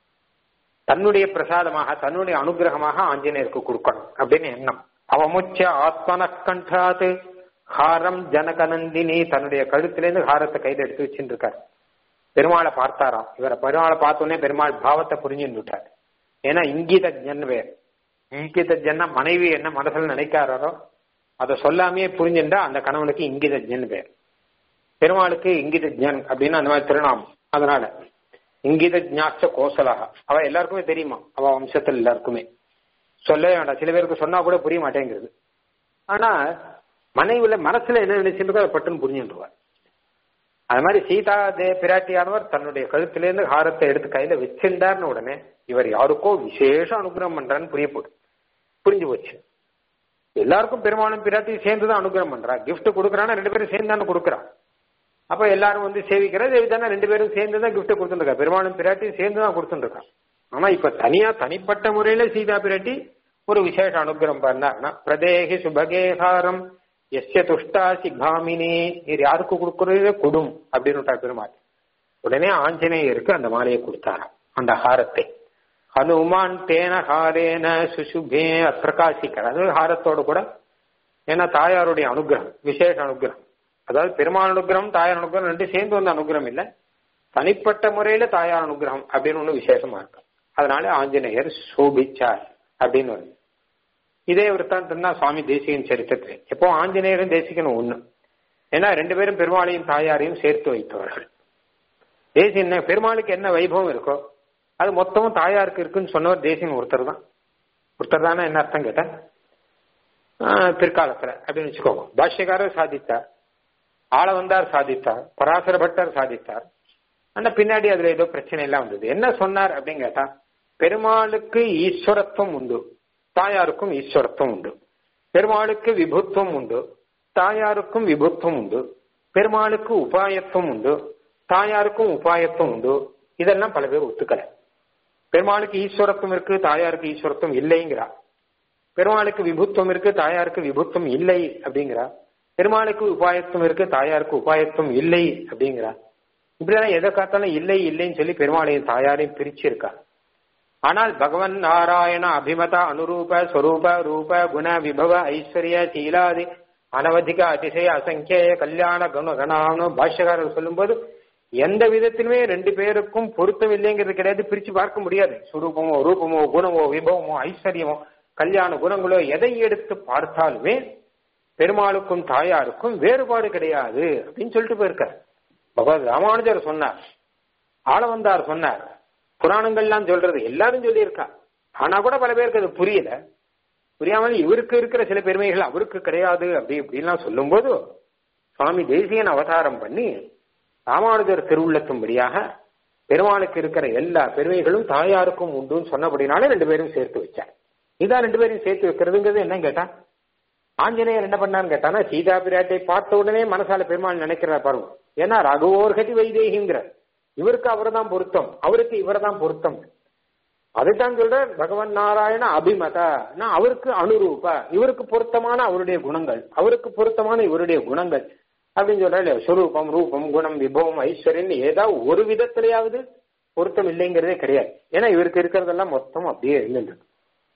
தன்னுடைய பிரசாதமாக தன்னுடைய அனுகிரகமாக ஆஞ்சநேயருக்கு கொடுக்கணும் அப்படின்னு எண்ணம் அவமுச்ச ஆத்மன கண்டாது ஹாரம் ஜனகநந்தினி தன்னுடைய கழுத்திலேருந்து ஹாரத்தை கையில எடுத்து வச்சுட்டு இருக்காரு பெருமாளை பார்த்தாராம் இவரை பெருமாளை பார்த்தோன்னே பெருமாள் பாவத்தை புரிஞ்சுட்டு விட்டார் ஏன்னா இங்கீத ஜன் வேர் இங்கித ஜன்னா மனைவி என்ன மனசுல நினைக்காரோ அதை சொல்லாமே புரிஞ்சுட்டா அந்த கணவனுக்கு இங்கித ஜன் பேர் பெருமாளுக்கு இங்கித ஜன் அப்படின்னு அந்த மாதிரி திருநாமம் அதனால இங்கித ஜாச்ச கோசலாக அவ எல்லாருக்குமே தெரியுமா அவ வம்சத்துல எல்லாருக்குமே சொல்லவே வேண்டாம் சில பேருக்கு சொன்னா கூட புரிய மாட்டேங்கிறது ஆனா மனைவில மனசுல என்ன நினைச்சிருக்கோ அதை பட்டுன்னு புரிஞ்சுருவார் அது மாதிரி சீதா தே பிராட்டியானவர் தன்னுடைய கழுத்திலேருந்து ஹாரத்தை எடுத்து கையில வச்சிருந்தார்னு உடனே இவர் யாருக்கோ விசேஷ அனுகிரகம் பண்றான்னு புரிய போடு புரிஞ்சு போச்சு எல்லாருக்கும் பெருமாளும் பிராட்டியும் சேர்ந்து தான் அனுகிரகம் பண்றா கிஃப்ட் கொடுக்குறான்னா ரெண்டு பேரும் சேர்ந்து தானே கொடுக்குறான் அப்ப எல்லாரும் வந்து சேவிக்கிற தேவி தானே ரெண்டு பேரும் சேர்ந்து தான் கிஃப்ட் கொடுத்துருக்கா பெருமாளும் பிராட்டியும் சேர்ந்து தான் கொடுத்துருக்கான் ஆனா இப்ப தனியா தனிப்பட்ட முறையில சீதா பிராட்டி ஒரு விசேஷ அனுகிரகம் பண்ணார்னா பிரதேகி சுபகேகாரம் எஸ்ய துஷ்டாசி பாமினி நீர் யாருக்கு கொடுக்கறது கொடும் அப்படின்னு பெருமாள் உடனே ஆஞ்சநேயருக்கு அந்த மாலையை கொடுத்தாராம் அந்த ஹாரத்தை ஹனுமான் தேன ஹாரேன சுசுபே பிரகாசிக்கிற அது ஹாரத்தோட கூட ஏன்னா தாயாருடைய அனுகிரகம் விசேஷ அனுகிரகம் அதாவது பெருமாள் அனுகிரகம் தாயார் அனுகிரகம் ரெண்டு சேர்ந்து வந்த அனுகிரகம் இல்ல தனிப்பட்ட முறையில தாயார் அனுகிரகம் அப்படின்னு ஒண்ணு விசேஷமா இருக்கு அதனால ஆஞ்சநேயர் சோபிச்சார் அப்படின்னு வருது இதே விற்த்தாந்தம் தான் சுவாமி தேசிகன் சரித்திரத்தில் எப்போ ஆஞ்சநேயரும் தேசிகனும் ஒண்ணு ஏன்னா ரெண்டு பேரும் பெருமாளையும் தாயாரையும் சேர்த்து வைத்தவர்கள் தேசியன் பெருமாளுக்கு என்ன வைபவம் இருக்கோ அது மொத்தமும் தாயாருக்கு இருக்குன்னு சொன்னவர் தேசியன் ஒருத்தர் தான் ஒருத்தர் தானே என்ன அர்த்தம் கேட்டேன் பிற்காலத்துல அப்படின்னு வச்சுக்கோங்க பாஷ்யக்காரர் சாதித்தார் ஆள வந்தார் சாதித்தார் பராசர பட்டர் சாதித்தார் ஆனா பின்னாடி அதுல ஏதோ பிரச்சனை எல்லாம் வந்தது என்ன சொன்னார் அப்படின்னு கேட்டா பெருமாளுக்கு ஈஸ்வரத்துவம் உண்டு தாயாருக்கும் ஈஸ்வரத்துவம் உண்டு பெருமாளுக்கு விபுத்துவம் உண்டு தாயாருக்கும் விபுத்துவம் உண்டு பெருமாளுக்கு உபாயத்துவம் உண்டு தாயாருக்கும் உபாயத்துவம் உண்டு இதெல்லாம் பல பேர் ஒத்துக்கல பெருமாளுக்கு ஈஸ்வரத்துவம் இருக்கு தாயாருக்கு ஈஸ்வரத்துவம் இல்லைங்கிறா பெருமாளுக்கு விபுத்துவம் இருக்கு தாயாருக்கு விபுத்துவம் இல்லை அப்படிங்கிறா பெருமாளுக்கு உபாயத்துவம் இருக்கு தாயாருக்கு உபாயத்துவம் இல்லை அப்படிங்கிறா இப்படிதான் எதை காத்தாலும் இல்லை இல்லைன்னு சொல்லி பெருமாளையும் தாயாரையும் பிரிச்சிருக்கா ஆனால் பகவன் நாராயண அபிமத அனுரூப ஸ்வரூப ரூப குண விபவ ஐஸ்வர்ய சீலாதி அனவதிக அதிசய அசங்கிய கல்யாண குண கணானு பாஷ்யக்காரர் சொல்லும்போது எந்த விதத்திலுமே ரெண்டு பேருக்கும் பொருத்தம் இல்லைங்கிறது கிடையாது பிரிச்சு பார்க்க முடியாது சுரூபமோ ரூபமோ குணமோ விபவமோ ஐஸ்வர்யமோ கல்யாண குணங்களோ எதை எடுத்து பார்த்தாலுமே பெருமாளுக்கும் தாயாருக்கும் வேறுபாடு கிடையாது அப்படின்னு சொல்லிட்டு போயிருக்கார் பகவத் ராமானுஜர் சொன்னார் ஆளவந்தார் சொன்னார் புராணங்கள்லாம் சொல்றது எல்லாரும் சொல்லியிருக்கா ஆனா கூட பல பேருக்கு அது புரியல புரியாமல் இவருக்கு இருக்கிற சில பெருமைகள் அவருக்கு கிடையாது அப்படி இப்படின்லாம் சொல்லும்போது சுவாமி தேசியன் அவதாரம் பண்ணி ராமானுஜர் திருவுள்ளத்தும்படியாக பெருமாளுக்கு இருக்கிற எல்லா பெருமைகளும் தாயாருக்கும் உண்டுன்னு சொன்னபடினால ரெண்டு பேரும் சேர்த்து வச்சார் இதான் ரெண்டு பேரும் சேர்த்து வைக்கிறதுங்கிறது என்ன கேட்டா ஆஞ்சநேயர் என்ன பண்ணான்னு கேட்டானா சீதா பிராட்டை பார்த்த உடனே மனசால பெருமாள் நினைக்கிறார் பாருங்க ஏன்னா ரகுவோர்கதி வைதேகிங்கிற இவருக்கு அவர் தான் பொருத்தம் அவருக்கு இவர் தான் பொருத்தம் அதுதான் சொல்ற பகவான் நாராயண அபிமத அவருக்கு அனுரூப இவருக்கு பொருத்தமான அவருடைய குணங்கள் அவருக்கு பொருத்தமான இவருடைய குணங்கள் அப்படின்னு சொல்ற இல்லையா ஸ்வரூபம் ரூபம் குணம் விபவம் ஐஸ்வர்யம் ஏதாவது ஒரு விதத்திலேயாவது பொருத்தம் இல்லைங்கிறதே கிடையாது ஏன்னா இவருக்கு இருக்கிறதெல்லாம் மொத்தம் அப்படியே இருந்துருக்கு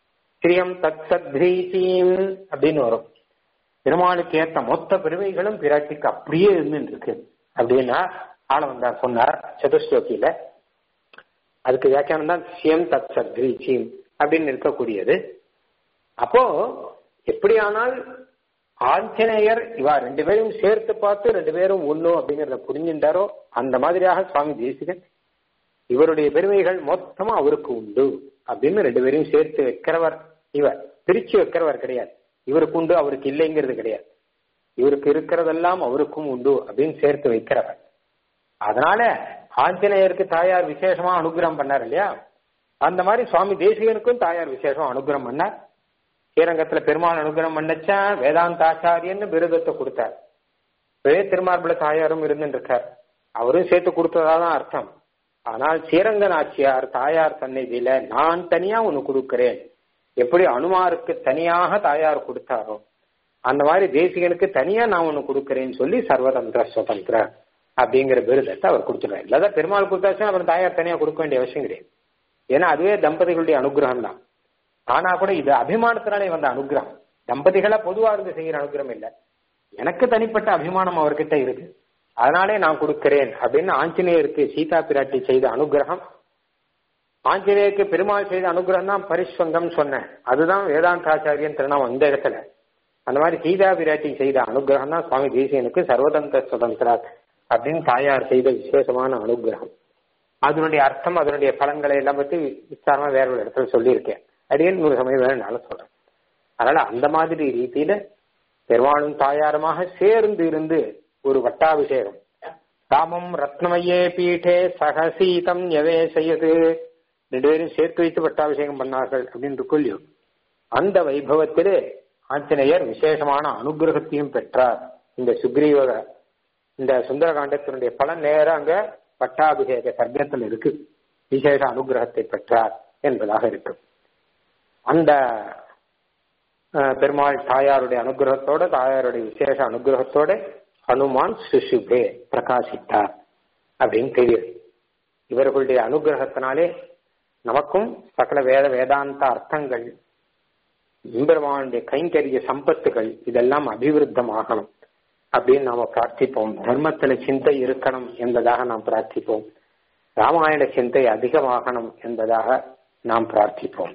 ஸ்ரீயம் தத் சத்ரீசீம் அப்படின்னு வரும் பெருமாளுக்கு ஏத்த மொத்த பெருமைகளும் பிராட்டிக்கு அப்படியே இருந்துட்டு இருக்கு அப்படின்னா ஆள வந்தார் சொன்னார் சதுஸ்லோகியில அதுக்கு வியாக்கியானம் தான் சியம் தத் சத்ரீசீம் அப்படின்னு இருக்கக்கூடியது அப்போ எப்படியானால் ஆஞ்சநேயர் இவா ரெண்டு பேரும் சேர்த்து பார்த்து ரெண்டு பேரும் ஒண்ணு அப்படிங்கறத புரிஞ்சுட்டாரோ அந்த மாதிரியாக சுவாமி தேசிகன் இவருடைய பெருமைகள் மொத்தமா அவருக்கு உண்டு அப்படின்னு ரெண்டு பேரையும் சேர்த்து வைக்கிறவர் இவர் பிரிச்சு வைக்கிறவர் கிடையாது இவருக்கு உண்டு அவருக்கு இல்லைங்கிறது கிடையாது இவருக்கு இருக்கிறதெல்லாம் அவருக்கும் உண்டு அப்படின்னு சேர்த்து வைக்கிறவர் அதனால ஆஞ்சநேயருக்கு தாயார் விசேஷமா அனுகிரகம் பண்ணார் இல்லையா அந்த மாதிரி சுவாமி தேசிகனுக்கும் தாயார் விசேஷமா அனுகிரகம் பண்ணார் ஸ்ரீரங்கத்துல பெருமாள் அனுகிரகம் பண்ணச்சா வேதாந்தாச்சாரியன்னு விருதத்தை கொடுத்தார் ஒரே திருமார்புல தாயாரும் இருந்துட்டு இருக்கார் அவரும் சேர்த்து கொடுத்ததாதான் அர்த்தம் ஆனால் ஸ்ரீரங்க நாச்சியார் தாயார் சந்நிதியில நான் தனியா ஒன்னு கொடுக்கிறேன் எப்படி அனுமாருக்கு தனியாக தாயார் கொடுத்தாரோ அந்த மாதிரி தேசிகனுக்கு தனியா நான் ஒன்னு கொடுக்கிறேன்னு சொல்லி சர்வதந்திர சுதந்திர அப்படிங்கிற விருதத்தை அவர் கொடுத்துருவார் இல்லாத பெருமாள் கொடுத்தாச்சுன்னா அப்புறம் தாயார் தனியா கொடுக்க வேண்டிய அவசியம் கிடையாது ஏன்னா அதுவே தம்பதிகளுடைய அனுகிரகம் தான் ஆனா கூட இது அபிமானத்தினாலே வந்த அனுகிரகம் தம்பதிகளா பொதுவா இருந்து செய்கிற அனுகிரகம் இல்ல எனக்கு தனிப்பட்ட அபிமானம் அவர்கிட்ட இருக்கு அதனாலே நான் கொடுக்கிறேன் அப்படின்னு ஆஞ்சநேயருக்கு சீதா பிராட்டி செய்த அனுகிரகம் ஆஞ்சநேயருக்கு பெருமாள் செய்த அனுகிரகம் தான் பரிஸ்வங்கம் சொன்னேன் அதுதான் வேதாந்தாச்சாரியன் திருநாமம் இந்த இடத்துல அந்த மாதிரி சீதா பிராட்டி செய்த அனுகிரகம் தான் சுவாமி தேசியனுக்கு சர்வதந்திர சுதந்திரா அப்படின்னு தாயார் செய்த விசேஷமான அனுகிரகம் அதனுடைய அர்த்தம் அதனுடைய பலன்களை எல்லாம் பத்தி விசாரமா வேற ஒரு இடத்துல சொல்லியிருக்கேன் அடியேன் நூறு சமயம் வேணும்னாலும் சொல்றேன் அதனால அந்த மாதிரி ரீதியில பெருமாளும் தாயாருமாக சேர்ந்து இருந்து ஒரு வட்டாபிஷேகம் ராமம் ரத்னமையே பீட்டே சகசீதம் எவே செய்யது ரெண்டு பேரும் சேர்த்து வைத்து பட்டாபிஷேகம் பண்ணார்கள் அப்படின்னு கொள்ளியும் அந்த வைபவத்திலே ஆஞ்சநேயர் விசேஷமான அனுகிரகத்தையும் பெற்றார் இந்த சுக்ரீவ இந்த சுந்தரகாண்டத்தினுடைய பலன் நேரம் அங்க பட்டாபிஷேக சர்க்கத்தில் இருக்கு விசேஷ அனுகிரகத்தை பெற்றார் என்பதாக இருக்கு அந்த பெருமாள் தாயாருடைய அனுகிரகத்தோட தாயாருடைய விசேஷ அனுகிரகத்தோட ஹனுமான் சுசுபே பிரகாசித்தார் அப்படின்னு தெரியுது இவர்களுடைய அனுகிரகத்தினாலே நமக்கும் சகல வேத வேதாந்த அர்த்தங்கள் எம்பெருமானுடைய கைங்கரிய சம்பத்துகள் இதெல்லாம் அபிவிருத்தமாகணும் அப்படின்னு நாம பிரார்த்திப்போம் தர்மத்துல சிந்தை இருக்கணும் என்பதாக நாம் பிரார்த்திப்போம் ராமாயண சிந்தை அதிகமாகணும் என்பதாக நாம் பிரார்த்திப்போம்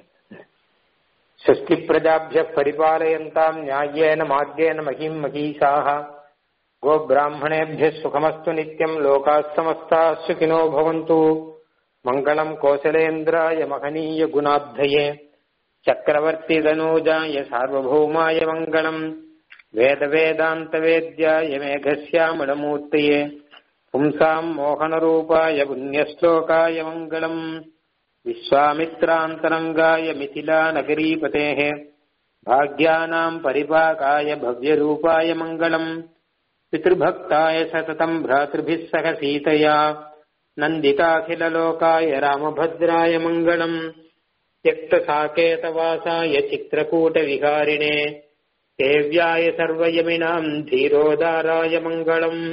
षष्टि प्रजाभ्य परिपालयन्ताम् न्याय्येन मार्गेण महीम् महीषाः गोब्राह्मणेभ्यः सुखमस्तु नित्यम् लोकाः समस्ताः सुखिनो भवन्तु मङ्गलम् कौशलेन्द्राय महनीय गुणाब्धये चक्रवर्तिदनूजाय सार्वभौमाय मङ्गलम् वेदवेदान्तवेद्याय मेघस्यामलमूर्तये पुंसाम् मोहनरूपाय पुण्यश्लोकाय मङ्गलम् विश्वामित्रान्तरङ्गाय मिथिलानगरीपतेः भाग्यानाम् परिपाकाय भव्यरूपाय मङ्गलम् पितृभक्ताय सततम् भ्रातृभिः सह सीतया नन्दिताखिललोकाय रामभद्राय मङ्गलम् त्यक्तसाकेतवासाय चित्रकूटविहारिणे सेव्याय सर्वयमिनाम् धीरोदाराय मङ्गलम्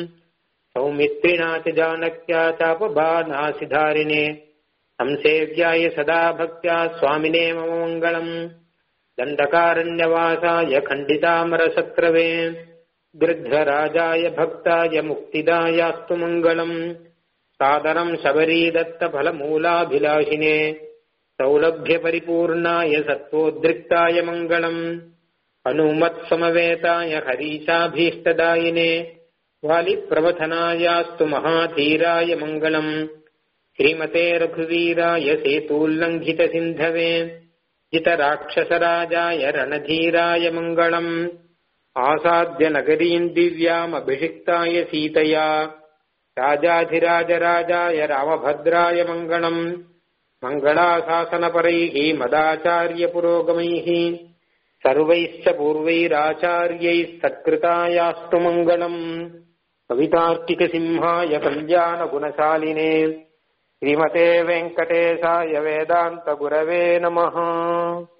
सौमित्रिणातिजानक्या चापबानासिधारिणे संसेव्याय सदा भक्त्या स्वामिने मम मङ्गलम् दण्डकारण्यवासाय खण्डितामरशत्रवे गृध्रराजाय भक्ताय मुक्तिदायास्तु मङ्गलम् सादरम् शबरीदत्तफलमूलाभिलाषिने सौलभ्यपरिपूर्णाय सत्त्वोद्रिक्ताय मङ्गलम् हनुमत्समवेताय हरीशाभीष्टदायिने वालिप्रवथनायास्तु महाधीराय मङ्गलम् श्रीमते रघुवीराय सेतूल्लङ्घितसिन्धवे जितराक्षसराजाय रणधीराय मङ्गलम् आसाद्य नगरीम् दिव्यामभिषिक्ताय सीतया राजाधिराजराजाय रामभद्राय मङ्गलम् मङ्गलाशासनपरैः मदाचार्यपुरोगमैः सर्वैश्च पूर्वैराचार्यैः सत्कृतायास्तु मङ्गलम् कवितार्किकसिंहाय कल्याणगुणशालिने श्रीमते वेङ्कटेशाय वेदान्तगुरवे नमः